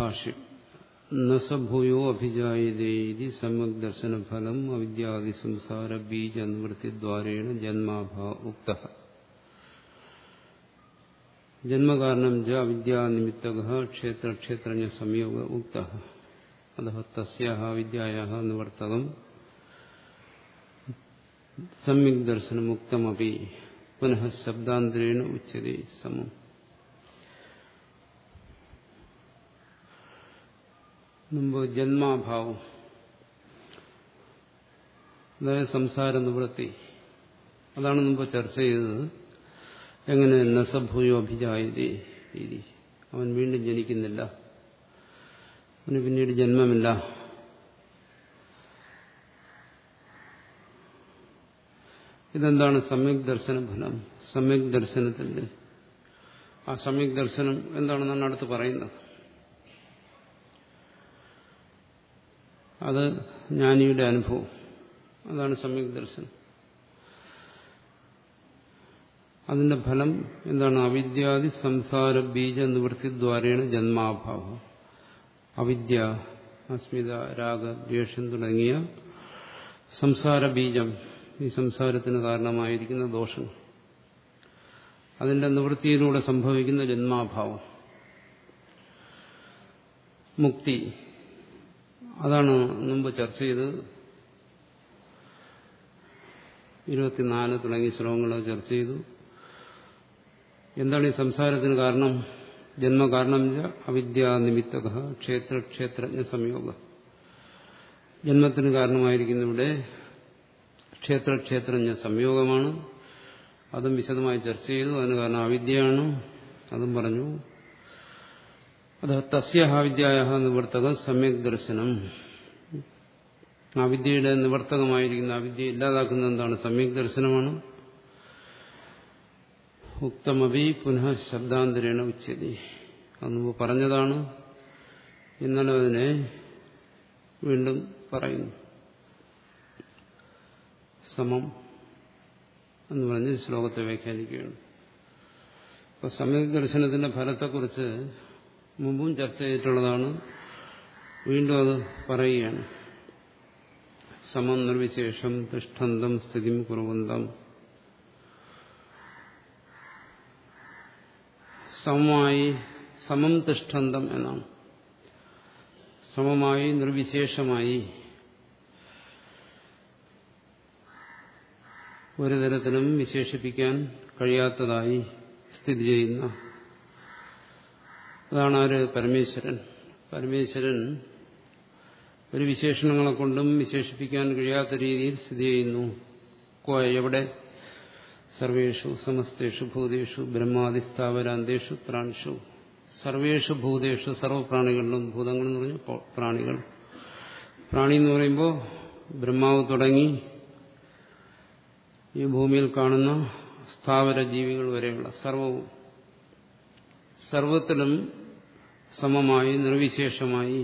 ഭാഷ്യം നസഭൂയോ അഭിജായതേതി സമ്യക് ദർശനഫലം അവിദ്യാദി സംസാര ബീജ നിവൃത്തിദ്വാരേണ ജന്മാഭാ ഉക്ത ജന്മകാരണം ച അവിദ്യാനിമിത്തക ക്ഷേത്രക്ഷേത്രജ്ഞ സംയോഗ ഉക്ത അത തസ്യാഹ വിദ്യായാഹ നിവർത്തകം സമ്യക് ദർശനമുക്തമപി പുനഃ ശബ്ദാന്തരേണ ഉച്ചതേ സമം മുമ്പ് ജന്മാഭാവം അതായത് സംസാര നിവൃത്തി അതാണ് മുമ്പ് ചർച്ച ചെയ്തത് എങ്ങനെ നസഭൂയോ അഭിജായതേ രീതി അവൻ വീണ്ടും ജനിക്കുന്നില്ല അവന് പിന്നീട് ജന്മമില്ല ഇതെന്താണ് സമ്യക് ദർശന ഫലം സമ്യക് ദർശനത്തിന്റെ ആ സമ്യക് ദർശനം എന്താണെന്നാണ് അടുത്ത് പറയുന്നത് അത് ജ്ഞാനിയുടെ അനുഭവം അതാണ് സമ്യക് ദർശനം അതിന്റെ ഫലം എന്താണ് അവിദ്യാദി സംസാര ബീജ നിവൃത്തിദ്വാരേണ ജന്മാഭാവം അവിദ്യ അസ്മിത രാഗ ദ്വേഷം തുടങ്ങിയ സംസാര ബീജം ഈ സംസാരത്തിന് കാരണമായിരിക്കുന്ന ദോഷം അതിന്റെ നിവൃത്തിയിലൂടെ സംഭവിക്കുന്ന ജന്മാഭാവം മുക്തി അതാണ് മുമ്പ് ചർച്ച ചെയ്തത് ഇരുപത്തിനാല് തുടങ്ങിയ ശ്ലോകങ്ങൾ ചർച്ച ചെയ്തു എന്താണ് ഈ സംസാരത്തിന് കാരണം ജന്മകാരണം അവിദ്യാനിമിത്തക ക്ഷേത്ര ക്ഷേത്രജ്ഞ സംയോഗ ജന്മത്തിന് കാരണമായിരിക്കുന്ന ഇവിടെ ക്ഷേത്ര ക്ഷേത്രജ്ഞ സംയോഗമാണ് അതും വിശദമായി ചർച്ച ചെയ്തു അതിന് കാരണം അവിദ്യയാണ് അതും പറഞ്ഞു അത് തസ്യഹാവിദ്യായ നിവർത്തക സമ്യക് ദർശനം അവിദ്യയുടെ നിവർത്തകമായിരിക്കുന്ന അവിദ്യ ഇല്ലാതാക്കുന്ന എന്താണ് സമ്യക് ദർശനമാണ് ഉക്തമപി പുനഃ ശബ്ദാന്തരേണ ഉച്ചതി അന്ന് പറഞ്ഞതാണ് ഇന്നലെ അതിനെ വീണ്ടും പറയുന്നു സമം എന്ന് പറഞ്ഞ് ശ്ലോകത്തെ വ്യാഖ്യാനിക്കുകയാണ് അപ്പോൾ സമ്യക് ദർശനത്തിന്റെ ഫലത്തെക്കുറിച്ച് മുമ്പും ചർച്ച ചെയ്തിട്ടുള്ളതാണ് വീണ്ടും അത് പറയുകയാണ് സമം നിർവിശേഷം തിഷ്ഠന്തം സ്ഥിതിം കുറുവന്തം സമമായി സമം തിഷ്ഠന്തം എന്നാണ് സമമായി നിർവിശേഷമായി ഒരു തരത്തിലും വിശേഷിപ്പിക്കാൻ കഴിയാത്തതായി സ്ഥിതി ചെയ്യുന്ന അതാണ് ആര് പരമേശ്വരൻ പരമേശ്വരൻ ഒരു വിശേഷണങ്ങളെ കൊണ്ടും വിശേഷിപ്പിക്കാൻ കഴിയാത്ത രീതിയിൽ സ്ഥിതി ചെയ്യുന്നു എവിടെ സർവേഷു സമസ്തേഷു ഭൂതേഷു ബ്രഹ്മാദിസ്ഥാവരാന്തേഷു പ്രാണിഷു സർവേഷു ഭൂതേഷു സർവപ്രാണികളിലും ഭൂതങ്ങൾ എന്ന് പറഞ്ഞു പ്രാണികൾ പ്രാണി എന്ന് പറയുമ്പോൾ ബ്രഹ്മാവ് തുടങ്ങി ഈ ഭൂമിയിൽ കാണുന്ന സ്ഥാവര ജീവികൾ വരെയുള്ള സർവവും സർവത്തിലും സമമായി നിർവിശേഷമായി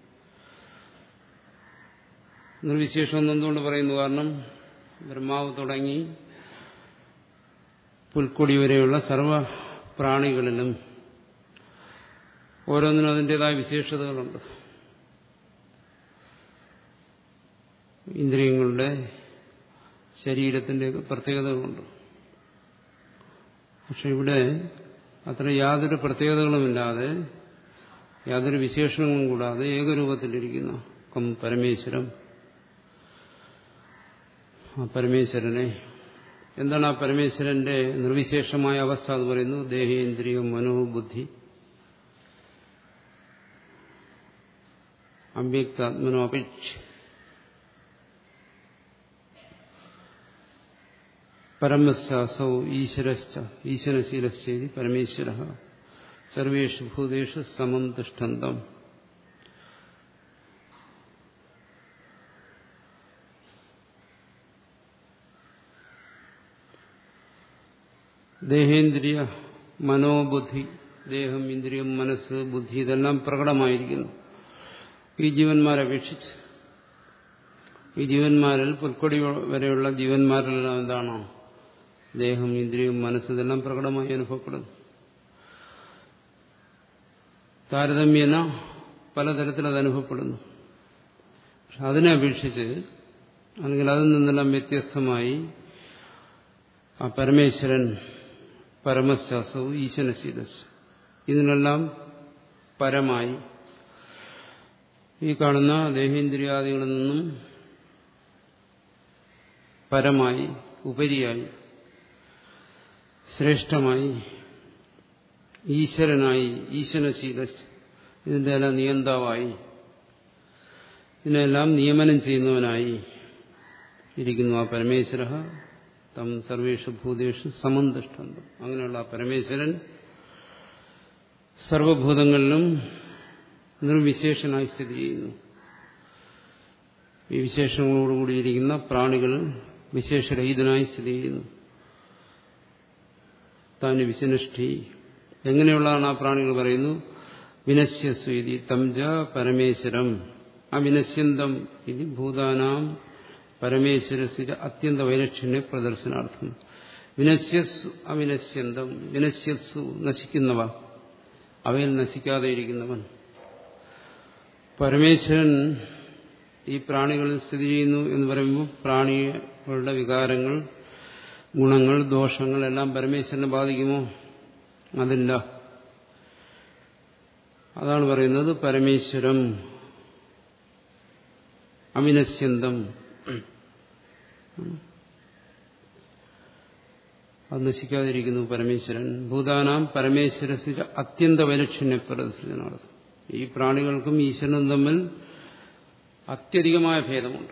നിർവിശേഷം എന്തുകൊണ്ട് പറയുന്നു കാരണം ബ്രഹ്മാവ് തുടങ്ങി പുൽക്കൊടി വരെയുള്ള സർവ പ്രാണികളിലും ഓരോന്നിനും അതിൻ്റെതായ വിശേഷതകളുണ്ട് ഇന്ദ്രിയങ്ങളുടെ ശരീരത്തിൻ്റെ പ്രത്യേകതകളുണ്ട് പക്ഷെ ഇവിടെ അത്ര യാതൊരു പ്രത്യേകതകളുമില്ലാതെ യാതൊരു വിശേഷണങ്ങളും കൂടാതെ ഏകരൂപത്തിലിരിക്കുന്ന കം പരമേശ്വരം ആ പരമേശ്വരനെ എന്താണ് ആ പരമേശ്വരന്റെ നിർവിശേഷമായ അവസ്ഥ എന്ന് പറയുന്നു ദേഹേന്ദ്രിയം മനോബുദ്ധി അവ്യക്താത്മനോ അപേക്ഷ പരമസ്യാസൗ ഈശ്വരശ്ച ഈശ്വരശീലശ്ചേരി പരമേശ്വര സർവേഷു ഭൂതേഷു സമം തിഷ്ഠന്തം ദേഹേന്ദ്രിയ മനോബുദ്ധി ദേഹം ഇന്ദ്രിയം മനസ്സ് ബുദ്ധി ഇതെല്ലാം പ്രകടമായിരിക്കുന്നു ഈ ജീവന്മാരെ അപേക്ഷിച്ച് ഈ ജീവന്മാരിൽ പുൽക്കൊടി വരെയുള്ള ജീവന്മാരിലെല്ലാം എന്താണോ ദേഹം ഇന്ദ്രിയം മനസ്സ് ഇതെല്ലാം പ്രകടമായി അനുഭവപ്പെടുന്നു താരതമ്യേന പലതരത്തിൽ അത് അനുഭവപ്പെടുന്നു പക്ഷെ അതിനെ അപേക്ഷിച്ച് അല്ലെങ്കിൽ അതിൽ നിന്നെല്ലാം വ്യത്യസ്തമായി ആ പരമേശ്വരൻ പരമശ്വാസവും ഈശനശീലസ് ഇതിനെല്ലാം പരമായി ഈ കാണുന്ന ദേഹേന്ദ്രിയാദികളിൽ നിന്നും പരമായി ഉപരിയായി ശ്രേഷ്ഠമായി ഈശ്വരനായി ഈശ്വരശീല ഇതിന്റെ എല്ലാം നിയന്താവായി ഇതിനെല്ലാം നിയമനം ചെയ്യുന്നവനായി ഇരിക്കുന്നു ആ പരമേശ്വര തം സർവേഷു ഭൂതേഷു സമന്തിഷ്ഠന്തം അങ്ങനെയുള്ള ആ പരമേശ്വരൻ സർവഭൂതങ്ങളിലും നിർവിശേഷനായി സ്ഥിതി ചെയ്യുന്നു ഈ വിശേഷങ്ങളോടുകൂടിയിരിക്കുന്ന പ്രാണികൾ വിശേഷരഹിതനായി സ്ഥിതി ചെയ്യുന്നു താന് വിശനിഷ്ഠി എങ്ങനെയുള്ളതാണ് ആ പ്രാണികൾ പറയുന്നു വിനശ്യസ്വീതി തംജ പരമേശ്വരം അവിനശ്യന്തം ഇത് ഭൂതാനാം പരമേശ്വരസിന്റെ അത്യന്ത വൈലക്ഷണ്യ പ്രദർശനാർത്ഥം വിനശ്യസ്സു അവിനശ്യന്തം വിനശ്യസ്സു നശിക്കുന്നവ അവയിൽ നശിക്കാതെ ഇരിക്കുന്നവൻ പരമേശ്വരൻ ഈ പ്രാണികളിൽ സ്ഥിതി ചെയ്യുന്നു എന്ന് പറയുമ്പോൾ പ്രാണികളുടെ വികാരങ്ങൾ ഗുണങ്ങൾ ദോഷങ്ങൾ എല്ലാം പരമേശ്വരനെ ബാധിക്കുമോ അതില്ല അതാണ് പറയുന്നത് പരമേശ്വരം അവിനശ്യന്തം അത് നശിക്കാതിരിക്കുന്നു പരമേശ്വരൻ ഭൂതാനാം പരമേശ്വരസിന്റെ അത്യന്ത വൈലക്ഷണ്യ പ്രദർശനാണ് ഈ പ്രാണികൾക്കും ഈശ്വരനും തമ്മിൽ അത്യധികമായ ഭേദമുണ്ട്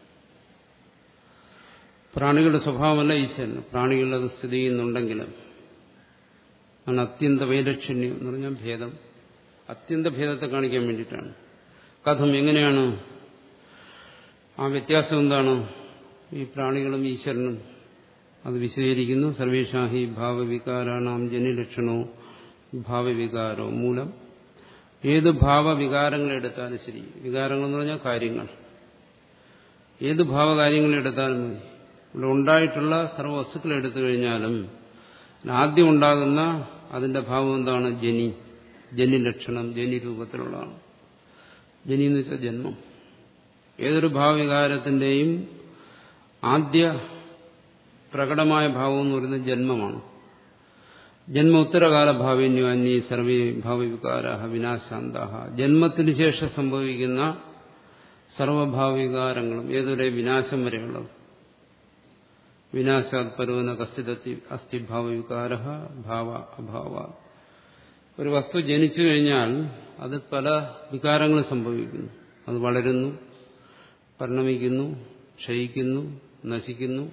പ്രാണികളുടെ സ്വഭാവമല്ല ഈശ്വരന് പ്രാണികളിൽ അത് സ്ഥിതി ചെയ്യുന്നുണ്ടെങ്കിലും ആണ് അത്യന്ത വൈലക്ഷണ്യം എന്ന് പറഞ്ഞാൽ ഭേദം അത്യന്ത ഭേദത്തെ കാണിക്കാൻ വേണ്ടിയിട്ടാണ് കഥം എങ്ങനെയാണ് ആ വ്യത്യാസം എന്താണ് ഈ പ്രാണികളും ഈശ്വരനും അത് വിശദീകരിക്കുന്നു സർവേഷാഹി ഭാവവികാരാണാം ജനിലക്ഷണോ ഭാവവികാരോ മൂലം ഏത് ഭാവവികാരങ്ങൾ എടുത്താലും ശരി വികാരങ്ങൾ എന്ന് പറഞ്ഞാൽ കാര്യങ്ങൾ ഏത് ഭാവകാര്യങ്ങൾ എടുത്താലും മതി ഇവിടെ ഉണ്ടായിട്ടുള്ള സർവ്വ വസ്തുക്കൾ എടുത്തു കഴിഞ്ഞാലും ആദ്യം ഉണ്ടാകുന്ന അതിന്റെ ഭാവം എന്താണ് ജനി ജനി ലക്ഷണം ജനി രൂപത്തിലുള്ളതാണ് ജനി എന്ന് വെച്ചാൽ ജന്മം ഏതൊരു ഭാവവികാരത്തിന്റെയും ആദ്യ പ്രകടമായ ഭാവം എന്ന് പറയുന്നത് ജന്മമാണ് ജന്മ ഉത്തരകാല ഭാവിന്യോ അന്യ സർവേ ഭാവവികാര വിനാശാന്ത ജന്മത്തിന് ശേഷം സംഭവിക്കുന്ന സർവഭാവികാരങ്ങളും ഏതൊരു വിനാശം വരെയുള്ളത് വിനാശാത് പരുവന കസ്ഥിതത്തി അസ്ഥി ഭാവവികാര ഭാവ അഭാവ ഒരു വസ്തു ജനിച്ചു കഴിഞ്ഞാൽ അത് പല വികാരങ്ങളും സംഭവിക്കുന്നു അത് വളരുന്നു പരിണമിക്കുന്നു ക്ഷയിക്കുന്നു നശിക്കുന്നു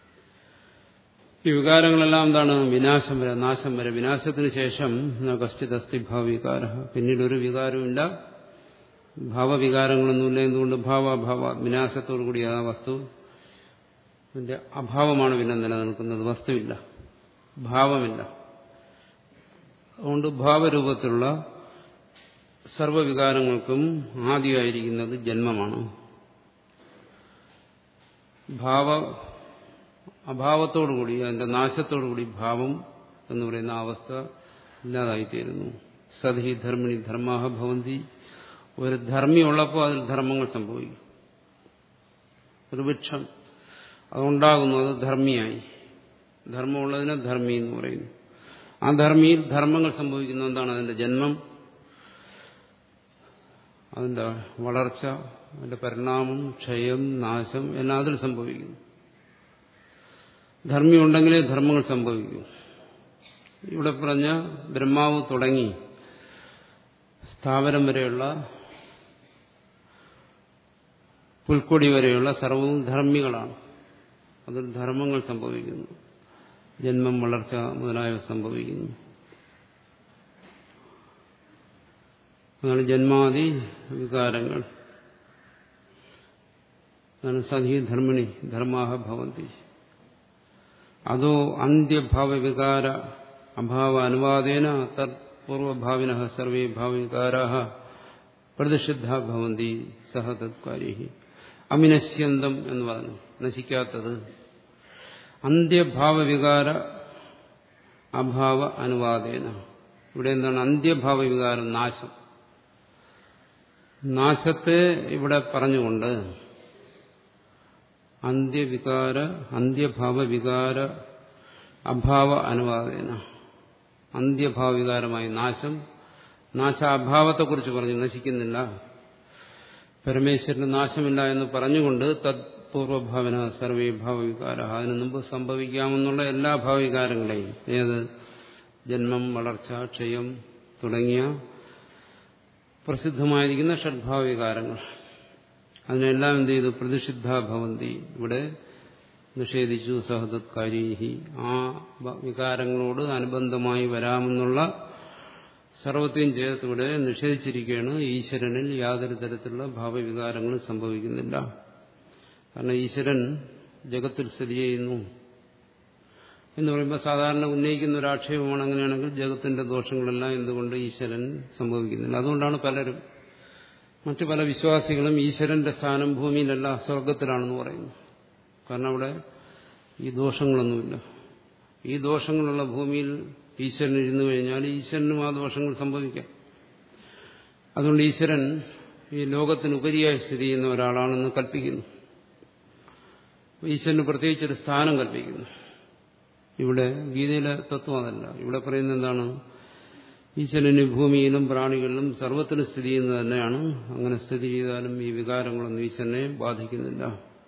ഈ വികാരങ്ങളെല്ലാം എന്താണ് വിനാശം വരെ നാശം വരെ വിനാശത്തിന് ശേഷം കശ്ചിത് അസ്ഥി ഭാവവികാര പിന്നീട് ഒരു വികാരമില്ല ഭാവവികാരങ്ങളൊന്നുമില്ല എന്തുകൊണ്ട് ഭാവാഭാവ വിനാശത്തോടുകൂടി ആ വസ്തു അതിന്റെ അഭാവമാണ് പിന്നെ നിലനിൽക്കുന്നത് വസ്തുവില്ല ഭാവമില്ല അതുകൊണ്ട് ഭാവരൂപത്തിലുള്ള സർവവികാരങ്ങൾക്കും ആദ്യമായിരിക്കുന്നത് ജന്മമാണ് ഭാവ അഭാവത്തോടുകൂടി അതിന്റെ നാശത്തോടുകൂടി ഭാവം എന്ന് പറയുന്ന അവസ്ഥ ഇല്ലാതായിത്തീരുന്നു സതി ധർമ്മിണി ധർമാഹ ഭവന്തി ഒരു ധർമ്മി ഉള്ളപ്പോൾ അതിൽ ധർമ്മങ്ങൾ സംഭവിക്കും ഒരു വൃക്ഷം അതുണ്ടാകുന്നു അത് ധർമ്മിയായി ധർമ്മമുള്ളതിനെ ധർമ്മി എന്ന് പറയുന്നു ആ ധർമ്മിയിൽ ധർമ്മങ്ങൾ സംഭവിക്കുന്ന എന്താണ് അതിന്റെ ജന്മം അതിന്റെ വളർച്ച അതിന്റെ പരിണാമം ക്ഷയം നാശം എല്ലാം അതിൽ സംഭവിക്കുന്നു ധർമ്മി ഉണ്ടെങ്കിലേ ധർമ്മങ്ങൾ സംഭവിക്കൂ ഇവിടെ പറഞ്ഞ ബ്രഹ്മാവ് തുടങ്ങി സ്ഥാപനം വരെയുള്ള പുൽക്കൊടി വരെയുള്ള സർവവും ധർമ്മികളാണ് അതിൽ ധർമ്മങ്ങൾ സംഭവിക്കുന്നു ജന്മം വളർച്ച മുതലായവ സംഭവിക്കുന്നു അതാണ് ജന്മാദി വികാരങ്ങൾ അതാണ് സധി ധർമ്മിണി ധർമാഹ ഭവന്തി അതോ അന്ത്യഭാവവികാര അഭാവ അനുവാദേന തത്പൂർവഭാവിന സർവേ ഭാവവികാരാ പ്രതിഷിദ്ധ ഭവന്തി സഹ തത്കാരി അമിനശ്യന്തം എന്ന് പറഞ്ഞു നശിക്കാത്തത് അന്ത്യഭാവവികാര അഭാവ അനുവാദേന ഇവിടെ എന്താണ് അന്ത്യഭാവവികാരം നാശം നാശത്തെ ഇവിടെ പറഞ്ഞുകൊണ്ട് അന്ത്യവികാര അന്ത്യഭാവവികാര അഭാവ അനുവാദേന അന്ത്യഭാവവികാരമായി നാശം നാശാഭാവത്തെക്കുറിച്ച് പറഞ്ഞു നശിക്കുന്നില്ല പരമേശ്വരന് നാശമില്ല എന്ന് പറഞ്ഞുകൊണ്ട് തത്പൂർവഭാവന സർവേ ഭാവവികാര അതിനു മുമ്പ് സംഭവിക്കാമെന്നുള്ള എല്ലാ ഭാവവികാരങ്ങളെയും ഏത് ജന്മം വളർച്ച ക്ഷയം തുടങ്ങിയ പ്രസിദ്ധമായിരിക്കുന്ന ഷഡ്ഭാവവികാരങ്ങൾ അതിനെല്ലാം എന്ത് ചെയ്തു പ്രതിഷിദ്ധ ഭവന്തി ഇവിടെ നിഷേധിച്ചു സഹതത്കാരീഹി ആ വികാരങ്ങളോട് അനുബന്ധമായി വരാമെന്നുള്ള സർവത്തെയും ചേർത്ത് ഇവിടെ നിഷേധിച്ചിരിക്കുകയാണ് ഈശ്വരനിൽ യാതൊരു തരത്തിലുള്ള ഭാവവികാരങ്ങളും സംഭവിക്കുന്നില്ല കാരണം ഈശ്വരൻ ജഗത്തിൽ സ്ഥിതി ചെയ്യുന്നു എന്ന് പറയുമ്പോൾ സാധാരണ ഉന്നയിക്കുന്ന ഒരു ആക്ഷേപമാണ് അങ്ങനെയാണെങ്കിൽ ജഗത്തിന്റെ ദോഷങ്ങളെല്ലാം എന്തുകൊണ്ട് ഈശ്വരൻ സംഭവിക്കുന്നില്ല അതുകൊണ്ടാണ് പലരും മറ്റു പല വിശ്വാസികളും ഈശ്വരന്റെ സ്ഥാനം ഭൂമിയിലല്ല സ്വർഗത്തിലാണെന്ന് പറയുന്നു കാരണം അവിടെ ഈ ദോഷങ്ങളൊന്നുമില്ല ഈ ദോഷങ്ങളുള്ള ഭൂമിയിൽ ഈശ്വരൻ ഇരുന്നു കഴിഞ്ഞാൽ ഈശ്വരനും ആ ദോഷങ്ങൾ സംഭവിക്കാം അതുകൊണ്ട് ഈശ്വരൻ ഈ ലോകത്തിന് ഉപരിയായി സ്ഥിതി ചെയ്യുന്ന ഒരാളാണെന്ന് കൽപ്പിക്കുന്നു ഈശ്വരന് പ്രത്യേകിച്ചൊരു സ്ഥാനം കൽപ്പിക്കുന്നു ഇവിടെ ഗീതയിലെ തത്വം അതല്ല ഇവിടെ പറയുന്നത് എന്താണ് ഈശ്വരന് ഭൂമിയിലും പ്രാണികളിലും സർവത്തിനും സ്ഥിതി ചെയ്യുന്നത് തന്നെയാണ് അങ്ങനെ സ്ഥിതി ചെയ്താലും ഈ വികാരങ്ങളൊന്നും ഈശ്വരനെ ബാധിക്കുന്നില്ല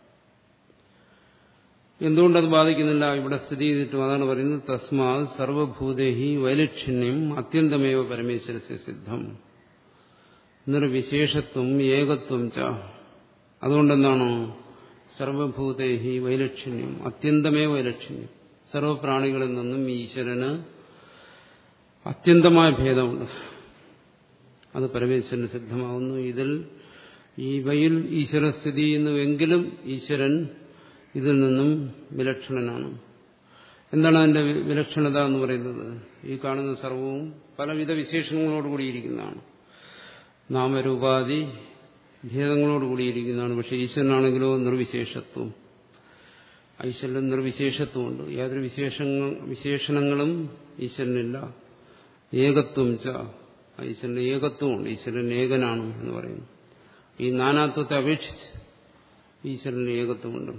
എന്തുകൊണ്ടത് ബാധിക്കുന്നില്ല ഇവിടെ സ്ഥിതി ചെയ്തിട്ടും അതാണ് പറയുന്നത് തസ്മാ സർവഭൂതേഹി വൈലക്ഷ്യണ്യം അത്യന്തമേവ പരമേശ്വരസ്യ സിദ്ധം നിർവിശേഷത്വം ഏകത്വം ച അതുകൊണ്ടെന്താണോ സർവഭൂതേഹി വൈലക്ഷ്യണ്യം അത്യന്തമേ വൈലക്ഷ്യണ്യം സർവപ്രാണികളിൽ നിന്നും ഈശ്വരന് അത്യന്തമായ ഭേദമുണ്ട് അത് പരമേശ്വരന് സിദ്ധമാവുന്നു ഇതിൽ ഈ വയിൽ ഈശ്വരൻ സ്ഥിതി ചെയ്യുന്നുവെങ്കിലും ഈശ്വരൻ ഇതിൽ നിന്നും വിലക്ഷണനാണ് എന്താണ് അതിന്റെ വിലക്ഷണത എന്ന് പറയുന്നത് ഈ കാണുന്ന സർവവും പലവിധ വിശേഷങ്ങളോടുകൂടിയിരിക്കുന്നതാണ് നാമരൂപാധി ഭേദങ്ങളോടുകൂടിയിരിക്കുന്നതാണ് പക്ഷെ ഈശ്വരനാണെങ്കിലോ നിർവിശേഷത്വം ഈശ്വരൻ നിർവിശേഷത്വമുണ്ട് യാതൊരു വിശേഷങ്ങൾ വിശേഷണങ്ങളും ഈശ്വരനില്ല ഏകത്വം ച ഈശ്വരന്റെ ഏകത്വമുണ്ട് ഈശ്വരൻ ഏകനാണ് എന്ന് പറയുന്നു ഈ നാനാത്വത്തെ അപേക്ഷിച്ച് ഈശ്വരന് ഏകത്വമുണ്ട്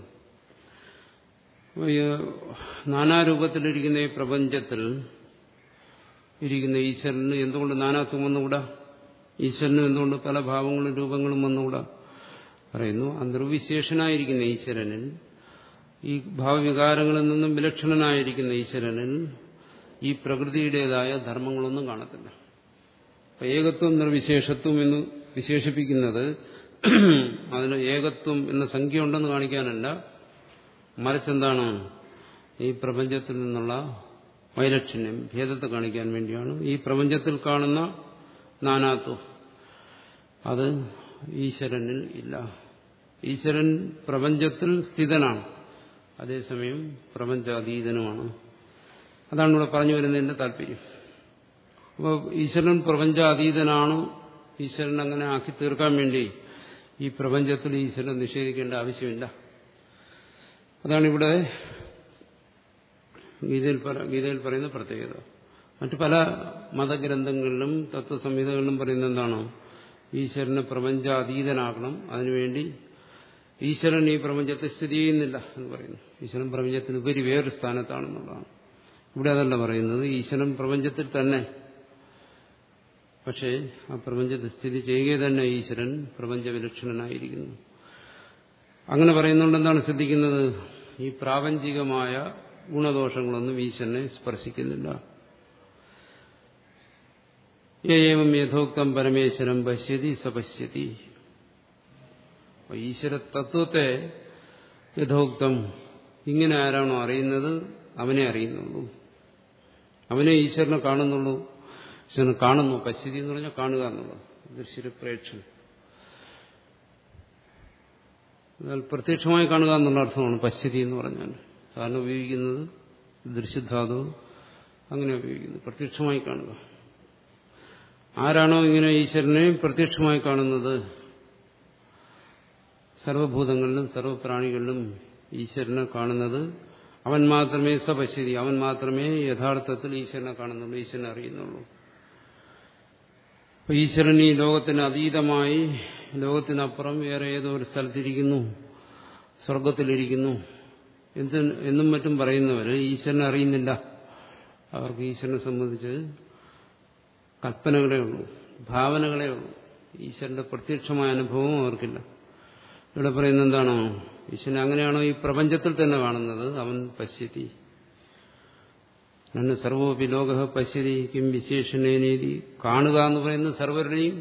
നാനാരൂപത്തിലിരിക്കുന്ന ഈ പ്രപഞ്ചത്തിൽ ഇരിക്കുന്ന ഈശ്വരന് എന്തുകൊണ്ട് നാനാത്വം വന്നുകൂടാ ഈശ്വരന് എന്തുകൊണ്ട് പല ഭാവങ്ങളും രൂപങ്ങളും വന്നുകൂടാ പറയുന്നു അന്തർവിശേഷനായിരിക്കുന്ന ഈശ്വരനിൽ ഈ ഭാവവികാരങ്ങളിൽ നിന്നും വിലക്ഷണനായിരിക്കുന്ന ഈശ്വരനിൽ ഈ പ്രകൃതിയുടേതായ ധർമ്മങ്ങളൊന്നും കാണത്തില്ല അപ്പൊ ഏകത്വം നിർവിശേഷത്വം എന്ന് വിശേഷിപ്പിക്കുന്നത് അതിന് ഏകത്വം എന്ന സംഖ്യ ഉണ്ടെന്ന് കാണിക്കാനല്ല മറിച്ചെന്താണ് ഈ പ്രപഞ്ചത്തിൽ നിന്നുള്ള വൈലക്ഷണ്യം ഭേദത്തെ കാണിക്കാൻ വേണ്ടിയാണ് ഈ പ്രപഞ്ചത്തിൽ കാണുന്ന നാനാത്വം അത് ഈശ്വരനിൽ ഇല്ല ഈശ്വരൻ പ്രപഞ്ചത്തിൽ സ്ഥിതനാണ് അതേസമയം പ്രപഞ്ചാതീതനുമാണ് അതാണ് ഇവിടെ പറഞ്ഞു വരുന്നതിന്റെ താല്പര്യം അപ്പോൾ ഈശ്വരൻ പ്രപഞ്ചാതീതനാണ് ഈശ്വരൻ അങ്ങനെ ആക്കി തീർക്കാൻ വേണ്ടി ഈ പ്രപഞ്ചത്തിൽ ഈശ്വരൻ നിഷേധിക്കേണ്ട ആവശ്യമില്ല അതാണ് ഇവിടെ ഗീതയിൽ ഗീതയിൽ പറയുന്ന പ്രത്യേകത മറ്റു പല മതഗ്രന്ഥങ്ങളിലും തത്വസംഹിതകളിലും പറയുന്ന എന്താണ് ഈശ്വരനെ പ്രപഞ്ചാതീതനാക്കണം അതിനുവേണ്ടി ഈശ്വരൻ ഈ പ്രപഞ്ചത്തെ സ്ഥിതി ചെയ്യുന്നില്ല എന്ന് പറയുന്നു ഈശ്വരൻ പ്രപഞ്ചത്തിന് ഉപരി വേറൊരു സ്ഥാനത്താണെന്നുള്ളതാണ് ഇവിടെ അതല്ല പറയുന്നത് ഈശ്വരൻ പ്രപഞ്ചത്തിൽ തന്നെ പക്ഷേ ആ പ്രപഞ്ചത്തെ സ്ഥിതി ചെയ്യുക തന്നെ ഈശ്വരൻ പ്രപഞ്ചവിലക്ഷണനായിരിക്കുന്നു അങ്ങനെ പറയുന്നുകൊണ്ട് എന്താണ് ശ്രദ്ധിക്കുന്നത് ഈ പ്രാപഞ്ചികമായ ഗുണദോഷങ്ങളൊന്നും ഈശ്വരനെ സ്പർശിക്കുന്നില്ല ഏവം യഥോക്തം പരമേശ്വരം പശ്യതി സപശ്യതി ഈശ്വര തത്വത്തെ യഥോക്തം ഇങ്ങനെ ആരാണോ അറിയുന്നത് അവനെ അറിയുന്നുള്ളൂ അവനെ ഈശ്വരനെ കാണുന്നുള്ളൂ ഈശ്വരനെ കാണുന്നു പശ്യതി എന്ന് പറഞ്ഞാൽ കാണുക എന്നുള്ളത് ദൃശ്യപ്രേക്ഷണം എന്നാൽ പ്രത്യക്ഷമായി കാണുക എന്നുള്ള അർത്ഥമാണ് പശ്യതി എന്ന് പറഞ്ഞാൽ സാധാരണ ഉപയോഗിക്കുന്നത് ദൃശ്യധാതു അങ്ങനെ ഉപയോഗിക്കുന്നു പ്രത്യക്ഷമായി കാണുക ആരാണോ ഇങ്ങനെ ഈശ്വരനെ പ്രത്യക്ഷമായി കാണുന്നത് സർവഭൂതങ്ങളിലും സർവപ്രാണികളിലും ഈശ്വരനെ കാണുന്നത് അവൻ മാത്രമേ സപശ്യതി അവൻ മാത്രമേ യഥാർത്ഥത്തിൽ ഈശ്വരനെ കാണുന്നുള്ളൂ ഈശ്വരനെ അറിയുന്നുള്ളൂ അപ്പൊ ഈശ്വരൻ ഈ ലോകത്തിന് അതീതമായി ലോകത്തിനപ്പുറം വേറെ ഏതോ ഒരു സ്ഥലത്തിരിക്കുന്നു സ്വർഗത്തിലിരിക്കുന്നു എന്ത് എന്നും മറ്റും പറയുന്നവർ ഈശ്വരനെ അറിയുന്നില്ല അവർക്ക് ഈശ്വരനെ സംബന്ധിച്ച് കൽപ്പനകളേ ഉള്ളൂ ഭാവനകളേ ഉള്ളൂ ഈശ്വരന്റെ പ്രത്യക്ഷമായ അനുഭവം അവർക്കില്ല ഇവിടെ പറയുന്നത് എന്താണോ ഈശ്വരൻ അങ്ങനെയാണോ ഈ പ്രപഞ്ചത്തിൽ തന്നെ കാണുന്നത് അവൻ പശ്യതി നന്ന് സർവോപി ലോക പശ്യതി കിം വിശേഷണേനീതി കാണുക എന്ന് പറയുന്നത് സർവരുടെയും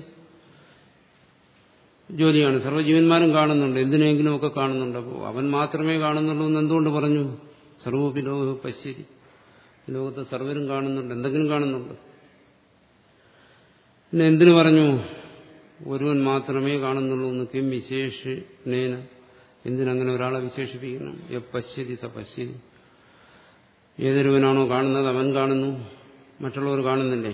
ജോലിയാണ് സർവ്വജീവന്മാരും കാണുന്നുണ്ട് എന്തിനെങ്കിലും ഒക്കെ കാണുന്നുണ്ട് അപ്പോൾ അവൻ മാത്രമേ കാണുന്നുള്ളൂ എന്ന് എന്തുകൊണ്ട് പറഞ്ഞു സർവോപി ലോക പശ്യതി ലോകത്ത് സർവരും കാണുന്നുണ്ട് എന്തെങ്കിലും കാണുന്നുണ്ട് പിന്നെ എന്തിനു പറഞ്ഞു ഒരുവൻ മാത്രമേ കാണുന്നുള്ളൂ എന്ന് കിം വിശേഷണേന എന്തിനങ്ങനെ ഒരാളെ വിശേഷിപ്പിക്കണം യ പശ്യതി സ പശ്യതി ഏതൊരുവനാണോ കാണുന്നത് അവൻ കാണുന്നു മറ്റുള്ളവർ കാണുന്നില്ലേ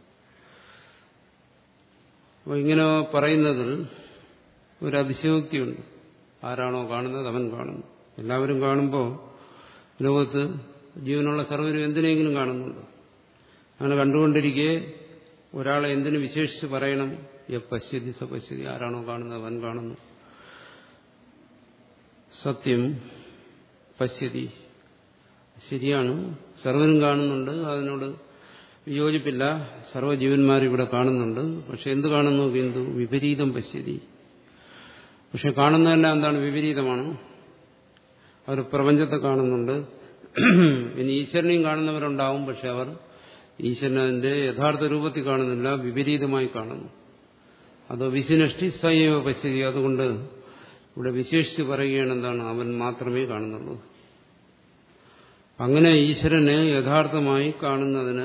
അപ്പോൾ ഇങ്ങനെ പറയുന്നതിൽ ഒരു അതിശയോക്തിയുണ്ട് ആരാണോ കാണുന്നത് അവൻ കാണുന്നു എല്ലാവരും കാണുമ്പോൾ ലോകത്ത് ജീവനുള്ള സർവരും എന്തിനെങ്കിലും കാണുന്നുണ്ട് അങ്ങനെ കണ്ടുകൊണ്ടിരിക്കെ ഒരാളെ എന്തിനു വിശേഷിച്ച് പറയണം യ പശ്യതി സ പശ്യതി ആരാണോ കാണുന്നത് അവൻ കാണുന്നു സത്യം പശ്യതി ശരിയാണ് സർവരും കാണുന്നുണ്ട് അതിനോട് വിയോജിപ്പില്ല സർവ്വജീവന്മാർ ഇവിടെ കാണുന്നുണ്ട് പക്ഷെ എന്ത് കാണുന്നു ബിന്ദു വിപരീതം പശ്യതി പക്ഷെ കാണുന്നതെല്ലാം എന്താണ് വിപരീതമാണ് അവർ പ്രപഞ്ചത്തെ കാണുന്നുണ്ട് ഇനി ഈശ്വരനെയും കാണുന്നവരുണ്ടാവും പക്ഷെ അവർ ഈശ്വരനെ യഥാർത്ഥ രൂപത്തിൽ കാണുന്നില്ല വിപരീതമായി കാണുന്നു അത് വിശിനഷ്ടി സൈവ പശ്യതി അതുകൊണ്ട് ഇവിടെ വിശേഷിച്ച് പറയുകയാണ് എന്താണ് അവൻ മാത്രമേ കാണുന്നുള്ളൂ അങ്ങനെ ഈശ്വരനെ യഥാർത്ഥമായി കാണുന്നതിന്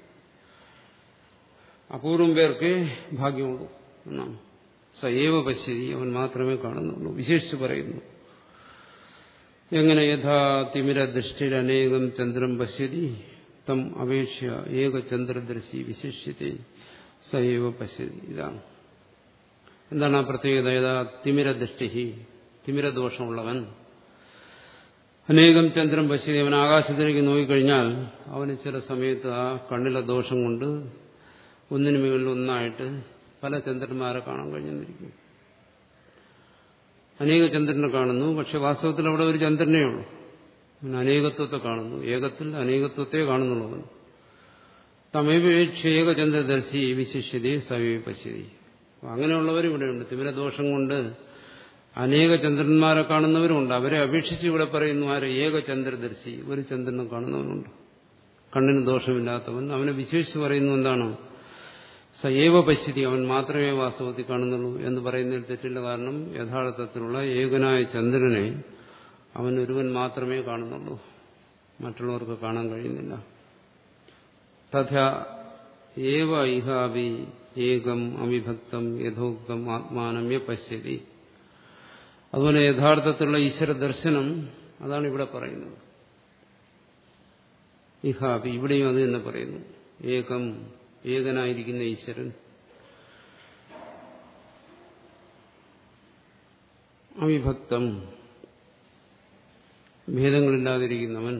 അപൂർവം പേർക്ക് ഭാഗ്യമുള്ളൂ എന്നാണ് സയേവ പശ്യതി അവൻ മാത്രമേ കാണുന്നുള്ളൂ വിശേഷിച്ച് പറയുന്നു എങ്ങനെ യഥാ തിമിരദൃഷ്ടിയിൽ അനേകം ചന്ദ്രം പശ്യതി തം അപേക്ഷ ഏക ചന്ദ്രദർശി വിശേഷ്യത്തെ സയേവ പശ്യതി ഇതാണ് എന്താണ് ആ പ്രത്യേകത യഥാ തിമിരദൃഷ്ടി തിമിരദോഷമുള്ളവൻ അനേകം ചന്ദ്രൻ പശ്യതി അവൻ ആകാശത്തിലേക്ക് നോക്കിക്കഴിഞ്ഞാൽ അവന് ചില സമയത്ത് ആ കണ്ണിലെ ദോഷം കൊണ്ട് ഒന്നിനു മുകളിൽ ഒന്നായിട്ട് പല ചന്ദ്രന്മാരെ കാണാൻ കഴിഞ്ഞെന്നിരിക്കും അനേക ചന്ദ്രനെ കാണുന്നു പക്ഷെ വാസ്തവത്തിൽ അവിടെ ഒരു ചന്ദ്രനേ ഉള്ളൂ അവൻ അനേകത്വത്തെ കാണുന്നു ഏകത്തിൽ അനേകത്വത്തെ കാണുന്നുള്ളവൻ തമേപേക്ഷ ഏകചന്ദ്രദർശി വിശിഷ്യതയെ സവേ പശ്യതി അങ്ങനെയുള്ളവർ ഇവിടെയുണ്ട് തിമിരദോഷം കൊണ്ട് അനേക ചന്ദ്രന്മാരെ കാണുന്നവരുണ്ട് അവരെ അപേക്ഷിച്ച് ഇവിടെ പറയുന്നു ആര് ഏകചന്ദ്രദർശി ഒരു ചന്ദ്രനെ കാണുന്നവനുണ്ട് കണ്ണിന് ദോഷമില്ലാത്തവൻ അവനെ വിശേഷിച്ച് പറയുന്നു എന്താണ് സയേവ പശ്യതി അവൻ മാത്രമേ വാസ്തവത്തിൽ കാണുന്നുള്ളൂ എന്ന് പറയുന്നതിൽ തെറ്റില്ല കാരണം യഥാർത്ഥത്തിലുള്ള ഏകനായ ചന്ദ്രനെ അവൻ ഒരുവൻ മാത്രമേ കാണുന്നുള്ളൂ മറ്റുള്ളവർക്ക് കാണാൻ കഴിയുന്നില്ല തഥാ ഏവ ഇഹാവി ഏകം അവിഭക്തം യഥോക്തം ആത്മാനം യ പശ്യതി അതുപോലെ യഥാർത്ഥത്തിലുള്ള ഈശ്വര ദർശനം അതാണ് ഇവിടെ പറയുന്നത് ഇഹാബി ഇവിടെയും അത് തന്നെ പറയുന്നു ഏകം ഏകനായിരിക്കുന്ന ഈശ്വരൻ അവിഭക്തം ഭേദങ്ങളില്ലാതിരിക്കുന്നവൻ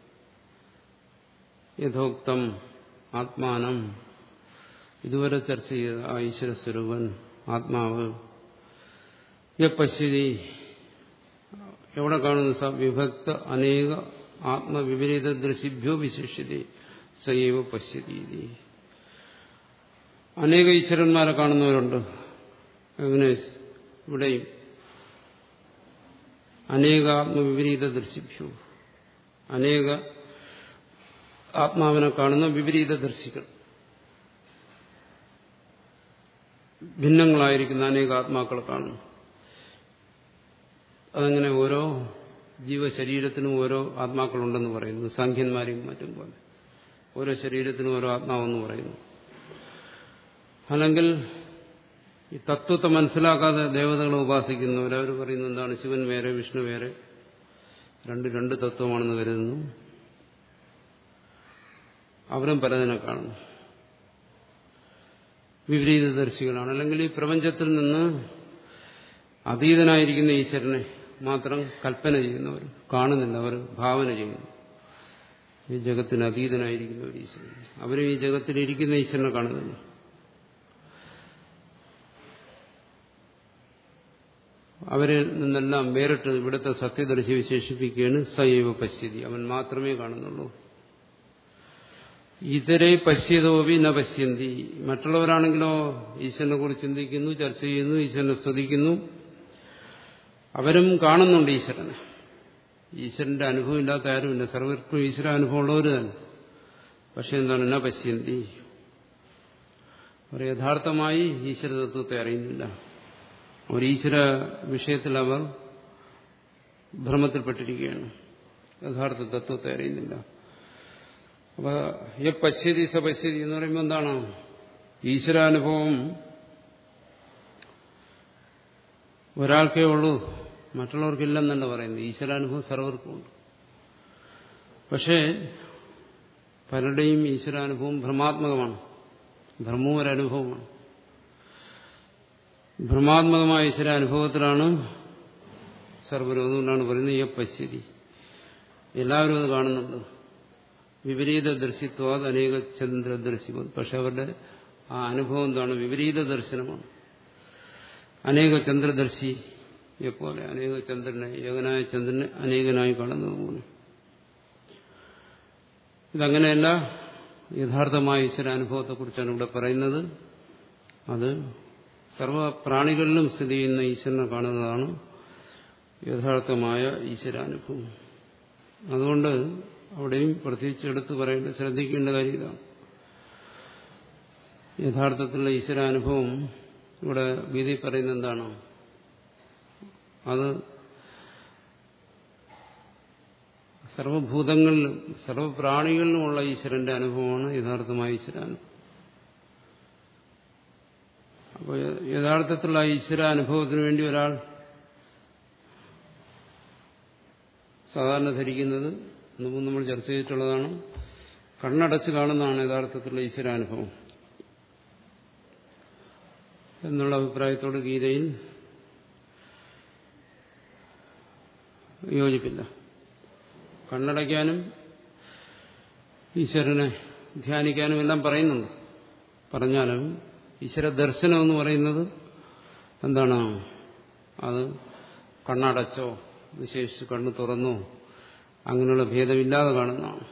യഥോക്തം ആത്മാനം ഇതുവരെ ചർച്ച ചെയ്ത ആ ഈശ്വര സ്വരൂപൻ ആത്മാവ് യശ്ശരി എവിടെ കാണുന്നു സ വിഭക്ത അനേക ആത്മവിപരീത ദൃശിഭ്യോ വിശേഷ്യത സൈവ പശ്യതി അനേക ഈശ്വരന്മാരെ കാണുന്നവരുണ്ട് അങ്ങനെ ഇവിടെയും അനേക ആത്മവിപരീത ദർശിഭ്യോ അനേക ആത്മാവിനെ കാണുന്ന വിപരീത ദർശികൾ ഭിന്നങ്ങളായിരിക്കുന്ന അനേക ആത്മാക്കളെ കാണുന്നു അതങ്ങനെ ഓരോ ജീവശരീരത്തിനും ഓരോ ആത്മാക്കളുണ്ടെന്ന് പറയുന്നു സാഖ്യന്മാരെയും മറ്റും പോലെ ഓരോ ശരീരത്തിനും ഓരോ ആത്മാവെന്ന് പറയുന്നു അല്ലെങ്കിൽ ഈ തത്വത്തെ മനസ്സിലാക്കാതെ ദേവതകളെ ഉപാസിക്കുന്നവർ അവർ പറയുന്നു എന്താണ് ശിവൻ വേറെ വിഷ്ണു വേറെ രണ്ട് രണ്ട് തത്വമാണെന്ന് കരുതുന്നു അവരും പലതിനെ കാണുന്നു വിപരീതദർശികളാണ് അല്ലെങ്കിൽ ഈ പ്രപഞ്ചത്തിൽ നിന്ന് അതീതനായിരിക്കുന്ന ഈശ്വരനെ മാത്രം കൽപ്പന ചെയ്യുന്നവർ കാണുന്നില്ല അവർ ഭാവന ചെയ്യുന്നു ഈ ജഗത്തിന് അതീതനായിരിക്കുന്ന ഒരു ഈശ്വരൻ അവരും ഈ ജഗത്തിലിരിക്കുന്ന ഈശ്വരനെ കാണുന്നില്ല അവരിൽ നിന്നെല്ലാം വേറിട്ട് ഇവിടുത്തെ സത്യദർശി വിശേഷിപ്പിക്കുകയാണ് സൈവ പശ്യതി അവൻ മാത്രമേ കാണുന്നുള്ളൂ ഇതരെ പശ്യതോപി ന പശ്യന്തി മറ്റുള്ളവരാണെങ്കിലോ ഈശ്വരനെ കുറിച്ച് ചിന്തിക്കുന്നു ചർച്ച ചെയ്യുന്നു ഈശ്വരനെ സ്തുതിക്കുന്നു അവരും കാണുന്നുണ്ട് ഈശ്വരനെ ഈശ്വരന്റെ അനുഭവം ഇല്ലാത്ത ആരുമില്ല സർവർക്കും ഈശ്വര അനുഭവം ഉള്ളവർ തന്നെ പക്ഷെ എന്താണ് ന പശ്യന്തി അവർ യഥാർത്ഥമായി ഈശ്വര തത്വത്തെ അറിയുന്നില്ല അവർ ഈശ്വര വിഷയത്തിൽ അവർ ഭ്രമത്തിൽപ്പെട്ടിരിക്കുകയാണ് യഥാർത്ഥ തത്വത്തെ അറിയുന്നില്ല അപ്പൊ യ പശ്യതി സ പശ്യതി എന്ന് പറയുമ്പോൾ എന്താണ് ഈശ്വരാനുഭവം ഒരാൾക്കേ ഉള്ളൂ മറ്റുള്ളവർക്കില്ലെന്നല്ല പറയുന്നത് ഈശ്വരാനുഭവം സർവർക്കുമുണ്ട് പക്ഷേ പലരുടെയും ഈശ്വരാനുഭവം ഭ്രമാത്മകമാണ് ഭ്രമവും ഒരനുഭവമാണ് ഭ്രമാത്മകമായ ഈശ്വരാനുഭവത്തിലാണ് സർവരും അതുകൊണ്ടാണ് പറയുന്നത് യ പശ്യതി എല്ലാവരും അത് കാണുന്നുണ്ട് വിപരീത ദർശിത്വാത് അനേക ചന്ദ്രദർശിവത് പക്ഷെ അവരുടെ ആ അനുഭവം എന്താണ് വിപരീത ദർശനമാണ് അനേക ചന്ദ്രദർശിയെ പോലെ അനേക ചന്ദ്രനെ ഏകനായ ചന്ദ്രനെ അനേകനായി കാണുന്നത് പോലെ ഇതങ്ങനെയല്ല യഥാർത്ഥമായ ഈശ്വര അനുഭവത്തെക്കുറിച്ചാണ് ഇവിടെ പറയുന്നത് അത് സർവ പ്രാണികളിലും സ്ഥിതി ചെയ്യുന്ന ഈശ്വരനെ കാണുന്നതാണ് യഥാർത്ഥമായ ഈശ്വരാനുഭവം അതുകൊണ്ട് അവിടെയും പ്രത്യേകിച്ച് എടുത്തു പറയേണ്ട ശ്രദ്ധിക്കേണ്ട കാര്യം ഇതാണ് യഥാർത്ഥത്തിലുള്ള ഈശ്വരാനുഭവം ഇവിടെ ഗീതി പറയുന്ന എന്താണ് അത് സർവഭൂതങ്ങളിലും സർവപ്രാണികളിലുമുള്ള ഈശ്വരന്റെ അനുഭവമാണ് യഥാർത്ഥമായ ഈശ്വരാനുഭവം അപ്പോൾ യഥാർത്ഥത്തിലുള്ള ഈശ്വരാനുഭവത്തിന് വേണ്ടി ഒരാൾ സാധാരണ ധരിക്കുന്നത് മുമ്പ് നമ്മൾ ചർച്ച ചെയ്തിട്ടുള്ളതാണ് കണ്ണടച്ച് കാണുന്നതാണ് യഥാർത്ഥത്തിലുള്ള ഈശ്വരാനുഭവം എന്നുള്ള അഭിപ്രായത്തോട് ഗീതയിൽ യോജിപ്പില്ല കണ്ണടയ്ക്കാനും ഈശ്വരനെ ധ്യാനിക്കാനും എല്ലാം പറയുന്നുണ്ട് പറഞ്ഞാലും ഈശ്വര ദർശനം എന്ന് പറയുന്നത് എന്താണ് അത് കണ്ണടച്ചോ വിശേഷിച്ച് കണ്ണു തുറന്നോ അങ്ങനെയുള്ള ഭേദമില്ലാതെ കാണുന്നതാണ്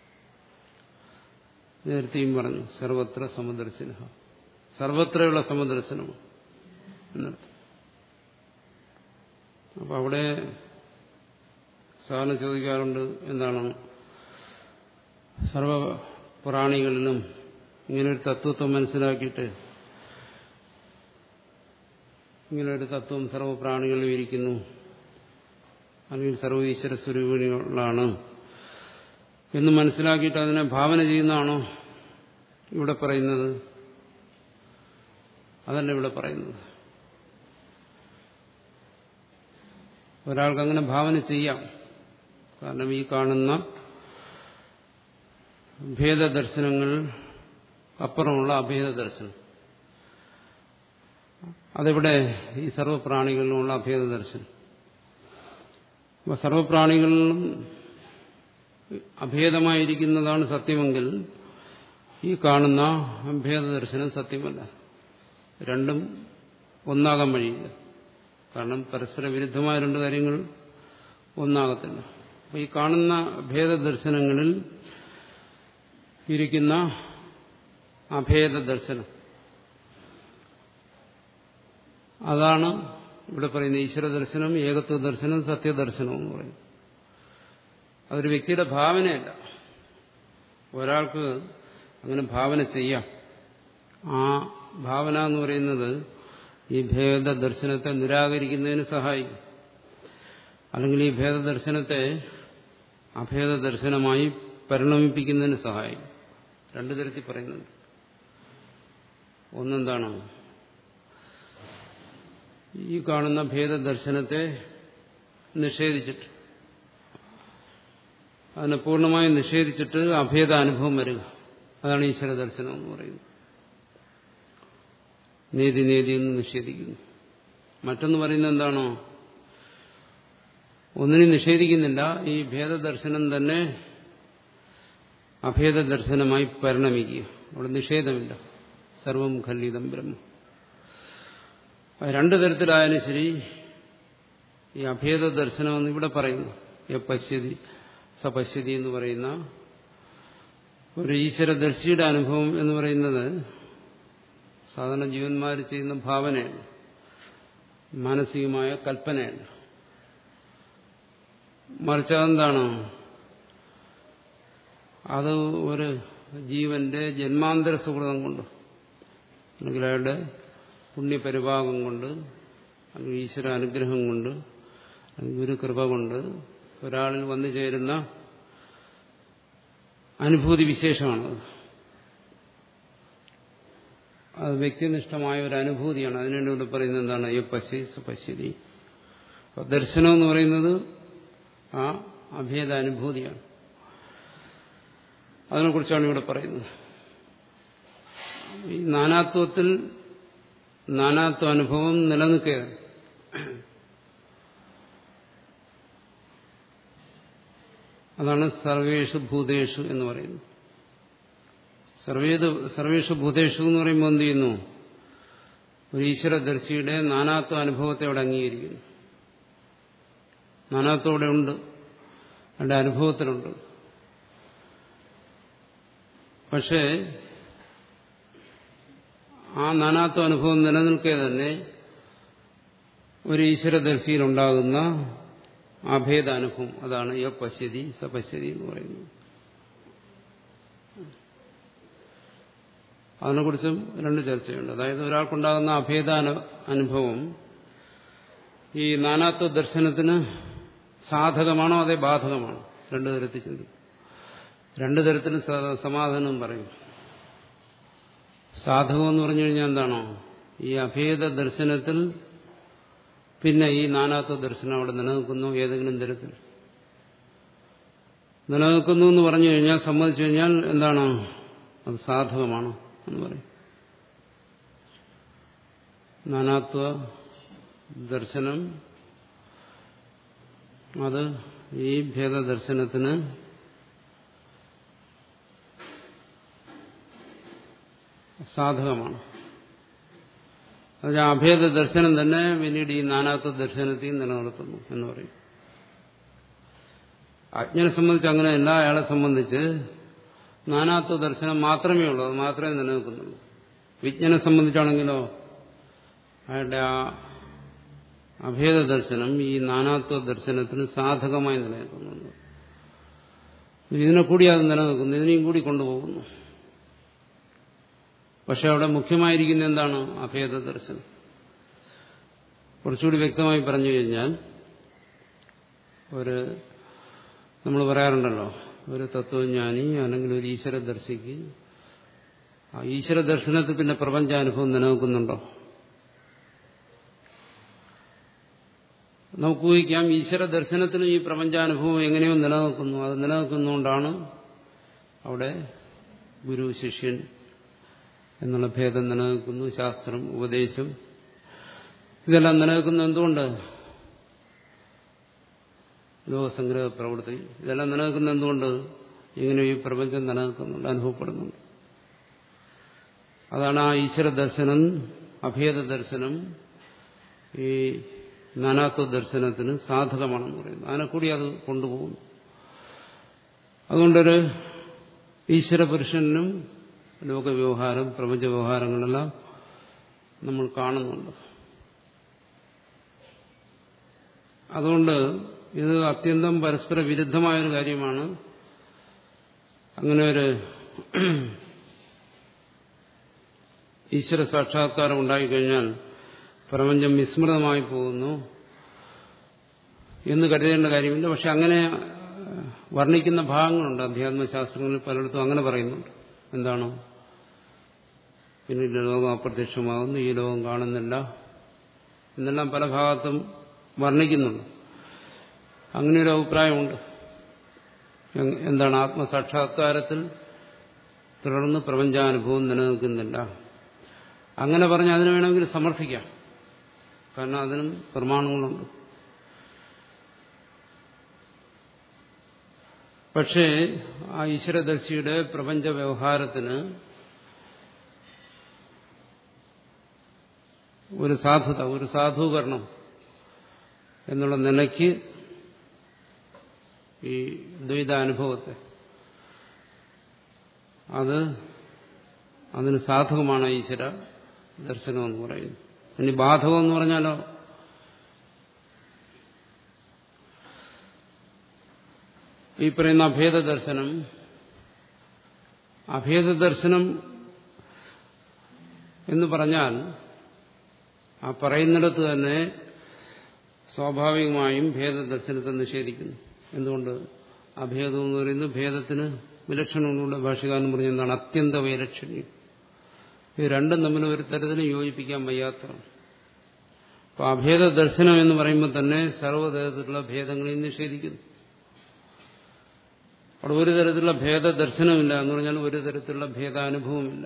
നേരത്തെയും പറഞ്ഞു സർവത്ര സമദർശന സർവത്രയുള്ള സമദർശനമാണ് എന്നർത്ഥം അപ്പൊ അവിടെ സാധാരണ ചോദിക്കാറുണ്ട് എന്താണ് സർവ പ്രാണികളിലും ഇങ്ങനൊരു തത്വത്വം മനസ്സിലാക്കിയിട്ട് ഇങ്ങനൊരു തത്വം സർവപ്രാണികളിലും ഇരിക്കുന്നു അല്ലെങ്കിൽ സർവീശ്വര സ്വരൂപിണികളാണ് എന്ന് മനസ്സിലാക്കിയിട്ട് അതിനെ ഭാവന ചെയ്യുന്നതാണോ ഇവിടെ പറയുന്നത് അതല്ല ഇവിടെ പറയുന്നത് ഒരാൾക്ക് അങ്ങനെ ഭാവന ചെയ്യാം കാരണം ഈ കാണുന്ന ഭേദദർശനങ്ങൾ അപ്പുറമുള്ള അഭേദ ദർശനം അതെവിടെ ഈ സർവപ്രാണികളിലുമുള്ള അഭേദ ദർശനം അപ്പൊ സർവപ്രാണികളിലും അഭേദമായിരിക്കുന്നതാണ് സത്യമെങ്കിൽ ഈ കാണുന്ന ഭേദദർശനം സത്യമല്ല രണ്ടും ഒന്നാകാൻ വഴിയില്ല കാരണം പരസ്പര വിരുദ്ധമായ രണ്ട് കാര്യങ്ങൾ ഒന്നാകത്തില്ല അപ്പൊ ഈ കാണുന്ന ഭേദദർശനങ്ങളിൽ ഇരിക്കുന്ന അഭേദ ദർശനം അതാണ് ഇവിടെ പറയുന്ന ഈശ്വര ദർശനം ഏകത്വ ദർശനം സത്യദർശനം എന്ന് പറയും അതൊരു വ്യക്തിയുടെ ഭാവനയല്ല ഒരാൾക്ക് അങ്ങനെ ഭാവന ചെയ്യാം ആ ഭാവന എന്ന് പറയുന്നത് ഈ ഭേദ ദർശനത്തെ നിരാകരിക്കുന്നതിന് സഹായിക്കും അല്ലെങ്കിൽ ഈ ഭേദദർശനത്തെ അഭേദ ദർശനമായി പരിണമിപ്പിക്കുന്നതിന് സഹായിക്കും രണ്ടു തരത്തിൽ പറയുന്നുണ്ട് ഒന്നെന്താണ് ഈ കാണുന്ന ഭേദദർശനത്തെ നിഷേധിച്ചിട്ട് അതിനെ പൂർണ്ണമായും നിഷേധിച്ചിട്ട് അഭേദ അനുഭവം വരിക അതാണ് ഈശ്വര ദർശനം എന്ന് പറയുന്നത് നീതി നീതി എന്ന് നിഷേധിക്കുന്നു മറ്റൊന്ന് പറയുന്നത് എന്താണോ ഒന്നിനും നിഷേധിക്കുന്നില്ല ഈ ഭേദദർശനം തന്നെ അഭേദ ദർശനമായി പരിണമിക്കുക അവിടെ നിഷേധമില്ല സർവം ഖല്ലിതം ബ്രഹ്മ രണ്ടു തരത്തിലായാലും ശരി ഈ അഭേദ ദർശനമെന്ന് ഇവിടെ പറയുന്നു യ പശ്യതി സപശ്യതി എന്ന് പറയുന്ന ഒരു ഈശ്വരദർശിയുടെ അനുഭവം എന്ന് പറയുന്നത് സാധാരണ ജീവന്മാർ ചെയ്യുന്ന ഭാവനയാണ് മാനസികമായ കൽപ്പനയല്ല മറിച്ച് അതെന്താണ് അത് ഒരു ജീവന്റെ ജന്മാന്തര സുഹൃതം കൊണ്ട് അല്ലെങ്കിൽ അയാളുടെ പുണ്യപരിഭാഗം കൊണ്ട് അല്ലെങ്കിൽ ഈശ്വര അനുഗ്രഹം കൊണ്ട് അല്ലെങ്കിൽ ഗുരുകൃപ കൊണ്ട് ഒരാളിൽ വന്നു ചേരുന്ന അനുഭൂതി വിശേഷമാണത് അത് വ്യക്തിനിഷ്ഠമായ ഒരു അനുഭൂതിയാണ് അതിനുവേണ്ടി ഇവിടെ പറയുന്നത് എന്താണ് ഈ പശ്യ പശ്യതി ദർശനം എന്ന് പറയുന്നത് ആ അഭേദ അനുഭൂതിയാണ് അതിനെക്കുറിച്ചാണ് ഇവിടെ പറയുന്നത് ഈ നാനാത്വത്തിൽ നാനാത്വ അനുഭവം നിലനിൽക്കുകയാണ് അതാണ് സർവേഷു ഭൂതേഷു എന്ന് പറയുന്നത് സർവേത് സർവേഷു ഭൂതേഷു എന്ന് പറയുമ്പോൾ എന്ത് ചെയ്യുന്നു ഒരു ഈശ്വരദർശിയുടെ നാനാത്വ അനുഭവത്തെ അവിടെ അംഗീകരിക്കുന്നു നാനാത്വം അവിടെ ഉണ്ട് അവരുടെ അനുഭവത്തിലുണ്ട് പക്ഷേ ആ നാനാത്വ അനുഭവം നിലനിൽക്കെ തന്നെ ഒരു ഈശ്വരദർശിയിലുണ്ടാകുന്ന അഭേദ അനുഭവം അതാണ് യ പശ്യതി സപശ്യതി എന്ന് പറയുന്നത് അതിനെക്കുറിച്ചും രണ്ട് ചർച്ചയുണ്ട് അതായത് ഒരാൾക്കുണ്ടാകുന്ന അഭേദ അനുഭവം ഈ നാനാത്വ ദർശനത്തിന് സാധകമാണോ അതേ ബാധകമാണോ രണ്ടു തരത്തിൽ ചിന്തിക്കും രണ്ടു തരത്തിലും സമാധാനം പറയും സാധകം എന്ന് പറഞ്ഞു കഴിഞ്ഞാൽ എന്താണോ ഈ അഭേദ ദർശനത്തിൽ പിന്നെ ഈ നാനാത്വ ദർശനം അവിടെ നിലനിൽക്കുന്നു ഏതെങ്കിലും തരത്തിൽ നിലനിൽക്കുന്നു എന്ന് പറഞ്ഞു കഴിഞ്ഞാൽ സമ്മതിച്ചു കഴിഞ്ഞാൽ എന്താണ് അത് സാധകമാണ് എന്ന് പറയും നാനാത്വ ദർശനം അത് ഈ ഭേദദർശനത്തിന് സാധകമാണ് അതിന് അഭേദ ദർശനം തന്നെ പിന്നീട് ഈ നാനാത്വ ദർശനത്തെയും നിലനിർത്തുന്നു എന്ന് പറയും അജ്ഞനെ സംബന്ധിച്ച് അങ്ങനെയല്ല അയാളെ സംബന്ധിച്ച് നാനാത്വ ദർശനം മാത്രമേ ഉള്ളൂ അത് മാത്രമേ നിലനിൽക്കുന്നുള്ളൂ വിജ്ഞനെ സംബന്ധിച്ചാണെങ്കിലോ അയാളുടെ ആ അഭേദ ദർശനം ഈ നാനാത്വ ദർശനത്തിന് സാധകമായി നിലനിൽക്കുന്നുണ്ട് ഇതിനെ കൂടി അത് നിലനിൽക്കുന്നു ഇതിനെയും കൂടി കൊണ്ടുപോകുന്നു പക്ഷെ അവിടെ മുഖ്യമായിരിക്കുന്ന എന്താണ് അഭേദ ദർശനം കുറച്ചുകൂടി വ്യക്തമായി പറഞ്ഞു കഴിഞ്ഞാൽ ഒരു നമ്മൾ പറയാറുണ്ടല്ലോ ഒരു തത്വജ്ഞാനി അല്ലെങ്കിൽ ഒരു ഈശ്വര ദർശിക്ക് ആ ഈശ്വര ദർശനത്തിൽ പിന്നെ പ്രപഞ്ചാനുഭവം നിലനിൽക്കുന്നുണ്ടോ നമുക്ക് ഊഹിക്കാം ഈശ്വര ദർശനത്തിന് ഈ പ്രപഞ്ചാനുഭവം എങ്ങനെയോ നിലനിൽക്കുന്നു അത് നിലനിൽക്കുന്നതുകൊണ്ടാണ് അവിടെ ഗുരു ശിഷ്യൻ എന്നുള്ള ഭേദം നിലനിൽക്കുന്നു ശാസ്ത്രം ഉപദേശം ഇതെല്ലാം നിലനിൽക്കുന്നത് എന്തുകൊണ്ട് ലോകസംഗ്രഹ പ്രവൃത്തി ഇതെല്ലാം നിലനിൽക്കുന്നത് എന്തുകൊണ്ട് ഇങ്ങനെ ഈ പ്രപഞ്ചം നിലനിൽക്കുന്നുണ്ട് അനുഭവപ്പെടുന്നുണ്ട് അതാണ് ആ ഈശ്വര ദർശനം അഭേദ ദർശനം ഈ നാനാത്വ ദർശനത്തിന് സാധകമാണെന്ന് പറയുന്നത് അതിനെ കൂടി അത് കൊണ്ടുപോകുന്നു അതുകൊണ്ടൊരു ഈശ്വര പുരുഷനും ലോകവ്യവഹാരം പ്രപഞ്ച വ്യവഹാരങ്ങളെല്ലാം നമ്മൾ കാണുന്നുണ്ട് അതുകൊണ്ട് ഇത് അത്യന്തം പരസ്പര വിരുദ്ധമായൊരു കാര്യമാണ് അങ്ങനെ ഒരു ഈശ്വര സാക്ഷാത്കാരം ഉണ്ടായിക്കഴിഞ്ഞാൽ പ്രപഞ്ചം വിസ്മൃതമായി പോകുന്നു എന്ന് കരുതേണ്ട കാര്യമില്ല പക്ഷെ അങ്ങനെ വർണ്ണിക്കുന്ന ഭാഗങ്ങളുണ്ട് അധ്യാത്മശാസ്ത്രങ്ങളിൽ പലയിടത്തും അങ്ങനെ പറയുന്നുണ്ട് എന്താണ് പിന്നീട് ലോകം അപ്രത്യക്ഷമാകുന്നു ഈ ലോകം കാണുന്നില്ല എന്നെല്ലാം പല ഭാഗത്തും വർണ്ണിക്കുന്നുണ്ട് അങ്ങനെയൊരു അഭിപ്രായമുണ്ട് എന്താണ് ആത്മസാക്ഷാത്കാരത്തിൽ തുടർന്ന് പ്രപഞ്ചാനുഭവം നിലനിൽക്കുന്നില്ല അങ്ങനെ പറഞ്ഞ് അതിന് വേണമെങ്കിൽ സമർത്ഥിക്കാം കാരണം അതിനും പ്രമാണങ്ങളുണ്ട് പക്ഷേ ആ ഈശ്വരദർശിയുടെ പ്രപഞ്ച വ്യവഹാരത്തിന് ഒരു സാധുത ഒരു സാധൂകരണം എന്നുള്ള നിലയ്ക്ക് ഈ ദ്വൈതാനുഭവത്തെ അത് അതിന് സാധകമാണ് ഈശ്വര ദർശനം എന്ന് പറയുന്നത് ഇനി ബാധകം എന്ന് പറഞ്ഞാലോ ഈ പറയുന്ന അഭേദ ദർശനം അഭേദ ദർശനം എന്ന് പറഞ്ഞാൽ ആ പറയുന്നിടത്ത് തന്നെ സ്വാഭാവികമായും ഭേദദർശനത്തെ നിഷേധിക്കുന്നു എന്തുകൊണ്ട് അഭേദം എന്ന് പറയുന്നത് ഭേദത്തിന് വിലക്ഷണമുള്ള ഭാഷകാരൻ പറഞ്ഞ എന്താണ് അത്യന്ത വൈലക്ഷണ്യം ഇത് രണ്ടും തമ്മിൽ ഒരു തരത്തിലും യോജിപ്പിക്കാൻ വയ്യാത്തതാണ് അപ്പൊ അഭേദ ദർശനം എന്ന് പറയുമ്പോൾ തന്നെ സർവ്വതരത്തിലുള്ള ഭേദങ്ങളെയും നിഷേധിക്കുന്നു അവിടെ ഒരു തരത്തിലുള്ള ഭേദദർശനമില്ല എന്ന് പറഞ്ഞാൽ ഒരു തരത്തിലുള്ള ഭേദാനുഭവമില്ല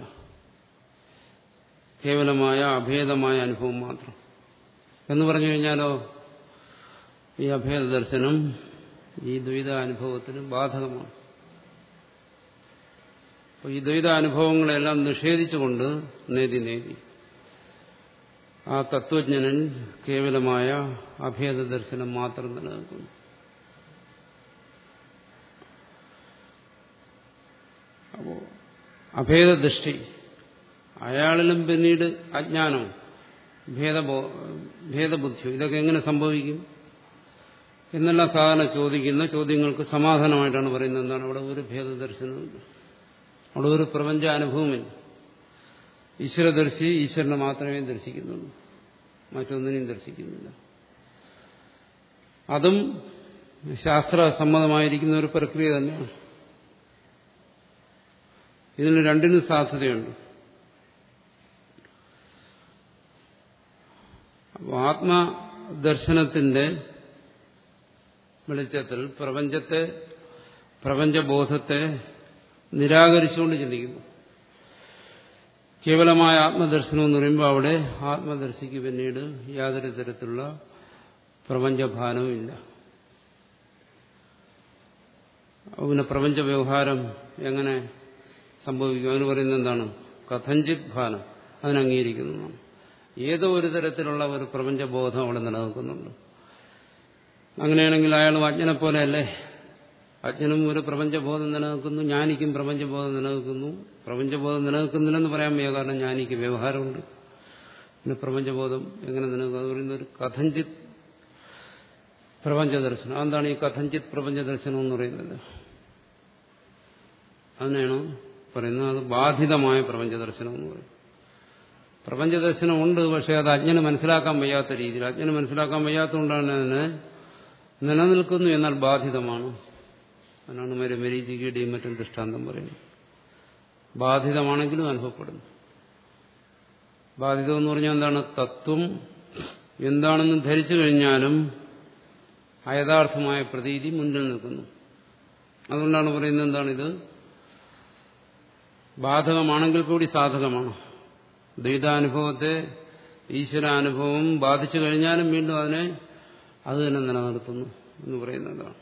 കേവലമായ അഭേദമായ അനുഭവം മാത്രം എന്ന് പറഞ്ഞു കഴിഞ്ഞാലോ ഈ അഭേദ ദർശനം ഈ ദ്വൈതാനുഭവത്തിന് ബാധകമാണ് അപ്പോൾ ഈ ദ്വൈതാനുഭവങ്ങളെല്ലാം നിഷേധിച്ചുകൊണ്ട് നേതി നേതി ആ തത്വജ്ഞനൻ കേവലമായ അഭേദ ദർശനം മാത്രം നിലനിൽക്കുന്നു അപ്പോ അഭേദദൃഷ്ടി അയാളിലും പിന്നീട് അജ്ഞാനം ഭേദബോ ഭേദബുദ്ധി ഇതൊക്കെ എങ്ങനെ സംഭവിക്കും എന്നെല്ലാം സാധാരണ ചോദിക്കുന്ന ചോദ്യങ്ങൾക്ക് സമാധാനമായിട്ടാണ് പറയുന്നത് എന്താണ് അവിടെ ഒരു ഭേദദർശനമില്ല അവിടെ ഒരു പ്രപഞ്ച അനുഭവമില്ല ഈശ്വരദർശി ഈശ്വരനെ മാത്രമേ ദർശിക്കുന്നുള്ളൂ മറ്റൊന്നിനെയും ദർശിക്കുന്നില്ല അതും ശാസ്ത്രസമ്മതമായിരിക്കുന്ന ഒരു പ്രക്രിയ തന്നെയാണ് ഇതിന് രണ്ടിനും സാധ്യതയുണ്ട് അപ്പോൾ ആത്മദർശനത്തിന്റെ വെളിച്ചത്തിൽ പ്രപഞ്ചത്തെ പ്രപഞ്ചബോധത്തെ നിരാകരിച്ചുകൊണ്ട് ചിന്തിക്കുന്നു കേവലമായ ആത്മദർശനം എന്ന് പറയുമ്പോൾ അവിടെ ആത്മദർശിക്ക് പിന്നീട് യാതൊരു തരത്തിലുള്ള പ്രപഞ്ചഭാനവും ഇല്ല പിന്നെ പ്രപഞ്ച വ്യവഹാരം എങ്ങനെ സംഭവിക്കും അതിന് പറയുന്നത് എന്താണ് കഥഞ്ചിത് ഭാനം അതിനംഗീകരിക്കുന്നതാണ് ഏതോ ഒരു തരത്തിലുള്ള ഒരു പ്രപഞ്ചബോധം അവിടെ നിലനിൽക്കുന്നുണ്ട് അങ്ങനെയാണെങ്കിൽ അയാൾ അജ്ഞനെ പോലെയല്ലേ അജ്ഞനും ഒരു പ്രപഞ്ചബോധം നിലനിൽക്കുന്നു ജ്ഞാനിക്കും പ്രപഞ്ചബോധം നിലനിൽക്കുന്നു പ്രപഞ്ചബോധം നിലനിൽക്കുന്നില്ലെന്ന് പറയാൻ വയ്യ കാരണം ജ്ഞാനിക്ക് വ്യവഹാരമുണ്ട് പിന്നെ പ്രപഞ്ചബോധം എങ്ങനെ നിലനിൽക്കും അത് പറയുന്ന ഒരു കഥഞ്ചിത് പ്രപഞ്ച ദർശനം അതെന്താണ് ഈ കഥഞ്ചിത് പ്രപഞ്ച ദർശനം എന്ന് പറയുന്നത് അതിനാണ് പറയുന്നത് അത് ബാധിതമായ പ്രപഞ്ച ദർശനം എന്ന് പറയും പ്രപഞ്ച ദർശനം ഉണ്ട് പക്ഷെ അത് അജ്ഞന് മനസ്സിലാക്കാൻ വയ്യാത്ത രീതിയിൽ അജ്ഞന് മനസ്സിലാക്കാൻ വയ്യാത്തതുകൊണ്ടാണ് അതിനെ നിലനിൽക്കുന്നു എന്നാൽ ബാധിതമാണ് അതിനാണ് മരി മരീചികയുടെയും മറ്റും ദൃഷ്ടാന്തം പറയുന്നത് ബാധിതമാണെങ്കിലും അനുഭവപ്പെടുന്നു ബാധിതം എന്ന് പറഞ്ഞാൽ എന്താണ് തത്വം എന്താണെന്ന് ധരിച്ചു കഴിഞ്ഞാലും അയഥാർത്ഥമായ പ്രതീതി മുന്നിൽ നിൽക്കുന്നു അതുകൊണ്ടാണ് പറയുന്നത് എന്താണിത് ബാധകമാണെങ്കിൽ കൂടി സാധകമാണ് ദ്വൈതാനുഭവത്തെ ഈശ്വരാനുഭവം ബാധിച്ചു കഴിഞ്ഞാലും വീണ്ടും അതിനെ അത് തന്നെ നിലനിർത്തുന്നു എന്ന് പറയുന്നതാണ്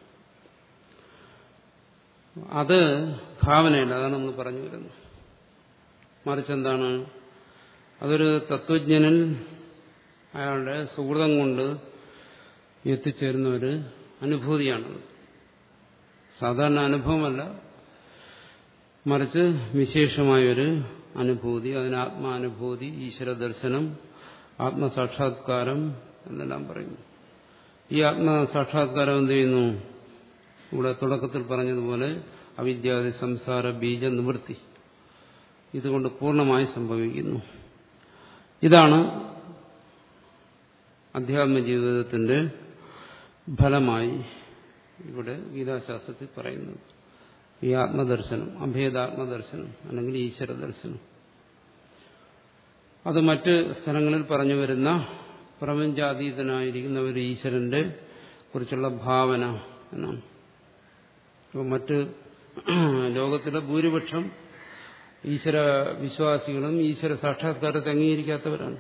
അത് ഭാവനയില്ല അതാണ് നമ്മൾ പറഞ്ഞു വരുന്നത് മറിച്ച് എന്താണ് അതൊരു തത്വജ്ഞനിൽ അയാളുടെ സുഹൃതം കൊണ്ട് എത്തിച്ചേരുന്ന ഒരു അനുഭൂതിയാണത് സാധാരണ അനുഭവമല്ല മറിച്ച് വിശേഷമായൊരു അനുഭൂതി അതിന് ആത്മാനുഭൂതി ഈശ്വര ദർശനം ആത്മസാക്ഷാത്കാരം എന്നെല്ലാം പറയുന്നു ഈ ആത്മസാക്ഷാത്കാരം എന്ത് ചെയ്യുന്നു ഇവിടെ തുടക്കത്തിൽ പറഞ്ഞതുപോലെ അവിദ്യാദി സംസാര ബീജ നിവൃത്തി ഇതുകൊണ്ട് പൂർണ്ണമായി സംഭവിക്കുന്നു ഇതാണ് അധ്യാത്മ ജീവിതത്തിന്റെ ഫലമായി ഇവിടെ ഗീതാശാസ്ത്രത്തിൽ പറയുന്നത് ഈ ആത്മദർശനം അഭേദാത്മദർശനം അല്ലെങ്കിൽ ഈശ്വര ദർശനം അത് മറ്റ് സ്ഥലങ്ങളിൽ പറഞ്ഞു വരുന്ന പ്രപഞ്ചാതീതനായിരിക്കുന്ന ഒരു ഈശ്വരന്റെ കുറിച്ചുള്ള ഭാവന എന്നാണ് അപ്പോൾ മറ്റ് ലോകത്തിലെ ഭൂരിപക്ഷം ഈശ്വര വിശ്വാസികളും ഈശ്വര സാക്ഷാത്കാരത്തെ അംഗീകരിക്കാത്തവരാണ്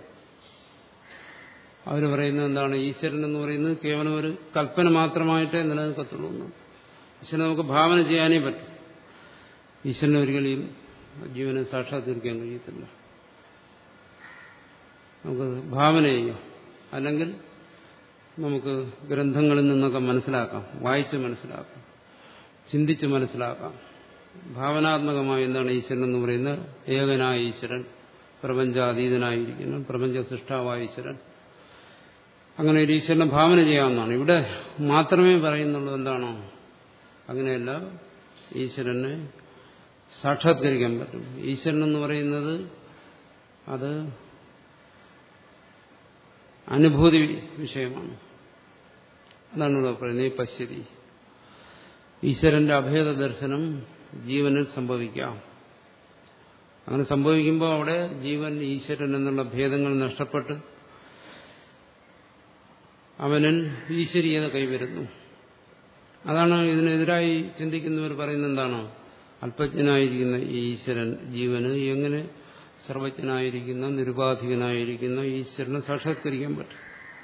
അവർ പറയുന്നത് എന്താണ് ഈശ്വരൻ എന്ന് പറയുന്നത് കേവലം ഒരു കൽപ്പന മാത്രമായിട്ടേ നിലനിൽക്കത്തുള്ളൂ എന്നാണ് ഈശ്വരനെ നമുക്ക് ഭാവന ചെയ്യാനേ പറ്റും ഈശ്വരനെ ഒരിക്കലും ജീവനെ സാക്ഷാത്കരിക്കാൻ കഴിയത്തില്ല നമുക്ക് ഭാവന ചെയ്യാം അല്ലെങ്കിൽ നമുക്ക് ഗ്രന്ഥങ്ങളിൽ നിന്നൊക്കെ മനസ്സിലാക്കാം വായിച്ച് മനസ്സിലാക്കാം ചിന്തിച്ച് മനസ്സിലാക്കാം ഭാവനാത്മകമായി എന്താണ് ഈശ്വരൻ എന്ന് പറയുന്നത് ഏകനായ ഈശ്വരൻ പ്രപഞ്ചാതീതനായിരിക്കുന്നു പ്രപഞ്ച സൃഷ്ടാവായ ഈശ്വരൻ അങ്ങനെ ഒരു ഈശ്വരനെ ഭാവന ചെയ്യാവുന്നതാണ് ഇവിടെ മാത്രമേ പറയുന്നുള്ളൂ എന്താണോ അങ്ങനെയല്ല ഈശ്വരനെ സാക്ഷാത്കരിക്കാൻ പറ്റും ഈശ്വരൻ എന്ന് പറയുന്നത് അത് അനുഭൂതി വിഷയമാണ് അതാണ് ഇവിടെ പറയുന്നത് ഈ പശ്യതി ഈശ്വരന്റെ അഭേദ ദർശനം ജീവനിൽ സംഭവിക്കാം അങ്ങനെ സംഭവിക്കുമ്പോൾ അവിടെ ജീവൻ ഈശ്വരൻ എന്നുള്ള ഭേദങ്ങൾ നഷ്ടപ്പെട്ട് അവനിൽ ഈശ്വരീയത കൈവരുന്നു അതാണ് ഇതിനെതിരായി ചിന്തിക്കുന്നവർ പറയുന്നത് എന്താണ് അല്പജ്ഞനായിരിക്കുന്ന ഈ ഈശ്വരൻ ജീവന് എങ്ങനെ സർവജ്ഞനായിരിക്കുന്ന നിരുപാധികനായിരിക്കുന്ന ഈശ്വരനെ സാക്ഷാത്കരിക്കാൻ പറ്റും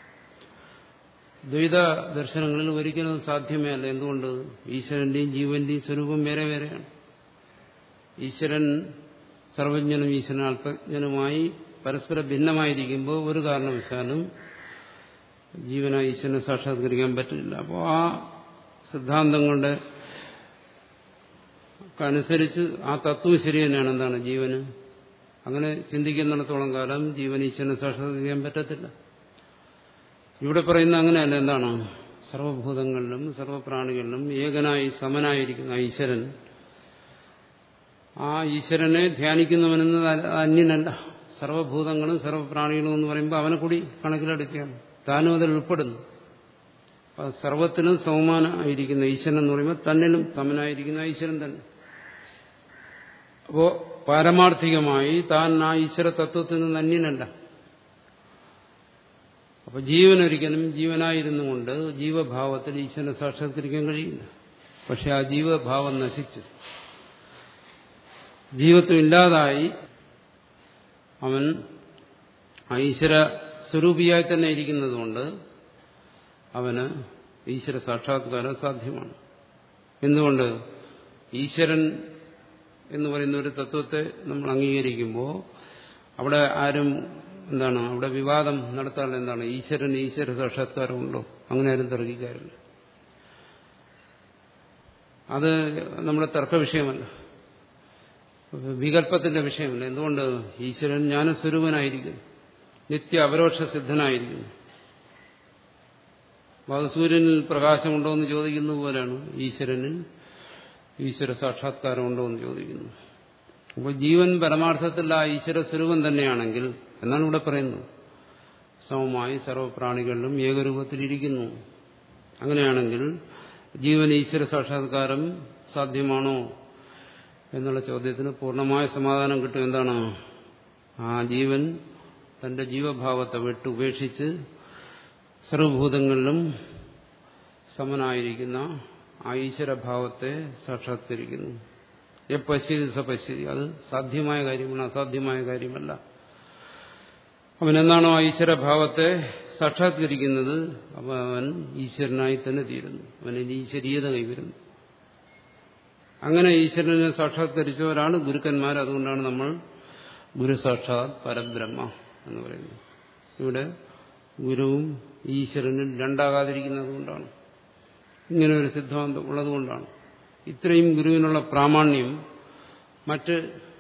ദ്വൈത ദർശനങ്ങളിൽ ഒരിക്കലും സാധ്യമേ അല്ല എന്തുകൊണ്ട് ഈശ്വരന്റെയും ജീവന്റെയും സ്വരൂപം വേറെ വേറെയാണ് ഈശ്വരൻ സർവജ്ഞനും ഈശ്വരൻ അല്പജ്ഞനുമായി പരസ്പര ഭിന്നമായിരിക്കുമ്പോൾ ഒരു കാരണവശാലും ജീവന ഈശ്വരനെ സാക്ഷാത്കരിക്കാൻ പറ്റില്ല അപ്പോൾ ആ സിദ്ധാന്തങ്ങളുടെ അനുസരിച്ച് ആ തത്വം ശരി തന്നെയാണ് എന്താണ് ജീവന് അങ്ങനെ ചിന്തിക്കുന്നിടത്തോളം കാലം ജീവൻ ഈശ്വരനെ സാക്ഷാത്കരിക്കാൻ പറ്റത്തില്ല ഇവിടെ പറയുന്ന അങ്ങനെയല്ല എന്താണ് സർവഭൂതങ്ങളിലും സർവപ്രാണികളിലും ഏകനായി സമനായിരിക്കുന്ന ഈശ്വരൻ ആ ഈശ്വരനെ ധ്യാനിക്കുന്നവനെന്ന് അന്യനല്ല സർവഭൂതങ്ങളും സർവപ്രാണികളും എന്ന് പറയുമ്പോൾ അവനെ കൂടി കണക്കിലെടുക്കുകയാണ് താനും അതിൽ ഉൾപ്പെടുന്നു സർവത്തിനും സമമാനായിരിക്കുന്ന ഈശ്വരൻ എന്ന് പറയുമ്പോൾ തന്നിലും സമനായിരിക്കുന്ന ഈശ്വരൻ തന്നെ അപ്പോ പാരമാർത്ഥികമായി താൻ ആ ഈശ്വര തത്വത്തിൽ നിന്ന് അന്യനല്ല അപ്പൊ ജീവനൊരിക്കലും ജീവനായിരുന്നു കൊണ്ട് ജീവഭാവത്തിൽ ഈശ്വരനെ സാക്ഷാത്കരിക്കാൻ കഴിയില്ല പക്ഷെ ആ ജീവഭാവം നശിച്ചു ജീവത്വം ഇല്ലാതായി അവൻ ഈശ്വര സ്വരൂപിയായി തന്നെ ഇരിക്കുന്നതുകൊണ്ട് അവന് ഈശ്വര സാക്ഷാത്കാരം സാധ്യമാണ് എന്തുകൊണ്ട് ഈശ്വരൻ എന്ന് പറയുന്ന ഒരു തത്വത്തെ നമ്മൾ അംഗീകരിക്കുമ്പോൾ അവിടെ ആരും എന്താണ് അവിടെ വിവാദം നടത്താനുള്ള എന്താണ് ഈശ്വരൻ ഈശ്വര സാക്ഷാത്കാരമുണ്ടോ അങ്ങനെ ആരും തർക്കിക്കാറില്ല അത് നമ്മുടെ തർക്ക വിഷയമല്ല വികല്പത്തിന്റെ വിഷയമല്ല എന്തുകൊണ്ട് ഈശ്വരൻ ജ്ഞാനസ്വരൂപനായിരിക്കുന്നു നിത്യ അപരോക്ഷ സിദ്ധനായിരിക്കുന്നു വാദസൂര്യനിൽ പ്രകാശമുണ്ടോ എന്ന് ചോദിക്കുന്നത് പോലെയാണ് ഈശ്വരനിൽ ഈശ്വര സാക്ഷാത്കാരമുണ്ടോ എന്ന് ചോദിക്കുന്നു അപ്പോൾ ജീവൻ പരമാർത്ഥത്തിൽ ആ ഈശ്വര സ്വരൂപം തന്നെയാണെങ്കിൽ എന്നാണ് ഇവിടെ പറയുന്നത് സമമായി സർവപ്രാണികളിലും ഏകരൂപത്തിലിരിക്കുന്നു അങ്ങനെയാണെങ്കിൽ ജീവൻ ഈശ്വര സാക്ഷാത്കാരം സാധ്യമാണോ എന്നുള്ള ചോദ്യത്തിന് പൂർണ്ണമായ സമാധാനം കിട്ടും എന്താണ് ആ ജീവൻ തന്റെ ജീവഭാവത്തെ വിട്ട് ഉപേക്ഷിച്ച് സർവഭൂതങ്ങളിലും സമനായിരിക്കുന്ന ആ ഈശ്വരഭാവത്തെ സാക്ഷാത്കരിക്കുന്നു എപ്പശ്യതി സപശ്യതി അത് സാധ്യമായ കാര്യമാണ് അസാധ്യമായ കാര്യമല്ല അവൻ എന്നാണോ ആ ഈശ്വരഭാവത്തെ സാക്ഷാത്കരിക്കുന്നത് അപ്പോൾ അവൻ ഈശ്വരനായി തന്നെ തീരുന്നു അവനിൽ ഈശ്വരീയത കൈവരുന്നു അങ്ങനെ ഈശ്വരനെ സാക്ഷാത്കരിച്ചവരാണ് ഗുരുക്കന്മാർ അതുകൊണ്ടാണ് നമ്മൾ ഗുരു സാക്ഷാത് പരബ്രഹ്മ എന്ന് പറയുന്നത് ഇവിടെ ഗുരുവും ഈശ്വരനും രണ്ടാകാതിരിക്കുന്നത് കൊണ്ടാണ് ഇങ്ങനെ ഒരു സിദ്ധാന്തം ഉള്ളതുകൊണ്ടാണ് ഇത്രയും ഗുരുവിനുള്ള പ്രാമാണ്യം മറ്റ്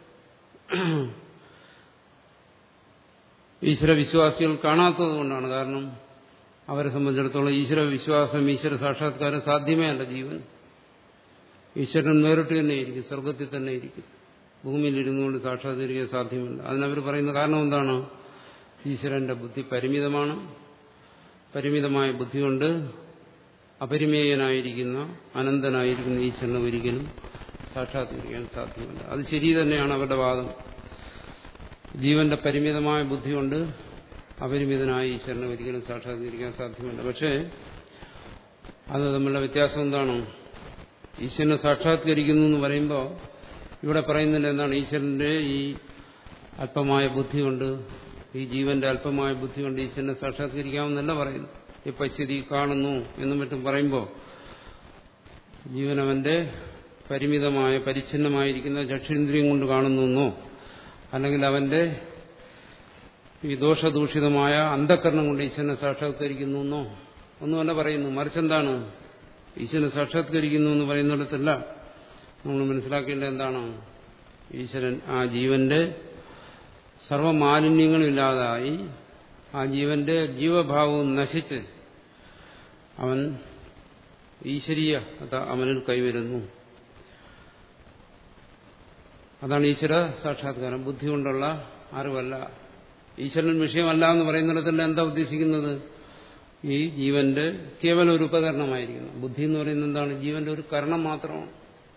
ഈശ്വര വിശ്വാസികൾ കാണാത്തത് കൊണ്ടാണ് കാരണം അവരെ സംബന്ധിച്ചിടത്തോളം ഈശ്വര വിശ്വാസം ഈശ്വര സാക്ഷാത്കാരം സാധ്യമേ അല്ല ജീവൻ ഈശ്വരൻ നേരിട്ട് തന്നെ ഇരിക്കും സ്വർഗത്തിൽ തന്നെ ഇരിക്കും ഭൂമിയിൽ ഇരുന്നുകൊണ്ട് സാക്ഷാത്കരിക്കാൻ സാധ്യമല്ല അതിനവർ പറയുന്ന കാരണം എന്താണ് ഈശ്വരന്റെ ബുദ്ധി പരിമിതമാണ് പരിമിതമായ ബുദ്ധി കൊണ്ട് അപരിമേയനായിരിക്കുന്ന അനന്തനായിരിക്കുന്ന ഈശ്വരനെ ഒരിക്കലും സാക്ഷാത്കരിക്കാൻ സാധ്യമല്ല അത് ശരി തന്നെയാണ് അവരുടെ വാദം ജീവന്റെ പരിമിതമായ ബുദ്ധി കൊണ്ട് അപരിമിതനായ ഈശ്വരനെ ഒരിക്കലും സാക്ഷാത്കരിക്കാൻ സാധ്യമല്ല പക്ഷേ അത് തമ്മിലുള്ള വ്യത്യാസം എന്താണ് ഈശ്വരനെ സാക്ഷാത്കരിക്കുന്നു എന്ന് പറയുമ്പോൾ ഇവിടെ പറയുന്നുണ്ട് എന്താണ് ഈശ്വരന്റെ ഈ അല്പമായ ബുദ്ധി കൊണ്ട് ഈ ജീവന്റെ അല്പമായ ബുദ്ധി കൊണ്ട് ഈശ്വരനെ സാക്ഷാത്കരിക്കാമെന്നല്ല പറയുന്നു ഈ പശ്യതി കാണുന്നു എന്നും മറ്റും പറയുമ്പോൾ ജീവനവന്റെ പരിമിതമായ പരിച്ഛിന്നമായിരിക്കുന്ന ചക്ഷുന്ദ്രിയം കൊണ്ട് കാണുന്നു അല്ലെങ്കിൽ അവന്റെ ഈ ദോഷദൂഷിതമായ അന്ധകരണം കൊണ്ട് ഈശ്വരനെ സാക്ഷാത്കരിക്കുന്നു ഒന്നുമല്ല പറയുന്നു മറിച്ചെന്താണ് ഈശ്വരൻ സാക്ഷാത്കരിക്കുന്നു എന്ന് പറയുന്നിടത്തല്ല നമ്മൾ മനസ്സിലാക്കേണ്ടത് എന്താണ് ഈശ്വരൻ ആ ജീവന്റെ സർവമാലിന്യങ്ങളും ഇല്ലാതായി ആ ജീവന്റെ ജീവഭാവവും നശിച്ച് അവൻ ഈശ്വരീയത അവനിൽ കൈവരുന്നു അതാണ് ഈശ്വര സാക്ഷാത്കാരം ബുദ്ധി കൊണ്ടുള്ള അറിവല്ല ഈശ്വരൻ വിഷയമല്ല എന്ന് പറയുന്നിടത്തല്ല എന്താ ഉദ്ദേശിക്കുന്നത് ഈ ജീവന്റെ കേവലം ഒരു ഉപകരണമായിരിക്കുന്നു ബുദ്ധി എന്ന് പറയുന്നത് എന്താണ് ജീവന്റെ ഒരു കരണം മാത്രമാണ്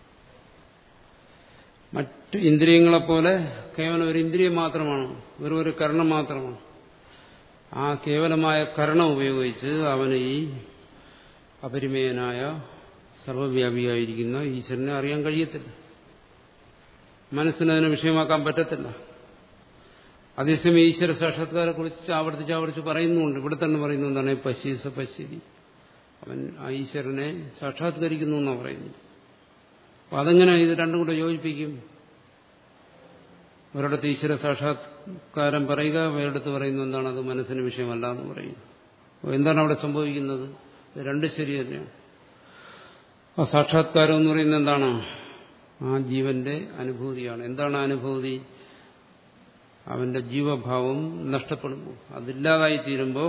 മറ്റു ഇന്ദ്രിയങ്ങളെപ്പോലെ കേവലം ഒരു ഇന്ദ്രിയം മാത്രമാണ് വെറും ഒരു കരണം മാത്രമാണ് ആ കേവലമായ കരണം ഉപയോഗിച്ച് അവന് ഈ അപരിമേയനായ സർവവ്യാപിയായിരിക്കുന്ന ഈശ്വരനെ അറിയാൻ കഴിയത്തില്ല മനസ്സിനതിനെ വിഷയമാക്കാൻ പറ്റത്തില്ല അതേസമയം ഈശ്വര സാക്ഷാത്കാരെ കുറിച്ച് ആവർത്തിച്ച് ആവർത്തിച്ച് പറയുന്നുണ്ട് ഇവിടെ തന്നെ പറയുന്നു എന്താണ് പശ്യസ പശ്യതി അവൻ ആ ഈശ്വരനെ സാക്ഷാത്കരിക്കുന്നു എന്നാണ് പറയുന്നത് അപ്പൊ അതെങ്ങനെ ഇത് രണ്ടും കൂടെ യോജിപ്പിക്കും ഒരിടത്ത് ഈശ്വര സാക്ഷാത്കാരം പറയുക വേറിടത്ത് പറയുന്നത് എന്താണ് അത് മനസ്സിന് വിഷയമല്ല എന്ന് പറയും അപ്പോൾ എന്താണ് അവിടെ സംഭവിക്കുന്നത് ഇത് രണ്ട് ശരി തന്നെയാണ് ആ സാക്ഷാത്കാരം എന്ന് പറയുന്നത് എന്താണ് ആ ജീവന്റെ അനുഭൂതിയാണ് എന്താണ് ആ അനുഭൂതി അവന്റെ ജീവഭാവം നഷ്ടപ്പെടുമ്പോൾ അതില്ലാതായി തീരുമ്പോൾ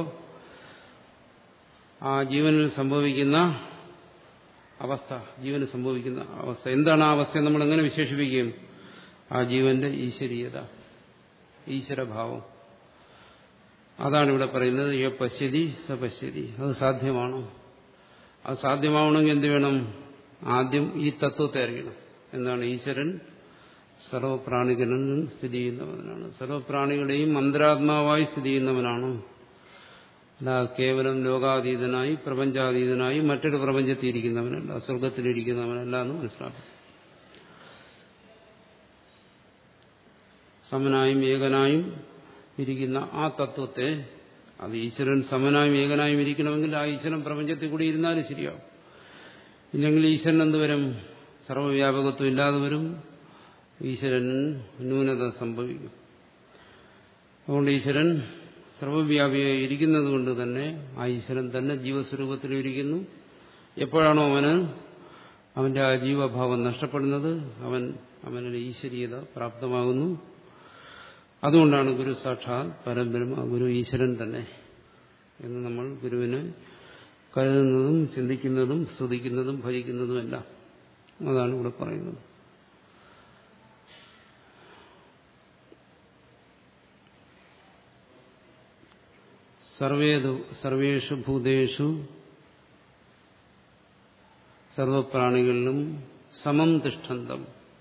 ആ ജീവനിൽ സംഭവിക്കുന്ന അവസ്ഥ ജീവന് സംഭവിക്കുന്ന അവസ്ഥ എന്താണ് ആ അവസ്ഥ നമ്മൾ എങ്ങനെ വിശേഷിപ്പിക്കും ആ ജീവന്റെ ഈശ്വരീയത ഈശ്വരഭാവം അതാണ് ഇവിടെ പറയുന്നത് യ പശ്യതി സ പശ്യതി അത് സാധ്യമാണോ അത് സാധ്യമാവണമെങ്കിൽ എന്ത് വേണം ആദ്യം ഈ തത്വത്തെ അറിയണം എന്താണ് ഈശ്വരൻ സർവപ്രാണികളിലും സ്ഥിതി ചെയ്യുന്നവനാണ് സർവപ്രാണികളെയും മന്ത്രാത്മാവായി സ്ഥിതി ചെയ്യുന്നവനാണ് അല്ല കേവലം ലോകാതീതനായി പ്രപഞ്ചാതീതനായി മറ്റൊരു പ്രപഞ്ചത്തിയിരിക്കുന്നവനല്ല സ്വർഗത്തിലിരിക്കുന്നവനല്ല എന്ന് മനസ്സിലാക്കും സമനായും ഏകനായും ഇരിക്കുന്ന ആ തത്വത്തെ അത് ഈശ്വരൻ സമനായും ഏകനായും ഇരിക്കണമെങ്കിൽ ആ ഈശ്വരൻ പ്രപഞ്ചത്തിൽ കൂടി ഇരുന്നാലും ശരിയാവും ഇല്ലെങ്കിൽ ഈശ്വരൻ എന്തുവരും സർവവ്യാപകത്വം ഇല്ലാതെ വരും ഈശ്വരൻ ന്യൂനത സംഭവിക്കും അതുകൊണ്ട് ഈശ്വരൻ സർവവ്യാപിയായി ഇരിക്കുന്നത് കൊണ്ട് തന്നെ ആ ഈശ്വരൻ തന്നെ ജീവസ്വരൂപത്തിൽ ഇരിക്കുന്നു എപ്പോഴാണോ അവന് അവന്റെ ആ ജീവഭാവം നഷ്ടപ്പെടുന്നത് അവൻ അവന് ഈശ്വരീയത പ്രാപ്തമാകുന്നു അതുകൊണ്ടാണ് ഗുരു സാക്ഷാത് പരബ്രഹ്മ ഗുരു ഈശ്വരൻ തന്നെ എന്ന് നമ്മൾ ഗുരുവിനെ കരുതുന്നതും ചിന്തിക്കുന്നതും സ്തുതിക്കുന്നതും ഭജിക്കുന്നതുമെല്ലാം അതാണ് ഇവിടെ പറയുന്നത് സർവേതു സർവേഷു ഭൂതേഷു സർവപ്രാണികളിലും സമം തിഷ്ഠന്തം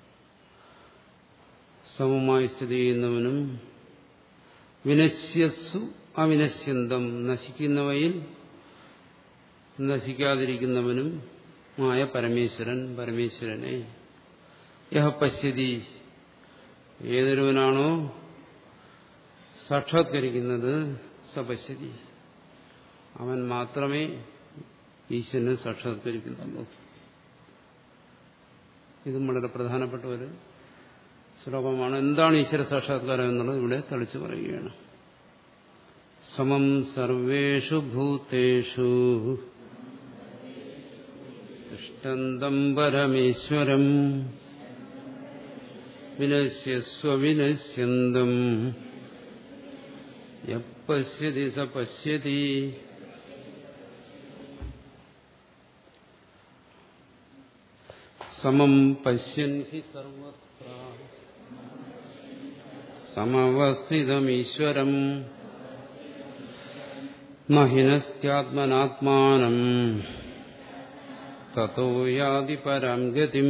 സമമായി സ്ഥിതി ചെയ്യുന്നവനും വിനശ്യസ്സു അവിനശ്യന്തം നശിക്കുന്നവയിൽ നശിക്കാതിരിക്കുന്നവനും ആയ പരമേശ്വരൻ പരമേശ്വരനെ യഹ പശ്യതി ഏതൊരുവനാണോ സാക്ഷാത്കരിക്കുന്നത് സപശ്യതി അവൻ മാത്രമേ ഈശ്വരനെ സാക്ഷാത്കരിക്കുന്നുള്ളൂ ഇതും വളരെ പ്രധാനപ്പെട്ട ഒരു ശ്ലോകമാണ് എന്താണ് ഈശ്വര സാക്ഷാത്കാരം എന്നുള്ളത് ഇവിടെ തളിച്ചു പറയുകയാണ് സമം സർവേഷു ഭൂതേഷു തിഷ്ടന്തം പരമേശ്വരം വിനശ്യസ്വവിനശ്യന്തം യശ്യതി സ പശ്യതി സമം പശ്യൻ ഹി സർവത്ര സമവസ്ഥിതമീശ്വരം നഹിനസ്ത്യാത്മനാത്മാനം തോ യാതി പരാം ഗതിം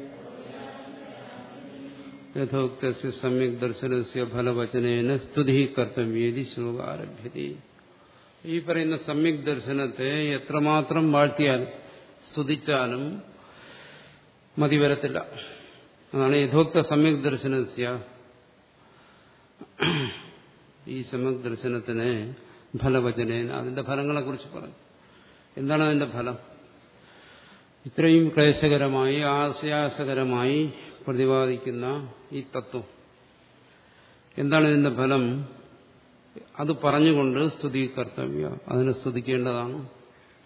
യഥോക്ത സമ്യക് ദർശനസ്യ ഫലവചനേന സ്തുതി കർത്തവ്യേതി ശ്ലോകാരഭ്യതി ഈ പറയുന്ന സമ്യക് ദർശനത്തെ എത്രമാത്രം വാഴ്ത്തിയാലും സ്തുതിച്ചാലും മതി വരത്തില്ല അതാണ് യഥോക്ത സമ്യക് ദർശനസ്യ ഈ സമ്യക് ദർശനത്തിന് ഫലവചനേന അതിന്റെ ഫലങ്ങളെക്കുറിച്ച് പറഞ്ഞു എന്താണ് അതിന്റെ ഫലം ഇത്രയും ക്ലേശകരമായി ആശ്വാസകരമായി പ്രതിപാദിക്കുന്ന ഈ തത്വം എന്താണ് ഇതിന്റെ ഫലം അത് പറഞ്ഞുകൊണ്ട് സ്തുതി കർത്തവ്യ അതിനെ സ്തുതിക്കേണ്ടതാണ്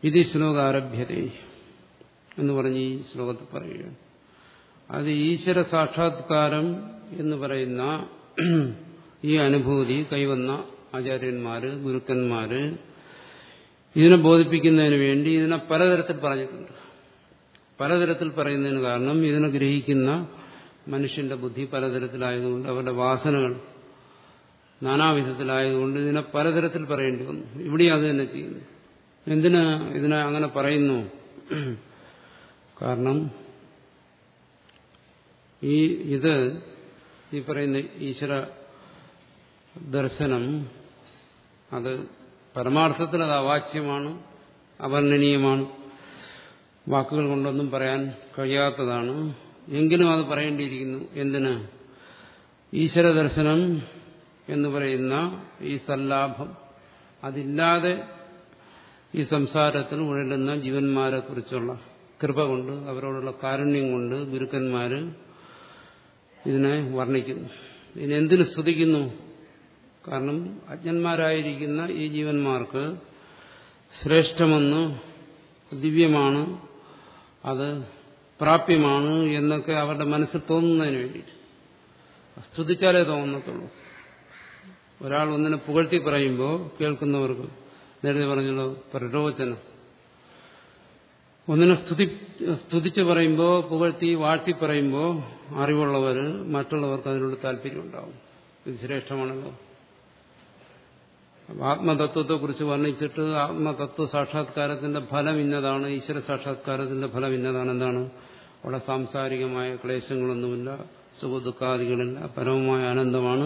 ഇത് ശ്ലോക ആരഭ്യത എന്ന് പറഞ്ഞ് ഈ ശ്ലോകത്തിൽ പറയുകയാണ് അത് ഈശ്വര സാക്ഷാത്കാരം എന്ന് പറയുന്ന ഈ അനുഭൂതി കൈവന്ന ആചാര്യന്മാര് ഗുരുക്കന്മാര് ഇതിനെ ബോധിപ്പിക്കുന്നതിന് വേണ്ടി ഇതിനെ പലതരത്തിൽ പറഞ്ഞിട്ടുണ്ട് പലതരത്തിൽ പറയുന്നതിന് കാരണം ഇതിനെ ഗ്രഹിക്കുന്ന മനുഷ്യന്റെ ബുദ്ധി പലതരത്തിലായതുകൊണ്ട് അവരുടെ വാസനകൾ നാനാവിധത്തിലായതുകൊണ്ട് ഇതിനെ പലതരത്തിൽ പറയേണ്ടി വന്നു ഇവിടെ അത് തന്നെ ചെയ്യുന്നു എന്തിനാ ഇതിനെ അങ്ങനെ പറയുന്നു കാരണം ഈ ഇത് ഈ പറയുന്ന ഈശ്വര ദർശനം അത് പരമാർത്ഥത്തിൽ അത് അവാച്യമാണ് അവർണ്ണനീയമാണ് വാക്കുകൾ കൊണ്ടൊന്നും പറയാൻ കഴിയാത്തതാണ് എങ്കിലും അത് പറയേണ്ടിയിരിക്കുന്നു എന്തിന് ഈശ്വര ദർശനം എന്ന് പറയുന്ന ഈ സല്ലാഭം അതില്ലാതെ ഈ സംസാരത്തിൽ ഉഴലുന്ന ജീവന്മാരെ കുറിച്ചുള്ള കൃപ കൊണ്ട് അവരോടുള്ള കാരുണ്യം കൊണ്ട് ഗുരുക്കന്മാര് ഇതിനെ വർണ്ണിക്കുന്നു ഇതിനെന്തിനു സ്തുതിക്കുന്നു കാരണം അജ്ഞന്മാരായിരിക്കുന്ന ഈ ജീവന്മാർക്ക് ശ്രേഷ്ഠമെന്ന് ദിവ്യമാണ് അത് പ്രാപ്യമാണ് എന്നൊക്കെ അവരുടെ മനസ്സിൽ തോന്നുന്നതിന് വേണ്ടിയിട്ട് സ്തുതിച്ചാലേ തോന്നത്തുള്ളൂ ഒരാൾ ഒന്നിനെ പുകഴ്ത്തി പറയുമ്പോൾ കേൾക്കുന്നവർക്ക് നേരത്തെ പറഞ്ഞല്ലോ പ്രരോചനം ഒന്നിനെ സ്തുതി സ്തുതിച്ച് പറയുമ്പോൾ പുകഴ്ത്തി വാഴ്ത്തി പറയുമ്പോൾ അറിവുള്ളവർ മറ്റുള്ളവർക്ക് അതിനോട് താല്പര്യമുണ്ടാവും ഇത് ശ്രേഷ്ഠമാണല്ലോ ആത്മതത്വത്തെക്കുറിച്ച് വർണ്ണിച്ചിട്ട് ആത്മതത്വ സാക്ഷാത്കാരത്തിന്റെ ഫലം ഇന്നതാണ് ഈശ്വര സാക്ഷാത്കാരത്തിന്റെ ഫലം ഇന്നതാണ് എന്താണ് അവിടെ സാംസാരികമായ ക്ലേശങ്ങളൊന്നുമില്ല സുഖദുഃഖാദികളില്ല പരമമായ ആനന്ദമാണ്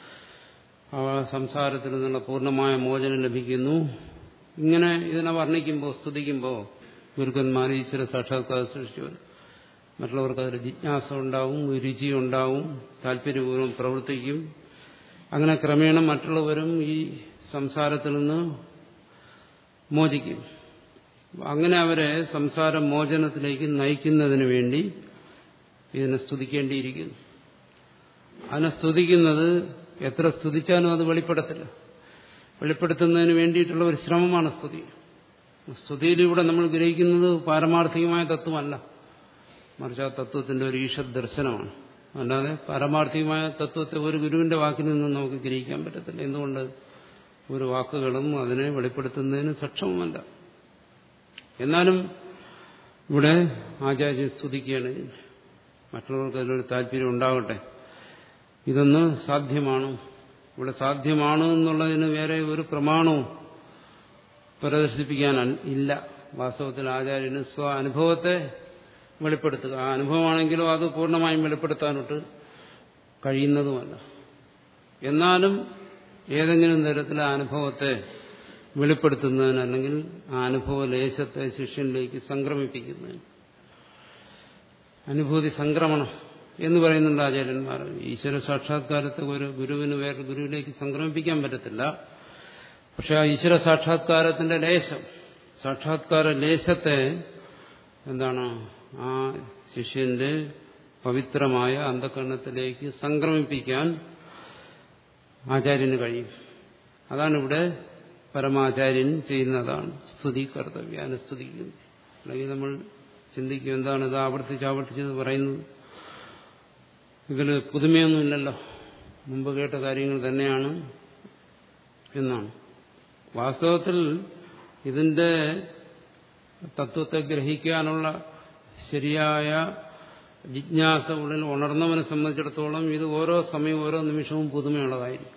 ആ സംസാരത്തിൽ നിന്നുള്ള പൂർണ്ണമായ മോചനം ലഭിക്കുന്നു ഇങ്ങനെ ഇതിനെ വർണ്ണിക്കുമ്പോൾ സ്തുതിക്കുമ്പോൾ ഗുരുക്കന്മാർ ഈശ്വര സാക്ഷാത്കാരം സൃഷ്ടിച്ചവർ മറ്റുള്ളവർക്ക് അതിൽ ജിജ്ഞാസ ഉണ്ടാവും രുചി ഉണ്ടാവും താല്പര്യപൂർവ്വം പ്രവർത്തിക്കും അങ്ങനെ ക്രമേണ മറ്റുള്ളവരും ഈ സംസാരത്തിൽ നിന്ന് മോചിക്കും അങ്ങനെ അവരെ സംസാര മോചനത്തിലേക്ക് നയിക്കുന്നതിന് വേണ്ടി ഇതിനെ സ്തുതിക്കേണ്ടിയിരിക്കുന്നു അതിനെ സ്തുതിക്കുന്നത് എത്ര സ്തുതിച്ചാലും അത് വെളിപ്പെടുത്തില്ല വെളിപ്പെടുത്തുന്നതിന് വേണ്ടിയിട്ടുള്ള ഒരു ശ്രമമാണ് സ്തുതി സ്തുതിയിലൂടെ നമ്മൾ ഗ്രഹിക്കുന്നത് പാരമാർത്ഥികമായ തത്വമല്ല മറിച്ച് ആ തത്വത്തിന്റെ ഒരു ഈഷത് ദർശനമാണ് അല്ലാതെ പാരമാർത്ഥികമായ തത്വത്തെ ഒരു ഗുരുവിന്റെ വാക്കിൽ നിന്നും നമുക്ക് ഗ്രഹിക്കാൻ പറ്റത്തില്ല എന്തുകൊണ്ട് ഒരു വാക്കുകളും അതിനെ വെളിപ്പെടുത്തുന്നതിന് സക്ഷമമല്ല എന്നാലും ഇവിടെ ആചാര്യൻ സ്തുതിക്കുകയാണ് മറ്റുള്ളവർക്ക് അതിലൊരു താല്പര്യം ഉണ്ടാകട്ടെ ഇതൊന്ന് സാധ്യമാണ് ഇവിടെ സാധ്യമാണ് എന്നുള്ളതിന് വേറെ ഒരു പ്രമാണവും പ്രദർശിപ്പിക്കാൻ ഇല്ല വാസ്തവത്തിൽ ആചാര്യന് സ്വ അനുഭവത്തെ വെളിപ്പെടുത്തുക ആ അനുഭവമാണെങ്കിലും അത് പൂർണ്ണമായും വെളിപ്പെടുത്താനൊട്ട് കഴിയുന്നതുമല്ല എന്നാലും ഏതെങ്കിലും തരത്തിൽ ആ അനുഭവത്തെ വെളിപ്പെടുത്തുന്നതിന് അല്ലെങ്കിൽ ആ അനുഭവ ലേശത്തെ ശിഷ്യനിലേക്ക് സംക്രമിപ്പിക്കുന്നതിന് അനുഭൂതി സംക്രമണം എന്ന് പറയുന്നുണ്ട് ആചാര്യന്മാർ ഈശ്വര സാക്ഷാത്കാരത്തെ ഒരു ഗുരുവിന് വേറെ ഗുരുവിലേക്ക് സംക്രമിപ്പിക്കാൻ പറ്റത്തില്ല പക്ഷെ ആ ഈശ്വര സാക്ഷാത്കാരത്തിന്റെ ലേശം സാക്ഷാത്കാര ലേശത്തെ എന്താണ് ആ ശിഷ്യന്റെ പവിത്രമായ അന്ധകരണത്തിലേക്ക് സംക്രമിപ്പിക്കാൻ ആചാര്യന് കഴിയും അതാണ് ഇവിടെ പരമാചാര്യൻ ചെയ്യുന്നതാണ് സ്തുതി കർത്തവ്യ അനുസ്തുതിക്കുന്നു അല്ലെങ്കിൽ നമ്മൾ ചിന്തിക്കും എന്താണ് ഇത് ആവർത്തിച്ച് ആവർത്തിച്ചത് പറയുന്നത് ഇതിൽ പുതുമയൊന്നുമില്ലല്ലോ മുമ്പ് കേട്ട കാര്യങ്ങൾ തന്നെയാണ് എന്നാണ് വാസ്തവത്തിൽ ഇതിന്റെ തത്വത്തെ ഗ്രഹിക്കാനുള്ള ശരിയായ ജിജ്ഞാസ ഉള്ളിൽ ഉണർന്നവനെ സംബന്ധിച്ചിടത്തോളം ഇത് ഓരോ സമയവും ഓരോ നിമിഷവും പുതുമയുള്ളതായിരിക്കും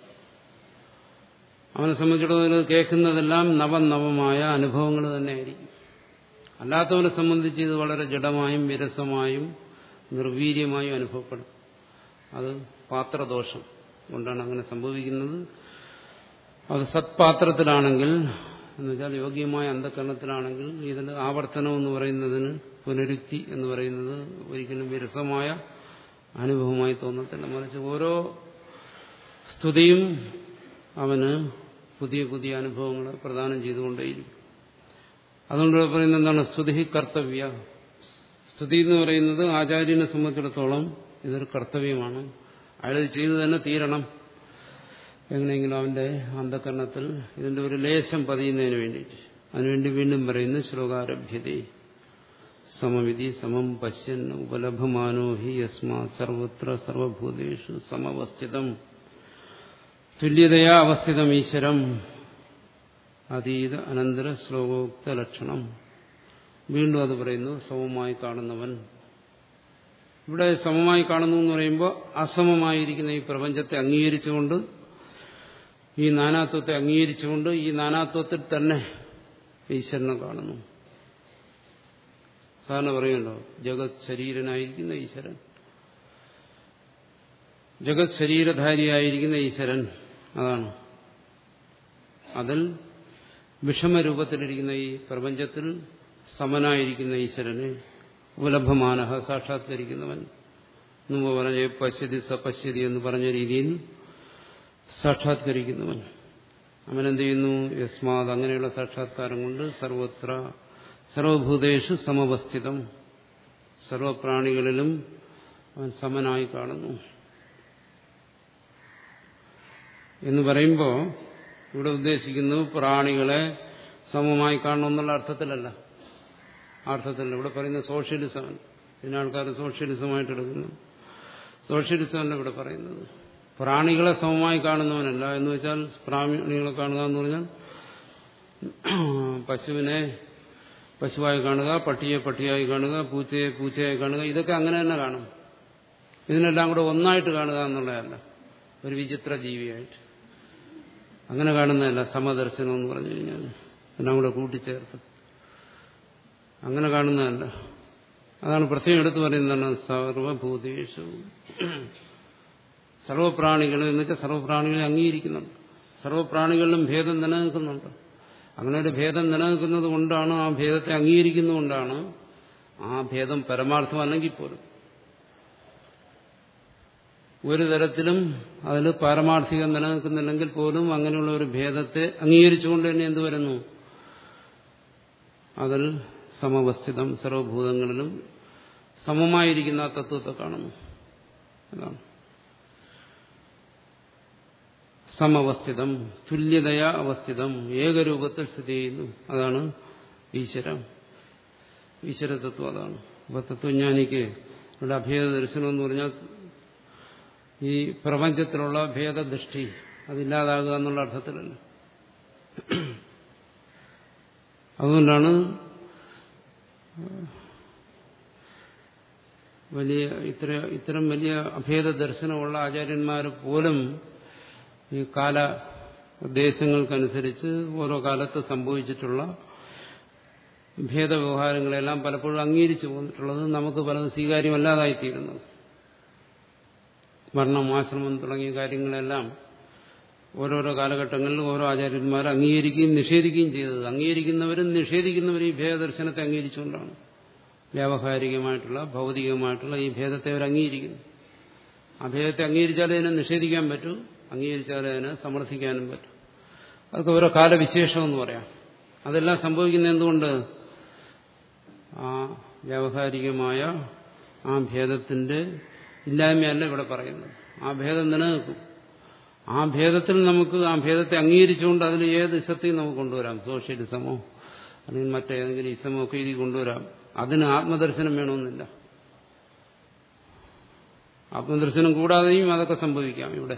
അവനെ സംബന്ധിച്ചിടത്തോളം ഇത് കേൾക്കുന്നതെല്ലാം നവനവമായ അനുഭവങ്ങൾ തന്നെയായിരിക്കും അല്ലാത്തവനെ സംബന്ധിച്ച് ഇത് വളരെ ജഡമായും വിരസമായും നിർവീര്യമായും അനുഭവപ്പെടും അത് പാത്രദോഷം കൊണ്ടാണ് അങ്ങനെ സംഭവിക്കുന്നത് അത് സത്പാത്രത്തിലാണെങ്കിൽ എന്നുവെച്ചാൽ യോഗ്യമായ അന്ധകരണത്തിലാണെങ്കിൽ ഇതിന് ആവർത്തനം എന്ന് പറയുന്നതിന് പുനരുക്തി എന്ന് പറയുന്നത് ഒരിക്കലും വിരസമായ അനുഭവമായി തോന്നത്തില്ല മറിച്ച് ഓരോ സ്തുതിയും അവന് പുതിയ പുതിയ അനുഭവങ്ങൾ പ്രദാനം ചെയ്തുകൊണ്ടേയിരിക്കും അതുകൊണ്ട് പറയുന്നത് എന്താണ് സ്തുതി കർത്തവ്യ സ്തുതി എന്ന് പറയുന്നത് ആചാര്യനെ സംബന്ധിച്ചിടത്തോളം ഇതൊരു കർത്തവ്യമാണ് അയാൾ ചെയ്തു തന്നെ തീരണം എങ്ങനെയെങ്കിലും അവന്റെ അന്ധകരണത്തിൽ ഇതിന്റെ ഒരു ലേശം പതിയുന്നതിന് വേണ്ടിയിട്ട് അതിനുവേണ്ടി വീണ്ടും പറയുന്നു ശ്ലോകാരഭ്യതേ സമവിധി സമം പശ്യൻ ഉപലഭമാനോ ഹി യസ്മാ സർവത്ര സർവഭൂതേഷു സമവസ്ഥിതം തുല്യതയാ അവസ്ഥിതം ഈശ്വരം അതീത അനന്തര ശ്ലോകോക്ത ലക്ഷണം വീണ്ടും അത് പറയുന്നു സമമായി കാണുന്നവൻ ഇവിടെ സമമായി കാണുന്നു എന്ന് പറയുമ്പോൾ അസമമായിരിക്കുന്ന ഈ പ്രപഞ്ചത്തെ അംഗീകരിച്ചുകൊണ്ട് ഈ നാനാത്വത്തെ അംഗീകരിച്ചുകൊണ്ട് ഈ നാനാത്വത്തിൽ തന്നെ ഈശ്വരനെ കാണുന്നു സാധാരണ പറയുമല്ലോ ജഗത് ശരീരനായിരിക്കുന്ന ഈശ്വരൻ ജഗത് ശരീരധാരിയായിരിക്കുന്ന ഈശ്വരൻ അതാണ് അതിൽ വിഷമരൂപത്തിലിരിക്കുന്ന ഈ പ്രപഞ്ചത്തിൽ സമനായിരിക്കുന്ന ഈശ്വരനെ ഉപലഭമാനഹ സാക്ഷാത്കരിക്കുന്നവൻ മുമ്പ് പറഞ്ഞ പശ്യതി സപശ്യതി എന്ന് പറഞ്ഞ രീതിയിൽ സാക്ഷാത്കരിക്കുന്നവൻ അവനെന്ത് ചെയ്യുന്നു യസ്മാത് അങ്ങനെയുള്ള സാക്ഷാത്കാരം കൊണ്ട് സർവത്ര സർവഭൂതേഷു സമവസ്ഥിതം സർവപ്രാണികളിലും അവൻ സമനായി കാണുന്നു എന്ന് പറയുമ്പോൾ ഇവിടെ ഉദ്ദേശിക്കുന്നു പ്രാണികളെ സമമായി കാണണമെന്നുള്ള അർത്ഥത്തിലല്ല അർത്ഥത്തിലല്ല ഇവിടെ പറയുന്ന സോഷ്യലിസം ഇതിന് ആൾക്കാർ സോഷ്യലിസമായിട്ട് എടുക്കുന്നു സോഷ്യലിസമല്ല ഇവിടെ പറയുന്നത് പ്രാണികളെ സമമായി കാണുന്നവനല്ല എന്ന് വെച്ചാൽ പ്രാണികളെ കാണുക എന്ന് പറഞ്ഞാൽ പശുവിനെ പശുവായി കാണുക പട്ടിയെ പട്ടിയായി കാണുക പൂച്ചയെ പൂച്ചയായി കാണുക ഇതൊക്കെ അങ്ങനെ തന്നെ കാണും ഇതിനെല്ലാം കൂടെ ഒന്നായിട്ട് കാണുക എന്നുള്ളതല്ല ഒരു വിചിത്ര ജീവിയായിട്ട് അങ്ങനെ കാണുന്നതല്ല സമദർശനം എന്ന് പറഞ്ഞു കഴിഞ്ഞാൽ എല്ലാം കൂടെ കൂട്ടിച്ചേർത്ത് അങ്ങനെ കാണുന്നതല്ല അതാണ് പ്രത്യേകം എടുത്തു പറയുന്നതാണ് സർവഭൂതേഷു സർവപ്രാണികൾ എന്ന് വെച്ചാൽ സർവപ്രാണികളെ അംഗീകരിക്കുന്നുണ്ട് സർവപ്രാണികളിലും ഭേദം നിലനിൽക്കുന്നുണ്ട് അങ്ങനെ ഒരു ഭേദം നിലനിൽക്കുന്നത് കൊണ്ടാണ് ആ ഭേദത്തെ അംഗീകരിക്കുന്നതുകൊണ്ടാണ് ആ ഭേദം പരമാർത്ഥമല്ലെങ്കിൽ പോലും ഒരു തരത്തിലും അതിൽ പാരമാർത്ഥികം നിലനിൽക്കുന്നില്ലെങ്കിൽ പോലും അങ്ങനെയുള്ള ഒരു ഭേദത്തെ അംഗീകരിച്ചുകൊണ്ട് തന്നെ എന്ത് വരുന്നു അതിൽ സമവസ്ഥിതം സർവഭൂതങ്ങളിലും സമമായിരിക്കുന്ന ആ തത്വത്തെ കാണുന്നു അതാണ് സമവസ്ഥിതം തുല്യതയാ അവസ്ഥിതം ഏകരൂപത്തിൽ സ്ഥിതി ചെയ്യുന്നു അതാണ് ഈശ്വരം ഈശ്വര തത്വം അതാണ് അപ്പൊ തത്വജ്ഞാനിക്ക് ഇവിടെ അഭേദ ദർശനം എന്ന് പറഞ്ഞാൽ ഈ പ്രപഞ്ചത്തിലുള്ള ഭേദദൃഷ്ടി അതില്ലാതാകുക എന്നുള്ള അർത്ഥത്തിലല്ല അതുകൊണ്ടാണ് വലിയ ഇത്ര ഇത്തരം വലിയ അഭേദ ദർശനമുള്ള ആചാര്യന്മാർ പോലും ഈ കാല ദേശങ്ങൾക്കനുസരിച്ച് ഓരോ കാലത്ത് സംഭവിച്ചിട്ടുള്ള ഭേദവ്യവഹാരങ്ങളെല്ലാം പലപ്പോഴും അംഗീകരിച്ചു പോന്നിട്ടുള്ളത് നമുക്ക് പലതും സ്വീകാര്യമല്ലാതായിത്തീരുന്നത് വർണ്ണം ആശ്രമം തുടങ്ങിയ കാര്യങ്ങളെല്ലാം ഓരോരോ കാലഘട്ടങ്ങളിൽ ഓരോ ആചാര്യന്മാർ അംഗീകരിക്കുകയും നിഷേധിക്കുകയും ചെയ്തത് അംഗീകരിക്കുന്നവരും നിഷേധിക്കുന്നവരും ഈ ഭേദദർശനത്തെ അംഗീകരിച്ചുകൊണ്ടാണ് വ്യാവഹാരികമായിട്ടുള്ള ഭൗതികമായിട്ടുള്ള ഈ ഭേദത്തെ അവർ അംഗീകരിക്കുന്നു ആ ഭേദത്തെ അംഗീകരിച്ചാലേ അതിനെ നിഷേധിക്കാൻ പറ്റൂ അംഗീകരിച്ചാലേ അതിനെ സമർത്ഥിക്കാനും പറ്റും അതൊക്കെ ഓരോ കാലവിശേഷം എന്ന് പറയാം അതെല്ലാം സംഭവിക്കുന്ന എന്തുകൊണ്ട് ആ വ്യാവഹാരികമായ ആ ഭേദത്തിന്റെ ഇല്ലായ്മയല്ല ഇവിടെ പറയുന്നത് ആ ഭേദം നിലനിൽക്കും ആ ഭേദത്തിൽ നമുക്ക് ആ ഭേദത്തെ അംഗീകരിച്ചുകൊണ്ട് അതിൽ ഏത് ഇസത്തെയും നമുക്ക് കൊണ്ടുവരാം സോഷ്യലിസമോ അല്ലെങ്കിൽ മറ്റേതെങ്കിലും ഇസമോ ഒക്കെ ഇതിൽ കൊണ്ടുവരാം അതിന് ആത്മദർശനം വേണമെന്നില്ല ആത്മദർശനം കൂടാതെയും അതൊക്കെ സംഭവിക്കാം ഇവിടെ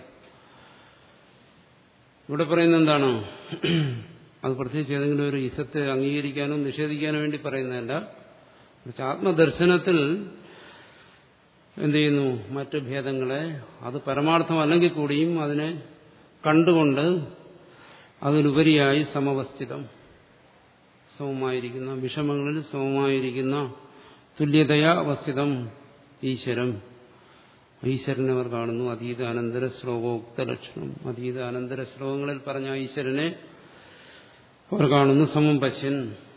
ഇവിടെ പറയുന്നത് എന്താണ് അത് പ്രത്യേകിച്ച് ഏതെങ്കിലും ഒരു ഇസത്തെ അംഗീകരിക്കാനോ നിഷേധിക്കാനോ വേണ്ടി പറയുന്നതല്ല ആത്മദർശനത്തിൽ എന്ത് ചെയ്യുന്നു മറ്റ് ഭേദങ്ങളെ അത് പരമാർത്ഥമല്ലെങ്കിൽ കൂടിയും അതിനെ കണ്ടുകൊണ്ട് അതിലുപരിയായി സമവസ്ഥിതം സമമായിരിക്കുന്ന വിഷമങ്ങളിൽ സമമായിരിക്കുന്ന തുല്യതയാ അവസ്ഥിതം ഈശ്വരം ഈശ്വരനെ അവർ കാണുന്നു അതീത അനന്തര ശ്ലോകോക്ത ലക്ഷണം അതീത അനന്തര ശ്ലോകങ്ങളിൽ പറഞ്ഞ ഈശ്വരനെ അവർ കാണുന്നു സമം പശ്യൻ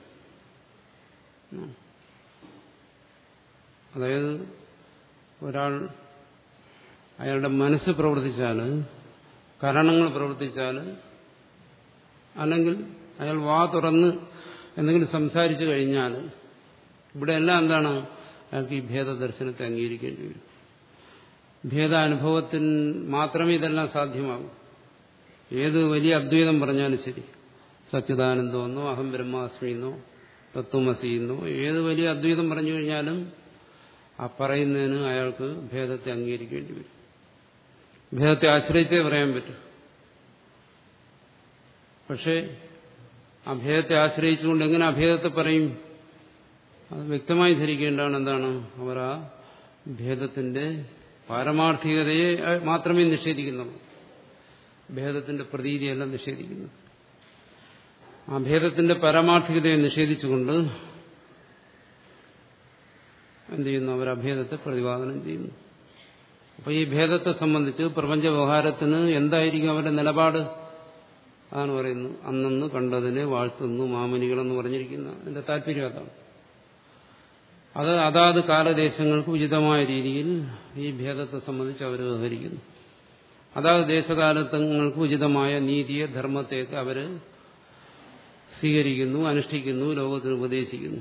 അതായത് ഒരാൾ അയാളുടെ മനസ്സ് പ്രവർത്തിച്ചാൽ കരണങ്ങൾ പ്രവർത്തിച്ചാൽ അല്ലെങ്കിൽ അയാൾ വാ തുറന്ന് എന്തെങ്കിലും സംസാരിച്ചു കഴിഞ്ഞാൽ ഇവിടെ എല്ലാം എന്താണ് അയാൾക്ക് ഈ ഭേദദർശനത്തെ അംഗീകരിക്കേണ്ടി വരും ഭേദാനുഭവത്തിന് മാത്രമേ ഇതെല്ലാം സാധ്യമാകൂ ഏത് വലിയ അദ്വൈതം പറഞ്ഞാലും ശരി സച്ചിദാനന്ദമെന്നോ അഹം ബ്രഹ്മാസ്മി എന്നോ തത്വമസി എന്നോ ഏത് വലിയ അദ്വൈതം പറഞ്ഞു കഴിഞ്ഞാലും ആ പറയുന്നതിന് അയാൾക്ക് ഭേദത്തെ അംഗീകരിക്കേണ്ടി വരും ഭേദത്തെ ആശ്രയിച്ചേ പറയാൻ പറ്റും പക്ഷേ അഭേദത്തെ ആശ്രയിച്ചുകൊണ്ട് എങ്ങനെ അഭേദത്തെ പറയും അത് വ്യക്തമായി ധരിക്കേണ്ടതാണ് എന്താണ് അവർ ആ ഭേദത്തിന്റെ പാരമാർത്ഥികതയെ മാത്രമേ നിഷേധിക്കുന്നുള്ളൂ ഭേദത്തിന്റെ പ്രതീതിയെല്ലാം നിഷേധിക്കുന്നു ആ ഭേദത്തിന്റെ പരമാർത്ഥികതയെ നിഷേധിച്ചുകൊണ്ട് എന്ത് ചെയ്യുന്നു അവർ അഭേദത്തെ പ്രതിപാദനം ചെയ്യുന്നു അപ്പൊ ഈ ഭേദത്തെ സംബന്ധിച്ച് പ്രപഞ്ച വ്യവഹാരത്തിന് എന്തായിരിക്കും അവരുടെ നിലപാട് അതാണ് പറയുന്നു അന്നന്ന് കണ്ടതിനെ വാഴ്ത്തുന്നു മാമനികളെന്ന് പറഞ്ഞിരിക്കുന്ന അതിന്റെ താല്പര്യം അതാണ് അത് അതാത് കാലദേശങ്ങൾക്ക് ഉചിതമായ രീതിയിൽ ഈ ഭേദത്തെ സംബന്ധിച്ച് അവർ വ്യവഹരിക്കുന്നു അതാത് ദേശകാലത്തങ്ങൾക്ക് ഉചിതമായ നീതിയെ ധർമ്മത്തെയൊക്കെ അവർ സ്വീകരിക്കുന്നു അനുഷ്ഠിക്കുന്നു ലോകത്തിന് ഉപദേശിക്കുന്നു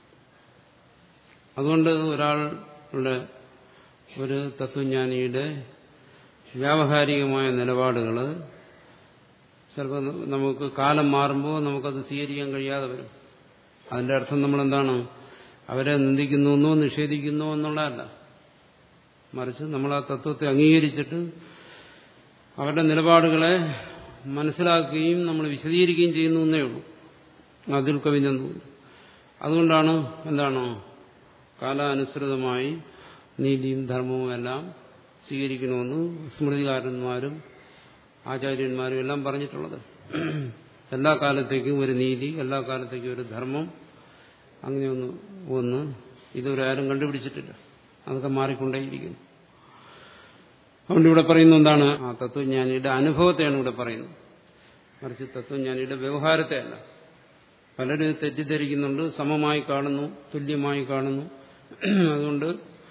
അതുകൊണ്ട് ഒരാളുടെ ഒരു തത്വജ്ഞാനിയുടെ വ്യാവഹാരികമായ നിലപാടുകൾ ചിലപ്പോൾ നമുക്ക് കാലം മാറുമ്പോൾ നമുക്കത് സ്വീകരിക്കാൻ കഴിയാതെ വരും അതിന്റെ അർത്ഥം നമ്മളെന്താണ് അവരെ നിന്ദിക്കുന്നു നിഷേധിക്കുന്നു എന്നുള്ളതല്ല മറിച്ച് നമ്മൾ ആ തത്വത്തെ അംഗീകരിച്ചിട്ട് അവരുടെ നിലപാടുകളെ മനസ്സിലാക്കുകയും നമ്മൾ വിശദീകരിക്കുകയും ചെയ്യുന്നു എന്നേ ഉള്ളൂ അതിൽ കവിഞ്ഞെന്നു അതുകൊണ്ടാണ് എന്താണ് കാലാനുസൃതമായി നീതിയും ധർമ്മവും എല്ലാം സ്വീകരിക്കണമെന്ന് സ്മൃതികാരന്മാരും ആചാര്യന്മാരും എല്ലാം പറഞ്ഞിട്ടുള്ളത് എല്ലാ കാലത്തേക്കും ഒരു നീതി എല്ലാ കാലത്തേക്കും ഒരു ധർമ്മം അങ്ങനെ ഒന്ന് ഒന്ന് ഇതുവരെ ആരും കണ്ടുപിടിച്ചിട്ടില്ല അതൊക്കെ മാറിക്കൊണ്ടേയിരിക്കുന്നു അതുകൊണ്ട് ഇവിടെ പറയുന്ന എന്താണ് ആ തത്വജ്ഞാനിയുടെ അനുഭവത്തെയാണ് ഇവിടെ പറയുന്നത് മറിച്ച് തത്വജ്ഞാനിയുടെ വ്യവഹാരത്തെ അല്ല പലരും തെറ്റിദ്ധരിക്കുന്നുണ്ട് സമമായി കാണുന്നു തുല്യമായി കാണുന്നു അതുകൊണ്ട്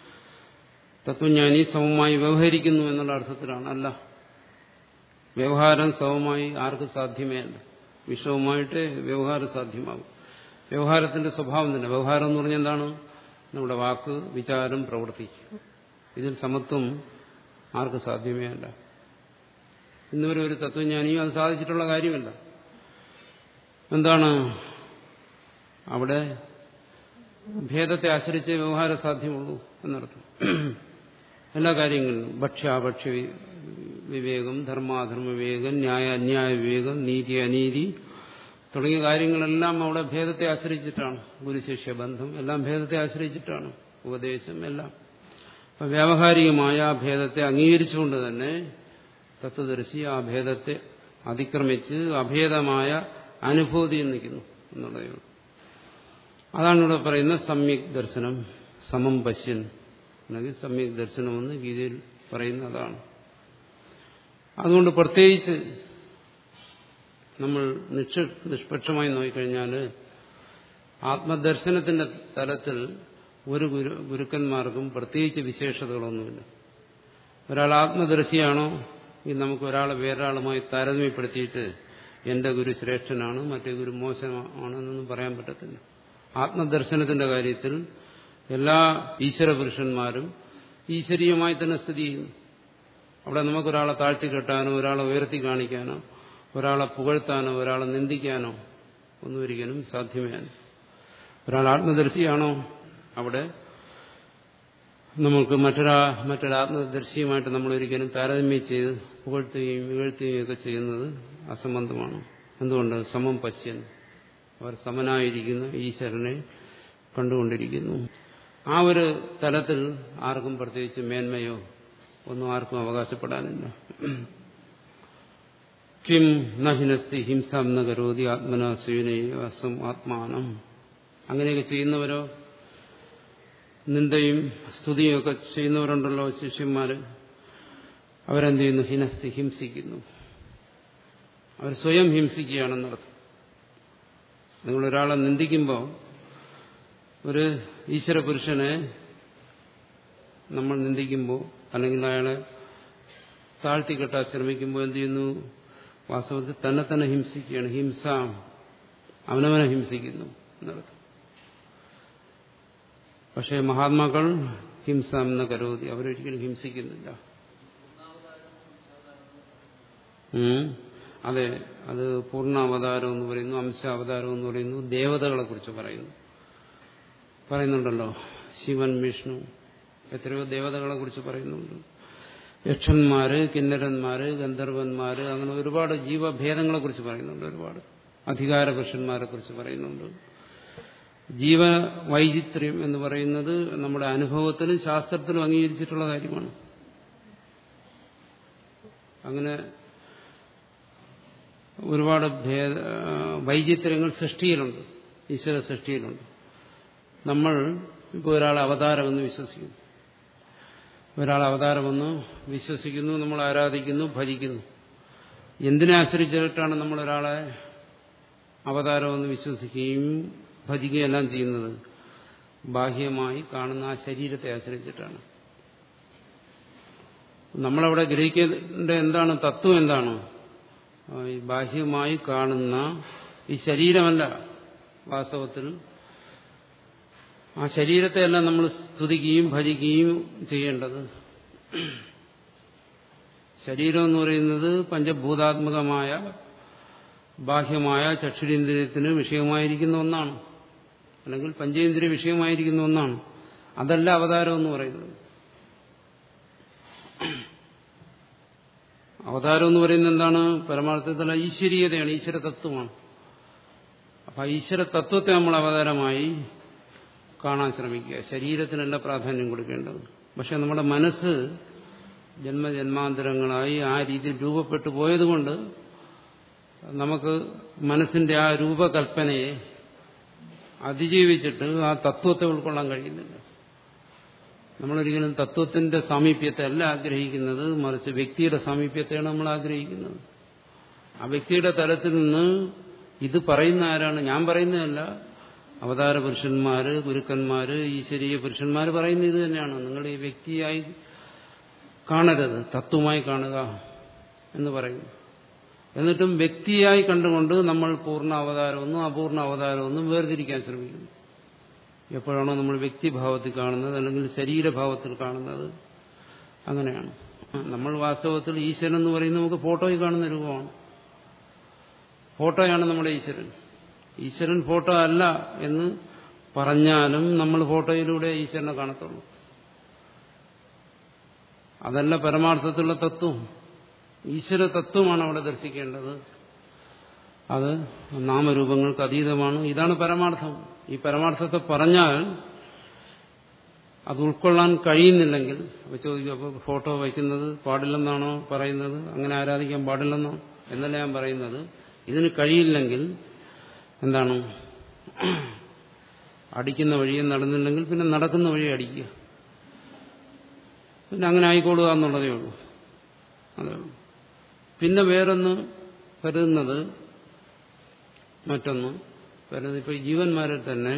തത്വജ്ഞാനി സമമായി വ്യവഹരിക്കുന്നു എന്നുള്ള അർത്ഥത്തിലാണ് അല്ല വ്യവഹാരം സമമായി ആർക്ക് സാധ്യമേ അല്ല വിഷവുമായിട്ട് വ്യവഹാരം സാധ്യമാകും വ്യവഹാരത്തിന്റെ സ്വഭാവം തന്നെ വ്യവഹാരം എന്ന് പറഞ്ഞാൽ എന്താണ് നമ്മുടെ വാക്ക് വിചാരം പ്രവൃത്തി ഇതിൽ സമത്വം ആർക്ക് സാധ്യമേ അല്ല ഇന്നുവരെ ഒരു തത്വജ്ഞാനിയും അത് സാധിച്ചിട്ടുള്ള കാര്യമല്ല എന്താണ് അവിടെ ഭേദത്തെ ആശ്രയിച്ച് വ്യവഹാരം സാധ്യമുള്ളൂ എന്നർത്ഥം എല്ലാ കാര്യങ്ങളിലും ഭക്ഷ്യാഭക്ഷ്യ വിവേകം ധർമാധർമ്മ വിവേകം ന്യായ അന്യായ വിവേകം നീതി അനീതി തുടങ്ങിയ കാര്യങ്ങളെല്ലാം അവിടെ ഭേദത്തെ ആശ്രയിച്ചിട്ടാണ് ഗുരുശിഷ്യ ബന്ധം എല്ലാം ഭേദത്തെ ആശ്രയിച്ചിട്ടാണ് ഉപദേശം എല്ലാം അപ്പൊ വ്യാവഹാരികമായ ആ ഭേദത്തെ അംഗീകരിച്ചുകൊണ്ട് തന്നെ തത്വദർശി ആ ഭേദത്തെ അതിക്രമിച്ച് അഭേദമായ അനുഭൂതിയിൽ നിൽക്കുന്നു എന്നുള്ളതേ ഉള്ളൂ അതാണ് ഇവിടെ പറയുന്ന സമ്യക് ദർശനം സമം പശ്യൻ അല്ലെങ്കിൽ സമ്യക് ദർശനമെന്ന് ഗീതയിൽ പറയുന്ന അതാണ് അതുകൊണ്ട് പ്രത്യേകിച്ച് നമ്മൾ നിക്ഷ നിഷ്പക്ഷമായി നോക്കിക്കഴിഞ്ഞാൽ ആത്മദർശനത്തിന്റെ തലത്തിൽ ഒരു ഗുരു ഗുരുക്കന്മാർക്കും പ്രത്യേകിച്ച് വിശേഷതകളൊന്നുമില്ല ഒരാൾ ആത്മദർശിയാണോ ഇത് നമുക്ക് ഒരാളെ വേറൊരാളുമായി താരതമ്യപ്പെടുത്തിയിട്ട് എന്റെ ഗുരു ശ്രേഷ്ഠനാണ് മറ്റേ ഗുരു മോശമാണെന്നൊന്നും പറയാൻ പറ്റത്തില്ല ആത്മദർശനത്തിന്റെ കാര്യത്തിൽ എല്ലാ ഈശ്വര പുരുഷന്മാരും ഈശ്വരീയമായി തന്നെ സ്ഥിതി ചെയ്യുന്നു അവിടെ നമുക്കൊരാളെ താഴ്ത്തി കെട്ടാനോ ഒരാളെ ഉയർത്തി കാണിക്കാനോ ഒരാളെ പുകഴ്ത്താനോ ഒരാളെ നിന്ദിക്കാനോ ഒന്നും ഒരിക്കലും സാധ്യമേ അല്ല ഒരാൾ ആത്മദർശിയാണോ അവിടെ നമുക്ക് മറ്റൊരാ മറ്റൊരാത്മദർശിയുമായിട്ട് നമ്മൾ ഒരിക്കലും താരതമ്യം ചെയ്ത് പുകഴ്ത്തുകയും വീഴ്ത്തുകയും ഒക്കെ ചെയ്യുന്നത് അസംബന്ധമാണ് എന്തുകൊണ്ട് സമം പശ്യൻ അവർ സമനായിരിക്കുന്ന ഈശ്വരനെ കണ്ടുകൊണ്ടിരിക്കുന്നു ആ ഒരു തലത്തിൽ ആർക്കും പ്രത്യേകിച്ച് മേന്മയോ ഒന്നും ആർക്കും അവകാശപ്പെടാനില്ല കിം നഹിനസ്തി ഹിംസാം ന കരോതി ആത്മന സേനയും ആത്മാനം അങ്ങനെയൊക്കെ ചെയ്യുന്നവരോ നിന്ദയും സ്തുതിയും ഒക്കെ ചെയ്യുന്നവരുണ്ടല്ലോ ശിഷ്യന്മാര് അവരെന്ത് ചെയ്യുന്നു ഹിനസ്തി ഹിംസിക്കുന്നു അവർ സ്വയം ഹിംസിക്കുകയാണെന്നർത്ഥം നിങ്ങളൊരാളെ നിന്ദിക്കുമ്പോൾ ഒരു ഈശ്വര പുരുഷനെ നമ്മൾ നിന്ദിക്കുമ്പോൾ അല്ലെങ്കിൽ അയാളെ താഴ്ത്തിക്കെട്ടാൻ ശ്രമിക്കുമ്പോൾ എന്ത് ചെയ്യുന്നു വാസ്തവത്തിൽ തന്നെ തന്നെ ഹിംസിക്കുകയാണ് ഹിംസ അവനവനെ ഹിംസിക്കുന്നു എന്നർത്ഥം പക്ഷേ മഹാത്മാക്കൾ ഹിംസ എന്ന കരോതി അവരൊരിക്കലും ഹിംസിക്കുന്നില്ല അതെ അത് പൂർണ്ണ അവതാരം എന്ന് പറയുന്നു അംശ അവതാരം എന്ന് പറയുന്നു ദേവതകളെ കുറിച്ച് പറയുന്നു പറയുന്നുണ്ടല്ലോ ശിവൻ വിഷ്ണു എത്രയോ ദേവതകളെ കുറിച്ച് പറയുന്നുണ്ട് യക്ഷന്മാര് കിന്നരന്മാര് ഗന്ധർവന്മാര് അങ്ങനെ ഒരുപാട് ജീവഭേദങ്ങളെ കുറിച്ച് പറയുന്നുണ്ട് ഒരുപാട് അധികാര പുരുഷന്മാരെ കുറിച്ച് പറയുന്നുണ്ട് ജീവ വൈചിത്ര്യം എന്ന് പറയുന്നത് നമ്മുടെ അനുഭവത്തിലും ശാസ്ത്രത്തിലും അംഗീകരിച്ചിട്ടുള്ള കാര്യമാണ് അങ്ങനെ ഒരുപാട് ഭേദ വൈചിത്ര്യങ്ങൾ സൃഷ്ടിയിലുണ്ട് ഈശ്വര സൃഷ്ടിയിലുണ്ട് നമ്മൾ ഇപ്പോൾ ഒരാൾ അവതാരമെന്ന് വിശ്വസിക്കുന്നു ഒരാൾ അവതാരമെന്ന് വിശ്വസിക്കുന്നു നമ്മൾ ആരാധിക്കുന്നു ഭജിക്കുന്നു എന്തിനെ ആശ്രയിച്ചിട്ടാണ് നമ്മൾ ഒരാളെ അവതാരമെന്ന് വിശ്വസിക്കുകയും ഭജിക്കുകയും എല്ലാം ചെയ്യുന്നത് ബാഹ്യമായി കാണുന്ന ആ ശരീരത്തെ ആശ്രയിച്ചിട്ടാണ് നമ്മളവിടെ ഗ്രഹിക്കേണ്ട എന്താണ് തത്വം എന്താണ് ഈ ബാഹ്യമായി കാണുന്ന ഈ ശരീരമല്ല വാസ്തവത്തിൽ ആ ശരീരത്തെയെല്ലാം നമ്മൾ സ്തുതിക്കുകയും ഭജിക്കുകയും ചെയ്യേണ്ടത് ശരീരം എന്ന് പറയുന്നത് പഞ്ചഭൂതാത്മകമായ ബാഹ്യമായ ചക്ഷുരേന്ദ്രിയത്തിന് വിഷയമായിരിക്കുന്ന ഒന്നാണ് അല്ലെങ്കിൽ പഞ്ചേന്ദ്രിയ വിഷയമായിരിക്കുന്ന ഒന്നാണ് അതല്ല അവതാരം എന്ന് പറയുന്നത് അവതാരം എന്ന് പറയുന്നത് എന്താണ് പരമാർത്ഥത്തിൽ ഈശ്വരീയതയാണ് ഈശ്വര തത്വമാണ് അപ്പൊ ഈശ്വര തത്വത്തെ നമ്മൾ അവതാരമായി കാണാൻ ശ്രമിക്കുക ശരീരത്തിനല്ല പ്രാധാന്യം കൊടുക്കേണ്ടത് പക്ഷെ നമ്മുടെ മനസ്സ് ജന്മജന്മാന്തരങ്ങളായി ആ രീതിയിൽ രൂപപ്പെട്ടു പോയതുകൊണ്ട് നമുക്ക് മനസ്സിന്റെ ആ രൂപകൽപ്പനയെ അതിജീവിച്ചിട്ട് ആ തത്വത്തെ ഉൾക്കൊള്ളാൻ കഴിയുന്നില്ല നമ്മളൊരിക്കലും തത്വത്തിന്റെ സാമീപ്യത്തെ അല്ല ആഗ്രഹിക്കുന്നത് മറിച്ച് വ്യക്തിയുടെ സാമീപ്യത്തെയാണ് നമ്മൾ ആഗ്രഹിക്കുന്നത് ആ വ്യക്തിയുടെ തലത്തിൽ നിന്ന് ഇത് പറയുന്ന ആരാണ് ഞാൻ പറയുന്നതല്ല അവതാര പുരുഷന്മാര് ഗുരുക്കന്മാര് ഈശ്വരീയ പുരുഷന്മാര് പറയുന്ന ഇത് തന്നെയാണ് നിങ്ങൾ ഈ വ്യക്തിയായി കാണരുത് തത്വമായി കാണുക എന്ന് പറയുന്നു എന്നിട്ടും വ്യക്തിയായി കണ്ടുകൊണ്ട് നമ്മൾ പൂർണ്ണ അവതാരമൊന്നും അപൂർണ അവതാരമൊന്നും വേർതിരിക്കാൻ ശ്രമിക്കുന്നു എപ്പോഴാണോ നമ്മൾ വ്യക്തിഭാവത്തിൽ കാണുന്നത് അല്ലെങ്കിൽ ശരീരഭാവത്തിൽ കാണുന്നത് അങ്ങനെയാണ് നമ്മൾ വാസ്തവത്തിൽ ഈശ്വരൻ എന്ന് പറയുന്നത് നമുക്ക് ഫോട്ടോയിൽ കാണുന്ന രൂപമാണ് ഫോട്ടോയാണ് നമ്മുടെ ഈശ്വരൻ ഈശ്വരൻ ഫോട്ടോ അല്ല എന്ന് പറഞ്ഞാലും നമ്മൾ ഫോട്ടോയിലൂടെ ഈശ്വരനെ കാണത്തുള്ളൂ അതല്ല പരമാർത്ഥത്തിലുള്ള തത്വം ഈശ്വര തത്വമാണ് അവിടെ ദർശിക്കേണ്ടത് അത് നാമരൂപങ്ങൾക്ക് അതീതമാണ് ഇതാണ് പരമാർത്ഥം ഈ പരമാർത്ഥത്തെ പറഞ്ഞാൽ അത് ഉൾക്കൊള്ളാൻ കഴിയുന്നില്ലെങ്കിൽ അപ്പൊ ചോദിക്കും അപ്പോൾ ഫോട്ടോ വയ്ക്കുന്നത് പാടില്ലെന്നാണോ പറയുന്നത് അങ്ങനെ ആരാധിക്കാൻ പാടില്ലെന്നോ എന്നല്ല ഞാൻ പറയുന്നത് ഇതിന് കഴിയില്ലെങ്കിൽ എന്താണ് അടിക്കുന്ന വഴിയെ നടന്നില്ലെങ്കിൽ പിന്നെ നടക്കുന്ന വഴി അടിക്കുക പിന്നെ അങ്ങനെ ആയിക്കോളുക എന്നുള്ളതേ ഉള്ളൂ അതേ ഉള്ളൂ പിന്നെ വേറൊന്ന് കരുതുന്നത് മറ്റൊന്ന് കരുതുന്നത് ഇപ്പോൾ ജീവന്മാരിൽ തന്നെ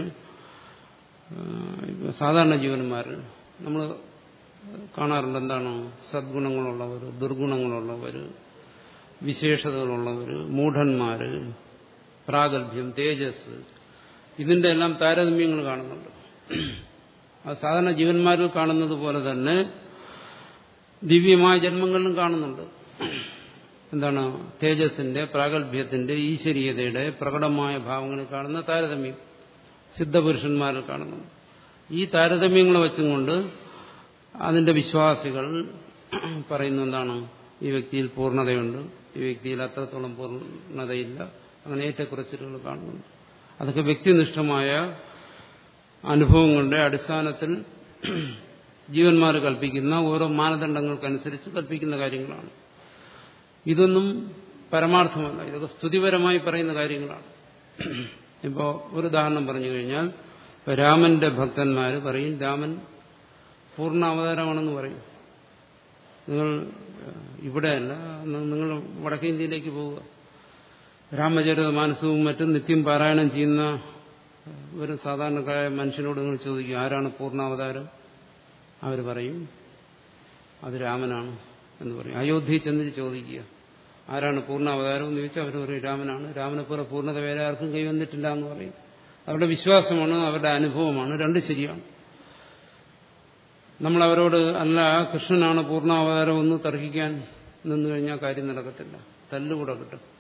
സാധാരണ ജീവന്മാർ നമ്മൾ കാണാറുണ്ട് എന്താണോ സദ്ഗുണങ്ങളുള്ളവർ ദുർഗുണങ്ങളുള്ളവർ വിശേഷതകളുള്ളവർ മൂഢന്മാർ പ്രാഗൽഭ്യം തേജസ് ഇതിന്റെ എല്ലാം താരതമ്യങ്ങൾ കാണുന്നുണ്ട് അത് സാധാരണ ജീവന്മാരിൽ കാണുന്നത് പോലെ തന്നെ ദിവ്യമായ ജന്മങ്ങളിലും കാണുന്നുണ്ട് എന്താണ് തേജസ്സിന്റെ പ്രാഗൽഭ്യത്തിന്റെ ഈശ്വരീയതയുടെ പ്രകടമായ ഭാവങ്ങളിൽ കാണുന്ന താരതമ്യം സിദ്ധപുരുഷന്മാരിൽ കാണുന്നുണ്ട് ഈ താരതമ്യങ്ങൾ വെച്ചും കൊണ്ട് അതിന്റെ വിശ്വാസികൾ പറയുന്ന എന്താണ് ഈ വ്യക്തിയിൽ പൂർണ്ണതയുണ്ട് ഈ വ്യക്തിയിൽ അത്രത്തോളം പൂർണ്ണതയില്ല അങ്ങനെ ഏറ്റക്കുറച്ചിലുകൾ കാണുന്നുണ്ട് അതൊക്കെ വ്യക്തിനിഷ്ഠമായ അനുഭവങ്ങളുടെ അടിസ്ഥാനത്തിൽ ജീവന്മാർ കൽപ്പിക്കുന്ന ഓരോ മാനദണ്ഡങ്ങൾക്കനുസരിച്ച് കൽപ്പിക്കുന്ന കാര്യങ്ങളാണ് ഇതൊന്നും പരമാർത്ഥമല്ല ഇതൊക്കെ സ്തുതിപരമായി പറയുന്ന കാര്യങ്ങളാണ് ഇപ്പോൾ ഒരു ഉദാഹരണം പറഞ്ഞു കഴിഞ്ഞാൽ രാമന്റെ ഭക്തന്മാർ പറയും രാമൻ പൂർണ്ണ അവതാരമാണെന്ന് പറയും നിങ്ങൾ ഇവിടെയല്ല നിങ്ങൾ വടക്കേ ഇന്ത്യയിലേക്ക് പോവുക രാമചരിത മാനസവും മറ്റും നിത്യം പാരായണം ചെയ്യുന്ന ഒരു സാധാരണക്കായ മനുഷ്യനോട് നിങ്ങൾ ചോദിക്കും ആരാണ് പൂർണ്ണാവതാരം അവർ പറയും അത് രാമനാണ് എന്ന് പറയും അയോധ്യയിൽ ചെന്നിട്ട് ചോദിക്കുക ആരാണ് പൂർണ്ണാവതാരം എന്ന് ചോദിച്ചാൽ അവർ പറയും രാമനാണ് രാമനെ പോലെ പൂർണ്ണത വേറെ ആർക്കും കൈവന്നിട്ടില്ല എന്ന് പറയും അവരുടെ വിശ്വാസമാണ് അവരുടെ അനുഭവമാണ് രണ്ട് ശരിയാണ് നമ്മൾ അവരോട് അല്ല കൃഷ്ണനാണ് പൂർണ്ണാവതാരം എന്ന് തർക്കിക്കാൻ നിന്നു കഴിഞ്ഞാൽ കാര്യം നടക്കത്തില്ല തല്ലുകൂടെ കിട്ടും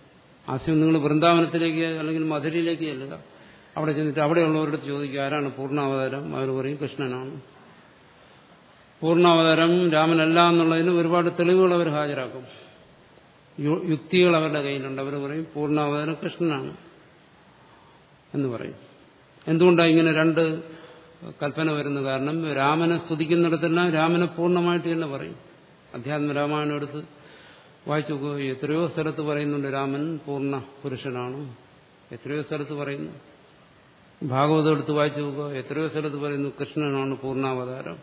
ആശയം നിങ്ങൾ വൃന്ദാവനത്തിലേക്ക് അല്ലെങ്കിൽ മധുരയിലേക്ക് ചെല്ലുക അവിടെ ചെന്നിട്ട് അവിടെയുള്ളവരുടെ ചോദിക്കുക ആരാണ് പൂർണ്ണാവതാരം അവർ പറയും കൃഷ്ണനാണ് പൂർണ്ണാവതാരം രാമനല്ല എന്നുള്ളതിന് ഒരുപാട് തെളിവുകൾ അവർ ഹാജരാക്കും യുക്തികൾ അവരുടെ കയ്യിലുണ്ട് അവർ പറയും പൂർണ്ണാവതാരം കൃഷ്ണനാണ് എന്ന് പറയും എന്തുകൊണ്ടാണ് ഇങ്ങനെ രണ്ട് കൽപ്പന വരുന്നത് കാരണം രാമനെ സ്തുതിക്കുന്നിടത്തെല്ലാം രാമനെ പൂർണ്ണമായിട്ട് തന്നെ പറയും അധ്യാത്മ രാമായണം എടുത്ത് വായിച്ചു നോക്കുക എത്രയോ സ്ഥലത്ത് പറയുന്നുണ്ട് രാമൻ പൂർണ്ണ പുരുഷനാണ് എത്രയോ സ്ഥലത്ത് പറയുന്നു ഭാഗവതം എടുത്ത് വായിച്ചു നോക്കുക എത്രയോ സ്ഥലത്ത് പറയുന്നു കൃഷ്ണനാണ് പൂർണ്ണാവതാരം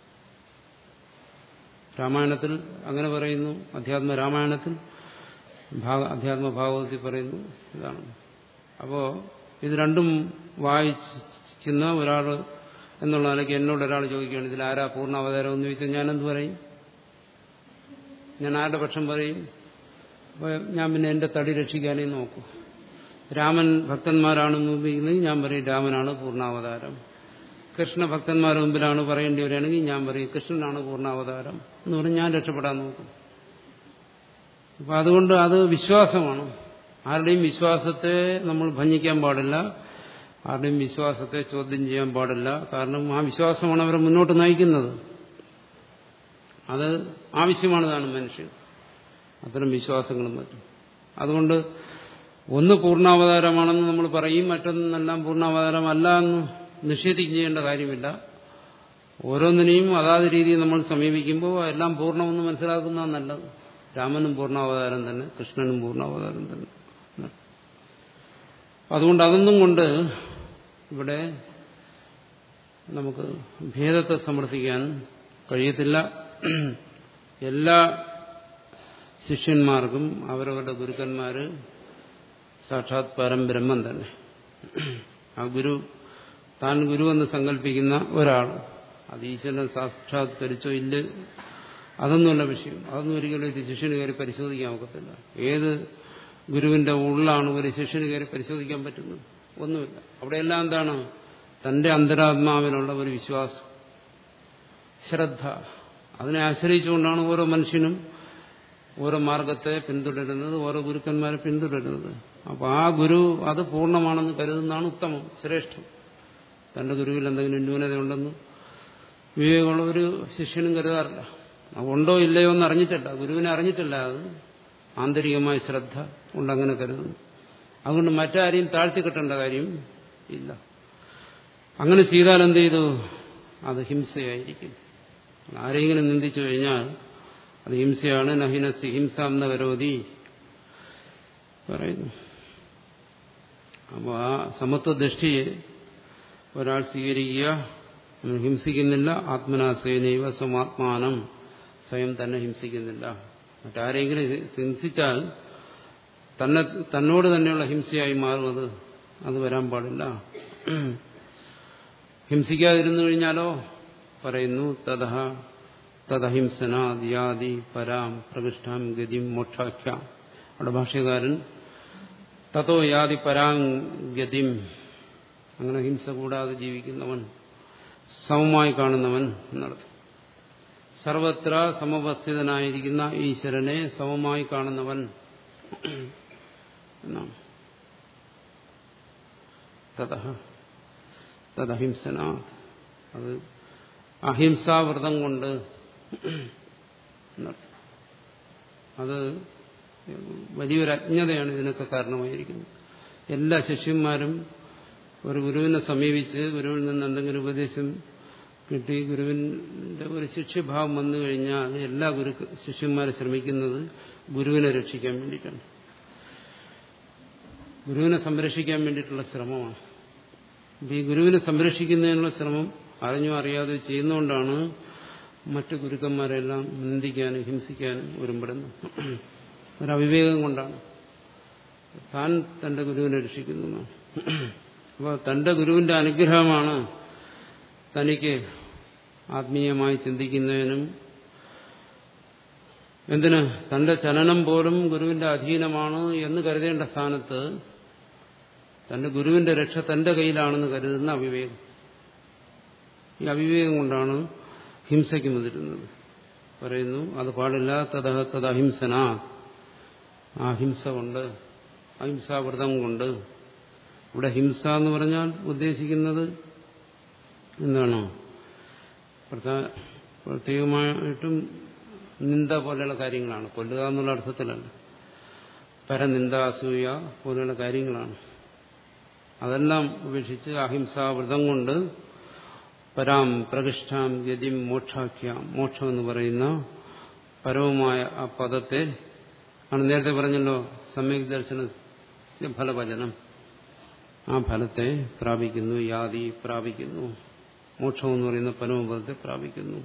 രാമായണത്തിൽ അങ്ങനെ പറയുന്നു അധ്യാത്മ രാമായണത്തിൽ ഭാഗ അധ്യാത്മ ഭാഗവതത്തിൽ പറയുന്നു ഇതാണ് അപ്പോ ഇത് രണ്ടും വായിക്കുന്ന ഒരാൾ എന്നുള്ള നിലയ്ക്ക് എന്നോട് ഒരാൾ ചോദിക്കുകയാണ് ഇതിൽ ആരാ പൂർണ്ണാവതാരം എന്ന് ചോദിച്ചാൽ ഞാനെന്ത് പറയും ഞാൻ ആരുടെ പക്ഷം പറയും ഞാൻ പിന്നെ എന്റെ തടി രക്ഷിക്കാനേ നോക്കൂ രാമൻ ഭക്തന്മാരാണെന്ന് ഉപയോഗിക്കുന്നത് ഞാൻ പറയും രാമനാണ് പൂർണ്ണാവതാരം കൃഷ്ണ ഭക്തന്മാരുടെ മുമ്പിലാണ് പറയേണ്ടി വരികയാണെങ്കിൽ ഞാൻ പറയും കൃഷ്ണനാണ് പൂർണ്ണാവതാരം എന്ന് പറഞ്ഞ് ഞാൻ രക്ഷപ്പെടാൻ നോക്കും അപ്പൊ അതുകൊണ്ട് അത് വിശ്വാസമാണ് ആരുടെയും വിശ്വാസത്തെ നമ്മൾ ഭഞ്ജിക്കാൻ പാടില്ല ആരുടെയും വിശ്വാസത്തെ ചോദ്യം ചെയ്യാൻ പാടില്ല കാരണം ആ വിശ്വാസമാണ് അവരെ മുന്നോട്ട് നയിക്കുന്നത് അത് ആവശ്യമാണ് താനും മനുഷ്യൻ അത്തരം വിശ്വാസങ്ങളും മറ്റും അതുകൊണ്ട് ഒന്ന് പൂർണ്ണാവതാരമാണെന്ന് നമ്മൾ പറയും മറ്റൊന്നെല്ലാം പൂർണ്ണാവതാരമല്ല എന്ന് നിഷേധിക്കുകയും ചെയ്യേണ്ട കാര്യമില്ല ഓരോന്നിനെയും അതാത് രീതിയിൽ നമ്മൾ സമീപിക്കുമ്പോൾ എല്ലാം പൂർണ്ണമെന്ന് മനസ്സിലാക്കുന്നതാണ് നല്ലത് രാമനും പൂർണ്ണാവതാരം തന്നെ കൃഷ്ണനും പൂർണ്ണാവതാരം തന്നെ അതുകൊണ്ട് അതൊന്നും കൊണ്ട് ഇവിടെ നമുക്ക് ഭേദത്തെ സമർത്ഥിക്കാൻ കഴിയത്തില്ല എല്ലാ ശിഷ്യന്മാർക്കും അവരവരുടെ ഗുരുക്കന്മാര് സാക്ഷാത് പരംബ്രഹ്മം തന്നെ ആ ഗുരു താൻ ഗുരുവെന്ന് സങ്കല്പിക്കുന്ന ഒരാൾ അത് ഈശ്വരനെ സാക്ഷാത്കരിച്ചോ ഇല്ല അതൊന്നുമല്ല വിഷയം അതൊന്നും ഒരിക്കലും ഒരു ശിഷ്യന് കയറി പരിശോധിക്കാൻ ഒക്കത്തില്ല ഏത് ഗുരുവിന്റെ ഉള്ളാണ് ഒരു ശിഷ്യന് കയറി പരിശോധിക്കാൻ പറ്റുന്നത് ഒന്നുമില്ല അവിടെയെല്ലാം എന്താണ് തന്റെ അന്തരാത്മാവിനുള്ള ഒരു വിശ്വാസം ശ്രദ്ധ അതിനെ ആശ്രയിച്ചുകൊണ്ടാണ് ഓരോ മനുഷ്യനും ഓരോ മാർഗത്തെ പിന്തുടരുന്നത് ഓരോ ഗുരുക്കന്മാരെ പിന്തുടരുന്നത് അപ്പൊ ആ ഗുരു അത് പൂർണ്ണമാണെന്ന് കരുതുന്നതാണ് ഉത്തമം ശ്രേഷ്ഠം തന്റെ ഗുരുവിൽ എന്തെങ്കിലും ന്യൂനതയുണ്ടെന്ന് വിവേകമുള്ള ഒരു ശിഷ്യനും കരുതാറില്ല ഉണ്ടോ ഇല്ലയോ എന്ന് അറിഞ്ഞിട്ടില്ല ഗുരുവിനെ അറിഞ്ഞിട്ടില്ല അത് ആന്തരികമായ ശ്രദ്ധ ഉണ്ടങ്ങനെ കരുതുന്നു അതുകൊണ്ട് മറ്റാരെയും താഴ്ത്തി കിട്ടേണ്ട കാര്യം ഇല്ല അങ്ങനെ ചെയ്താൽ എന്ത് ചെയ്തു അത് ഹിംസയായിരിക്കും ആരെങ്കിലും നിന്ദിച്ചു കഴിഞ്ഞാൽ അത് ഹിംസയാണ് നഹിനസി ഹിംസാം എന്ന കരോതി പറയുന്നു അപ്പോൾ ആ സമത്വ ദൃഷ്ടിയെ ഒരാൾ സ്വീകരിക്കുക ഹിംസിക്കുന്നില്ല ആത്മനാസേനൈവ സമാത്മാനം സ്വയം തന്നെ ഹിംസിക്കുന്നില്ല മറ്റാരെങ്കിലും ഹിംസിച്ചാൽ തന്നെ തന്നോട് തന്നെയുള്ള ഹിംസയായി മാറുന്നത് അത് വരാൻ പാടില്ല ഹിംസിക്കാതിരുന്നു കഴിഞ്ഞാലോ പറയുന്നു തഥ തദഹിംസനാദിയാദി പരാം പ്രകൃഷ്ടാം ഗതിം മോക്ഷാഖ്യാം അവിടെ ഭാഷ്യകാരൻ തതോ യാതി പരാം ഗതിം അങ്ങനെ ഹിംസ കൂടാതെ ജീവിക്കുന്നവൻ സമമായി കാണുന്നവൻ എന്നർത്ഥം സർവത്ര സമവസ്ഥിതനായിരിക്കുന്ന ഈശ്വരനെ സമമായി കാണുന്നവൻ എന്നാണ് തഥ തദഹിംസന അത് അഹിംസാവ്രതം കൊണ്ട് അത് വലിയൊരു അജ്ഞതയാണ് ഇതിനൊക്കെ കാരണമായിരിക്കുന്നത് എല്ലാ ശിഷ്യന്മാരും ഒരു ഗുരുവിനെ സമീപിച്ച് ഗുരുവിൽ നിന്ന് എന്തെങ്കിലും ഉപദേശം കിട്ടി ഗുരുവിന്റെ ഒരു ശിഷ്യഭാവം വന്നു കഴിഞ്ഞാൽ എല്ലാ ഗുരു ശിഷ്യന്മാരും ശ്രമിക്കുന്നത് ഗുരുവിനെ രക്ഷിക്കാൻ വേണ്ടിയിട്ടാണ് ഗുരുവിനെ സംരക്ഷിക്കാൻ വേണ്ടിയിട്ടുള്ള ശ്രമമാണ് ഈ ഗുരുവിനെ സംരക്ഷിക്കുന്നതിനുള്ള ശ്രമം അറിഞ്ഞോ അറിയാതെ ചെയ്യുന്നതുകൊണ്ടാണ് മറ്റു ഗുരുക്കന്മാരെല്ലാം നിന്ദിക്കാനും ഹിംസിക്കാനും ഒരുമ്പെടുന്നത് ഒരവിവേകം കൊണ്ടാണ് താൻ തന്റെ ഗുരുവിനെ രക്ഷിക്കുന്നു അപ്പോൾ തന്റെ ഗുരുവിന്റെ അനുഗ്രഹമാണ് തനിക്ക് ആത്മീയമായി ചിന്തിക്കുന്നതിനും എന്തിന് തന്റെ ചലനം പോലും ഗുരുവിന്റെ അധീനമാണ് എന്ന് കരുതേണ്ട സ്ഥാനത്ത് തന്റെ ഗുരുവിന്റെ രക്ഷ തന്റെ കയ്യിലാണെന്ന് കരുതുന്ന അവിവേകം ഈ അവിവേകം കൊണ്ടാണ് ഹിംസയ്ക്ക് മുതിരുന്നത് പറയുന്നു അത് പാടില്ല തദ തദഹിംസന ആ ഹിംസ കൊണ്ട് അഹിംസാവ്രതം കൊണ്ട് ഇവിടെ ഹിംസ എന്ന് പറഞ്ഞാൽ ഉദ്ദേശിക്കുന്നത് എന്താണ് പ്രത്യേകമായിട്ടും നിന്ദ പോലെയുള്ള കാര്യങ്ങളാണ് കൊല്ലുക എന്നുള്ള അർത്ഥത്തിലല്ല പരനിന്ദ അസൂയ പോലെയുള്ള കാര്യങ്ങളാണ് അതെല്ലാം ഉപേക്ഷിച്ച് അഹിംസാവ്രതം കൊണ്ട് പരാം പ്രകൃഷ്ടാം ഗതിം മോക്ഷാഖ്യാം മോക്ഷം എന്ന് പറയുന്ന പരവുമായ ആ പദത്തെ ആണ് നേരത്തെ പറഞ്ഞല്ലോ സമ്യക് ദർശന ഫലവചനം ആ ഫലത്തെ പ്രാപിക്കുന്നു യാതി പ്രാപിക്കുന്നു മോക്ഷം എന്ന് പറയുന്ന പരമപദത്തെ പ്രാപിക്കുന്നു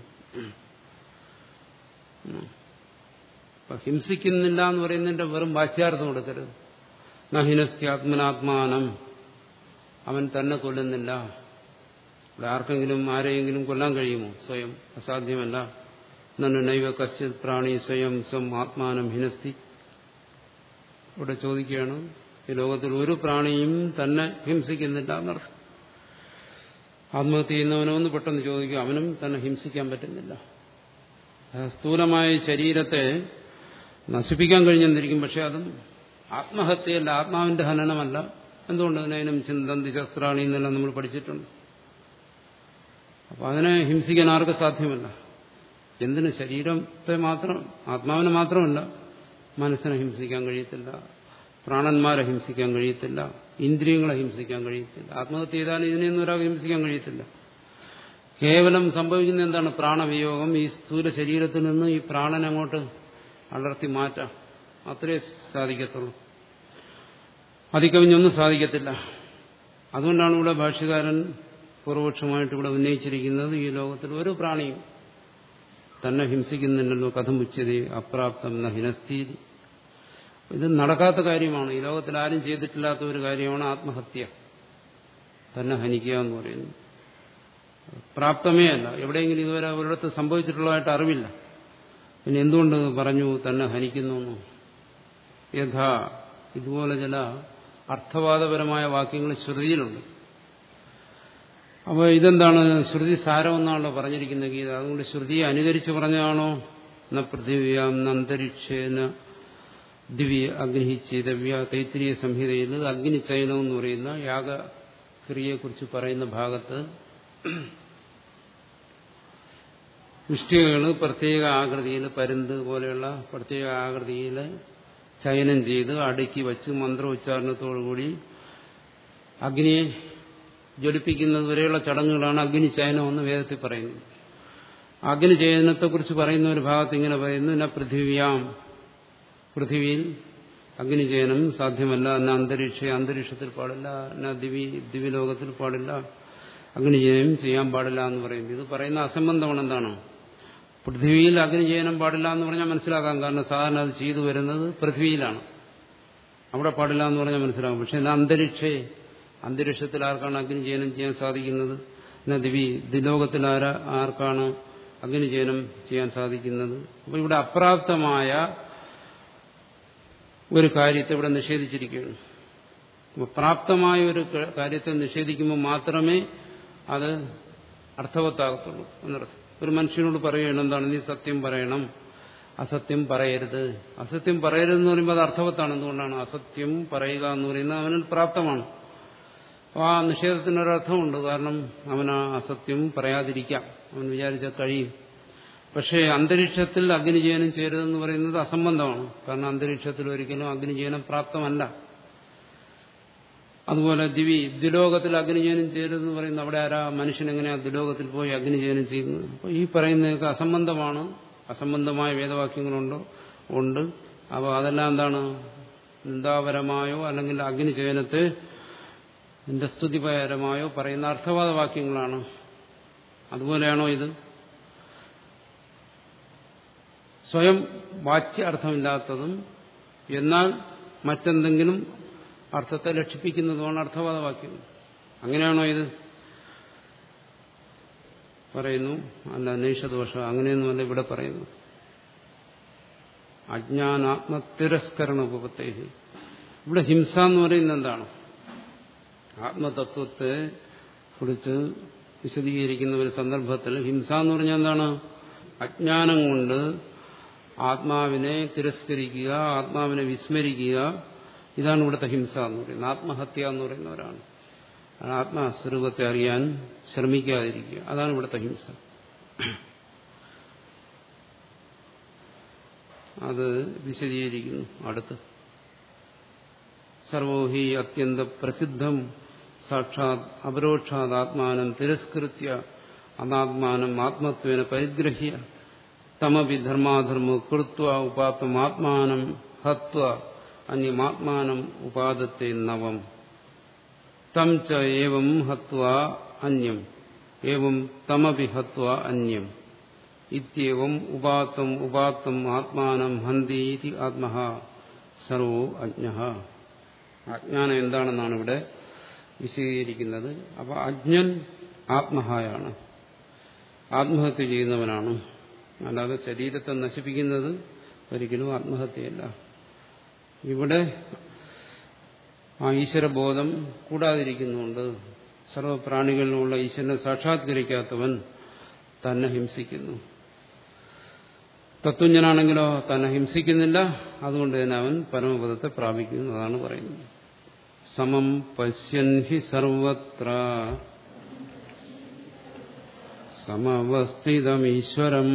അപ്പൊ ഹിംസിക്കുന്നില്ല എന്ന് പറയുന്നതിന്റെ വെറും വാച്യാർത്ഥം കൊടുക്കരുത് നഹിനസ്ത്യാത്മനാത്മാനം അവൻ തന്നെ കൊല്ലുന്നില്ല ഇവിടെ ആർക്കെങ്കിലും ആരെയെങ്കിലും കൊല്ലാൻ കഴിയുമോ സ്വയം അസാധ്യമല്ല നന്നു നൈവ കശ്ചിത് പ്രാണി സ്വയം സ്വം ആത്മാനം ഹിനസ്തി ഇവിടെ ചോദിക്കുകയാണ് ഈ ലോകത്തിൽ ഒരു പ്രാണിയും തന്നെ ഹിംസിക്കുന്നില്ല എന്നർത്ഥം ആത്മഹത്യ ചെയ്യുന്നവനോന്ന് പെട്ടെന്ന് ചോദിക്കും അവനും തന്നെ ഹിംസിക്കാൻ പറ്റുന്നില്ല സ്ഥൂലമായ ശരീരത്തെ നശിപ്പിക്കാൻ കഴിഞ്ഞെന്നിരിക്കും പക്ഷെ അതും ആത്മഹത്യയല്ല ആത്മാവിന്റെ ഹനനമല്ല എന്തുകൊണ്ട് അതിനും ചിന്തന്തി ശസ്ത്രാണി എന്നെല്ലാം നമ്മൾ പഠിച്ചിട്ടുണ്ട് അപ്പൊ അതിനെ ഹിംസിക്കാൻ ആർക്കും സാധ്യമല്ല എന്തിന് ശരീരത്തെ മാത്രം ആത്മാവിനെ മാത്രമല്ല മനസ്സിനെ ഹിംസിക്കാൻ കഴിയത്തില്ല പ്രാണന്മാരെ ഹിംസിക്കാൻ കഴിയത്തില്ല ഇന്ദ്രിയങ്ങളെ ഹിംസിക്കാൻ കഴിയത്തില്ല ആത്മഹത്യ ചെയ്താലും ഇതിനെയൊന്നും ഒരാൾക്ക് ഹിംസിക്കാൻ കഴിയത്തില്ല കേവലം സംഭവിക്കുന്ന എന്താണ് പ്രാണവിയോഗം ഈ സ്ഥൂല ശരീരത്തിൽ നിന്ന് ഈ പ്രാണൻ അങ്ങോട്ട് അടർത്തി മാറ്റാം അത്രേ സാധിക്കത്തുള്ളൂ അതിക്കവിഞ്ഞൊന്നും സാധിക്കത്തില്ല അതുകൊണ്ടാണ് ഇവിടെ ഭാഷ്യകാരൻ പൂർവപക്ഷമായിട്ട് ഇവിടെ ഉന്നയിച്ചിരിക്കുന്നത് ഈ ലോകത്തിൽ ഒരു പ്രാണിയും തന്നെ ഹിംസിക്കുന്നുണ്ടല്ലോ കഥം ഉച്ചതി അപ്രാപ്തം ന ഹിനസ്ഥീതി ഇത് നടക്കാത്ത കാര്യമാണ് ഈ ലോകത്തിൽ ആരും ചെയ്തിട്ടില്ലാത്ത ഒരു കാര്യമാണ് ആത്മഹത്യ തന്നെ ഹനിക്കുക എന്ന് പറയുന്നത് പ്രാപ്തമേ അല്ല എവിടെയെങ്കിലും ഇതുവരെ ഒരിടത്ത് സംഭവിച്ചിട്ടുള്ളതായിട്ട് അറിവില്ല പിന്നെ എന്തുകൊണ്ട് പറഞ്ഞു തന്നെ ഹനിക്കുന്നു യഥാ ഇതുപോലെ ചില അർത്ഥവാദപരമായ വാക്യങ്ങൾ ശ്രുതിയിലുണ്ട് അപ്പോൾ ഇതെന്താണ് ശ്രുതി സാരമെന്നാണല്ലോ പറഞ്ഞിരിക്കുന്ന ഗീത അതുകൊണ്ട് ശ്രുതിയെ അനുകരിച്ച് പറഞ്ഞതാണോ ന പൃഥിവ്യാം അന്തരീക്ഷേന ദിവ്യ അഗ്നിഹിച്ചേതവ്യ തൈത്തിരീയ സംഹിതയിൽ അഗ്നിചയനം എന്ന് പറയുന്ന യാഗക്രിയയെക്കുറിച്ച് പറയുന്ന ഭാഗത്ത് ഇഷ്ടികകൾ പ്രത്യേക ആകൃതിയിൽ പരുന്ത് പോലെയുള്ള പ്രത്യേക ആകൃതിയിൽ ചയനം ചെയ്ത് അടുക്കി വച്ച് മന്ത്രോച്ചാരണത്തോടുകൂടി അഗ്നിയെ ജ്വലിപ്പിക്കുന്നത് വരെയുള്ള ചടങ്ങുകളാണ് അഗ്നി ചയനം എന്ന് വേദത്തിൽ പറയുന്നത് അഗ്നി ചയനത്തെക്കുറിച്ച് പറയുന്ന ഒരു ഭാഗത്ത് ഇങ്ങനെ പറയുന്നു എന്ന പൃഥിവ്യാം പൃഥിവിയിൽ അഗ്നിചയനം സാധ്യമല്ല എന്ന അന്തരീക്ഷ അന്തരീക്ഷത്തിൽ പാടില്ല എന്ന ദിവി ദിവ്യലോകത്തിൽ പാടില്ല അഗ്നിചയനം ചെയ്യാൻ പാടില്ല എന്ന് പറയുന്നു ഇത് പറയുന്ന അസംബന്ധമാണ് എന്താണ് പൃഥ്വിയിൽ അഗ്നിചയനം പാടില്ല എന്ന് പറഞ്ഞാൽ മനസ്സിലാക്കാം കാരണം സാധാരണ അത് ചെയ്തു വരുന്നത് പൃഥ്വിയിലാണ് അവിടെ പാടില്ല എന്ന് പറഞ്ഞാൽ മനസ്സിലാകും പക്ഷെ എന്നാൽ അന്തരീക്ഷേ അന്തരീക്ഷത്തിൽ ആർക്കാണ് അഗ്നിചയനം ചെയ്യാൻ സാധിക്കുന്നത് എന്നാൽ ദിവി ദിലോകത്തിൽ ആരാ ആർക്കാണ് അഗ്നിചയനം ചെയ്യാൻ സാധിക്കുന്നത് അപ്പോൾ ഇവിടെ അപ്രാപ്തമായ ഒരു കാര്യത്തെ ഇവിടെ നിഷേധിച്ചിരിക്കുകയാണ് അപ്പോൾ പ്രാപ്തമായ ഒരു കാര്യത്തെ നിഷേധിക്കുമ്പോൾ മാത്രമേ അത് അർത്ഥവത്താകത്തുള്ളൂ എന്നർത്ഥം ഒരു മനുഷ്യനോട് പറയുകയാണ് എന്താണ് നീ സത്യം പറയണം അസത്യം പറയരുത് അസത്യം പറയരുതെന്ന് പറയുമ്പോൾ അത് അർത്ഥവത്താണ് എന്തുകൊണ്ടാണ് അസത്യം പറയുക എന്ന് പറയുന്നത് അവനിൽ പ്രാപ്തമാണ് അപ്പോൾ ആ നിഷേധത്തിനൊരർത്ഥമുണ്ട് കാരണം അവൻ ആ അസത്യം പറയാതിരിക്കാം അവൻ വിചാരിച്ചാൽ കഴിയും പക്ഷേ അന്തരീക്ഷത്തിൽ അഗ്നിചയനം ചെയ്യരുതെന്ന് പറയുന്നത് അസംബന്ധമാണ് കാരണം അന്തരീക്ഷത്തിൽ ഒരിക്കലും അഗ്നിചയനം പ്രാപ്തമല്ല അതുപോലെ ദിവി ദ്വിലോകത്തിൽ അഗ്നിചയനം ചെയ്യരുതെന്ന് പറയുന്നത് അവിടെ ആരാ മനുഷ്യൻ എങ്ങനെയാ ദ്വിലോകത്തിൽ പോയി അഗ്നിചയനം ചെയ്യുന്നത് അപ്പോൾ ഈ പറയുന്നതൊക്കെ അസംബന്ധമാണ് അസംബന്ധമായ വേദവാക്യങ്ങളുണ്ടോ ഉണ്ട് അപ്പോൾ അതെല്ലാം എന്താണ് നിന്ദാപരമായോ അല്ലെങ്കിൽ അഗ്നിചയനത്തെ നിന്റെ സ്തുതിപരമായോ പറയുന്ന അർത്ഥവാദ വാക്യങ്ങളാണ് അതുപോലെയാണോ ഇത് സ്വയം വാച്യ അർത്ഥമില്ലാത്തതും എന്നാൽ മറ്റെന്തെങ്കിലും അർത്ഥത്തെ ലക്ഷിപ്പിക്കുന്നതുമാണ് അർത്ഥവാദ വാക്യം അങ്ങനെയാണോ ഇത് പറയുന്നു അല്ല നൈഷദോഷ അങ്ങനെയൊന്നുമല്ല ഇവിടെ പറയുന്നു അജ്ഞാനാത്മതിരസ്കരണ ഉപപത്തേഹി ഇവിടെ ഹിംസ എന്ന് പറയുന്നത് എന്താണ് ആത്മതത്വത്തെ കുറിച്ച് വിശദീകരിക്കുന്ന ഒരു സന്ദർഭത്തിൽ ഹിംസ എന്ന് പറഞ്ഞാൽ എന്താണ് അജ്ഞാനം കൊണ്ട് ആത്മാവിനെ തിരസ്കരിക്കുക ആത്മാവിനെ വിസ്മരിക്കുക ഇതാണ് ഇവിടുത്തെ ഹിംസ എന്ന് പറയുന്നത് ആത്മഹത്യ എന്ന് പറയുന്നവരാണ് ആത്മസ്വരൂപത്തെ അറിയാൻ ശ്രമിക്കാതിരിക്കുക അതാണ് ഇവിടുത്തെ ഹിംസ അത് വിശദീകരിക്കുന്നു അടുത്ത് സർവോഹി അത്യന്ത പ്രസിദ്ധം സാക്ഷാത് അപരോക്ഷാത് ആത്മാനം തിരസ്കൃത്യ അനാത്മാനം ആത്മത്വേന പരിഗ്രഹ്യ തമപി ധർമാധർമ്മ കൃത്വ ഉപാത്തം ആത്മാനം ഹത്വ അന്യമാത്മാനം ഉപാദത്തെ നവം തം ച ഏവം ഹത്വ അന്യം ഏവം തമപി ഹത്വ അന്യം ഇത്യവം ഉപാത്തം ഉപാത്തം ആത്മാനം ഹന്തി ഇതി ആത്മഹ സർവോ അജ്ഞ അജ്ഞാനം എന്താണെന്നാണ് ഇവിടെ വിശദീകരിക്കുന്നത് അപ്പോൾ അജ്ഞൻ ആത്മഹായാണ് ആത്മഹത്യ ചെയ്യുന്നവനാണ് അല്ലാതെ ശരീരത്തെ നശിപ്പിക്കുന്നത് ഒരിക്കലും ആത്മഹത്യയല്ല ഇവിടെ ആ ഈശ്വരബോധം കൂടാതിരിക്കുന്നുണ്ട് സർവപ്രാണികളിലുള്ള ഈശ്വരനെ സാക്ഷാത്കരിക്കാത്തവൻ തന്നെ ഹിംസിക്കുന്നു തത്വജ്ഞനാണെങ്കിലോ തന്നെ ഹിംസിക്കുന്നില്ല അതുകൊണ്ട് തന്നെ അവൻ പരമപദത്തെ പ്രാപിക്കുന്നു അതാണ് പറയുന്നത് സമം പശ്യൻ ഹി സർവത്ര സമവസ്ഥിതമീശ്വരം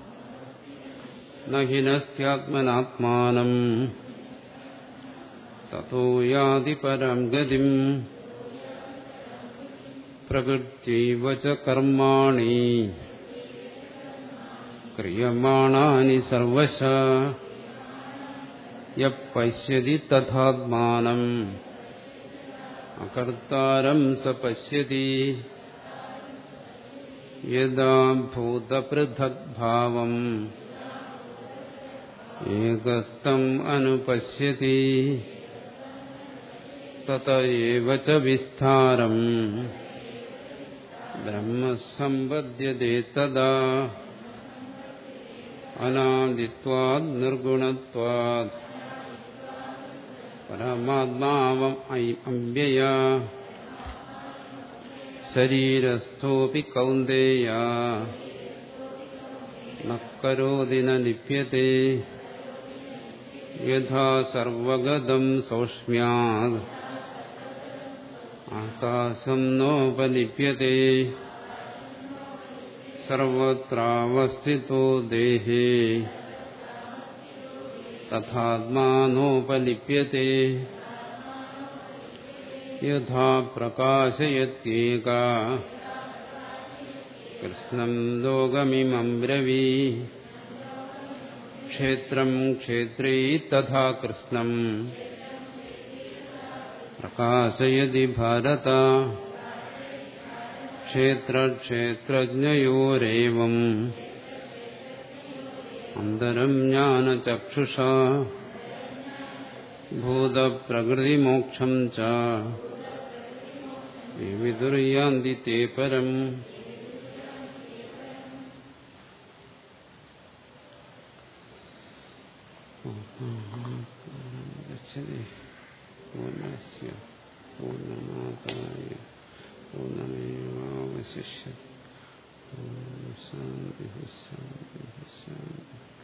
നഹിനസ്ത്യാത്മനാത്മാനം തോ യാതി പരം ഗതിം പ്രകൃത്യൈവ ച കർമാണി ക്രിയമാണാനി സർവശ യശ്യതി തഥാത്മാനം അകർത്താരം സ പശ്യതി യഥാ ഭൂതപൃഥഗ്ഭാവം ഏകസ്തം അനുപശ്യതി തത ഏവ ച വിസ്താരം ബ്രഹ്മസമ്പദ്യത്തെ തദാ അനാദിത്വാദ് നിർഗുണത്വാദ് പരമാത്മാവം അമ്പ്യയ ശരീരസ്ഥോപി കൗന്ദേയ നക്കരോതി ന ലിപ്യത്തെ യഥാ സർവഗതം സൗഷ്മ്യാത് ആകാശം നോപലിപ്യത്തെ സർവത്രാവസ്ഥിതോ ദേഹേ തഥാത്മാനോപലിപ്യത്തെ യഥാ പ്രകാശയത്യേക കൃഷ്ണം ലോകമിമം ബ്രവീ ക്ഷേത്രം ക്ഷേത്രേ തഥാ കൃഷ്ണം പ്രകാശയതി ഭാരത ക്ഷേത്രക്ഷേത്രജ്ഞയോരേവം അന്തരം ജ്ഞാനചക്ഷുഷ ഭൂതപ്രകൃതിമോക്ഷം ച വിദുര്യാന്തി തേ പരം പൂർണ്ണസ്യ പൂർണ്ണമാതായ പൂർണ്ണമേവാവശിഷ്യ ശാന്തി ശാന്തി ശാന്തി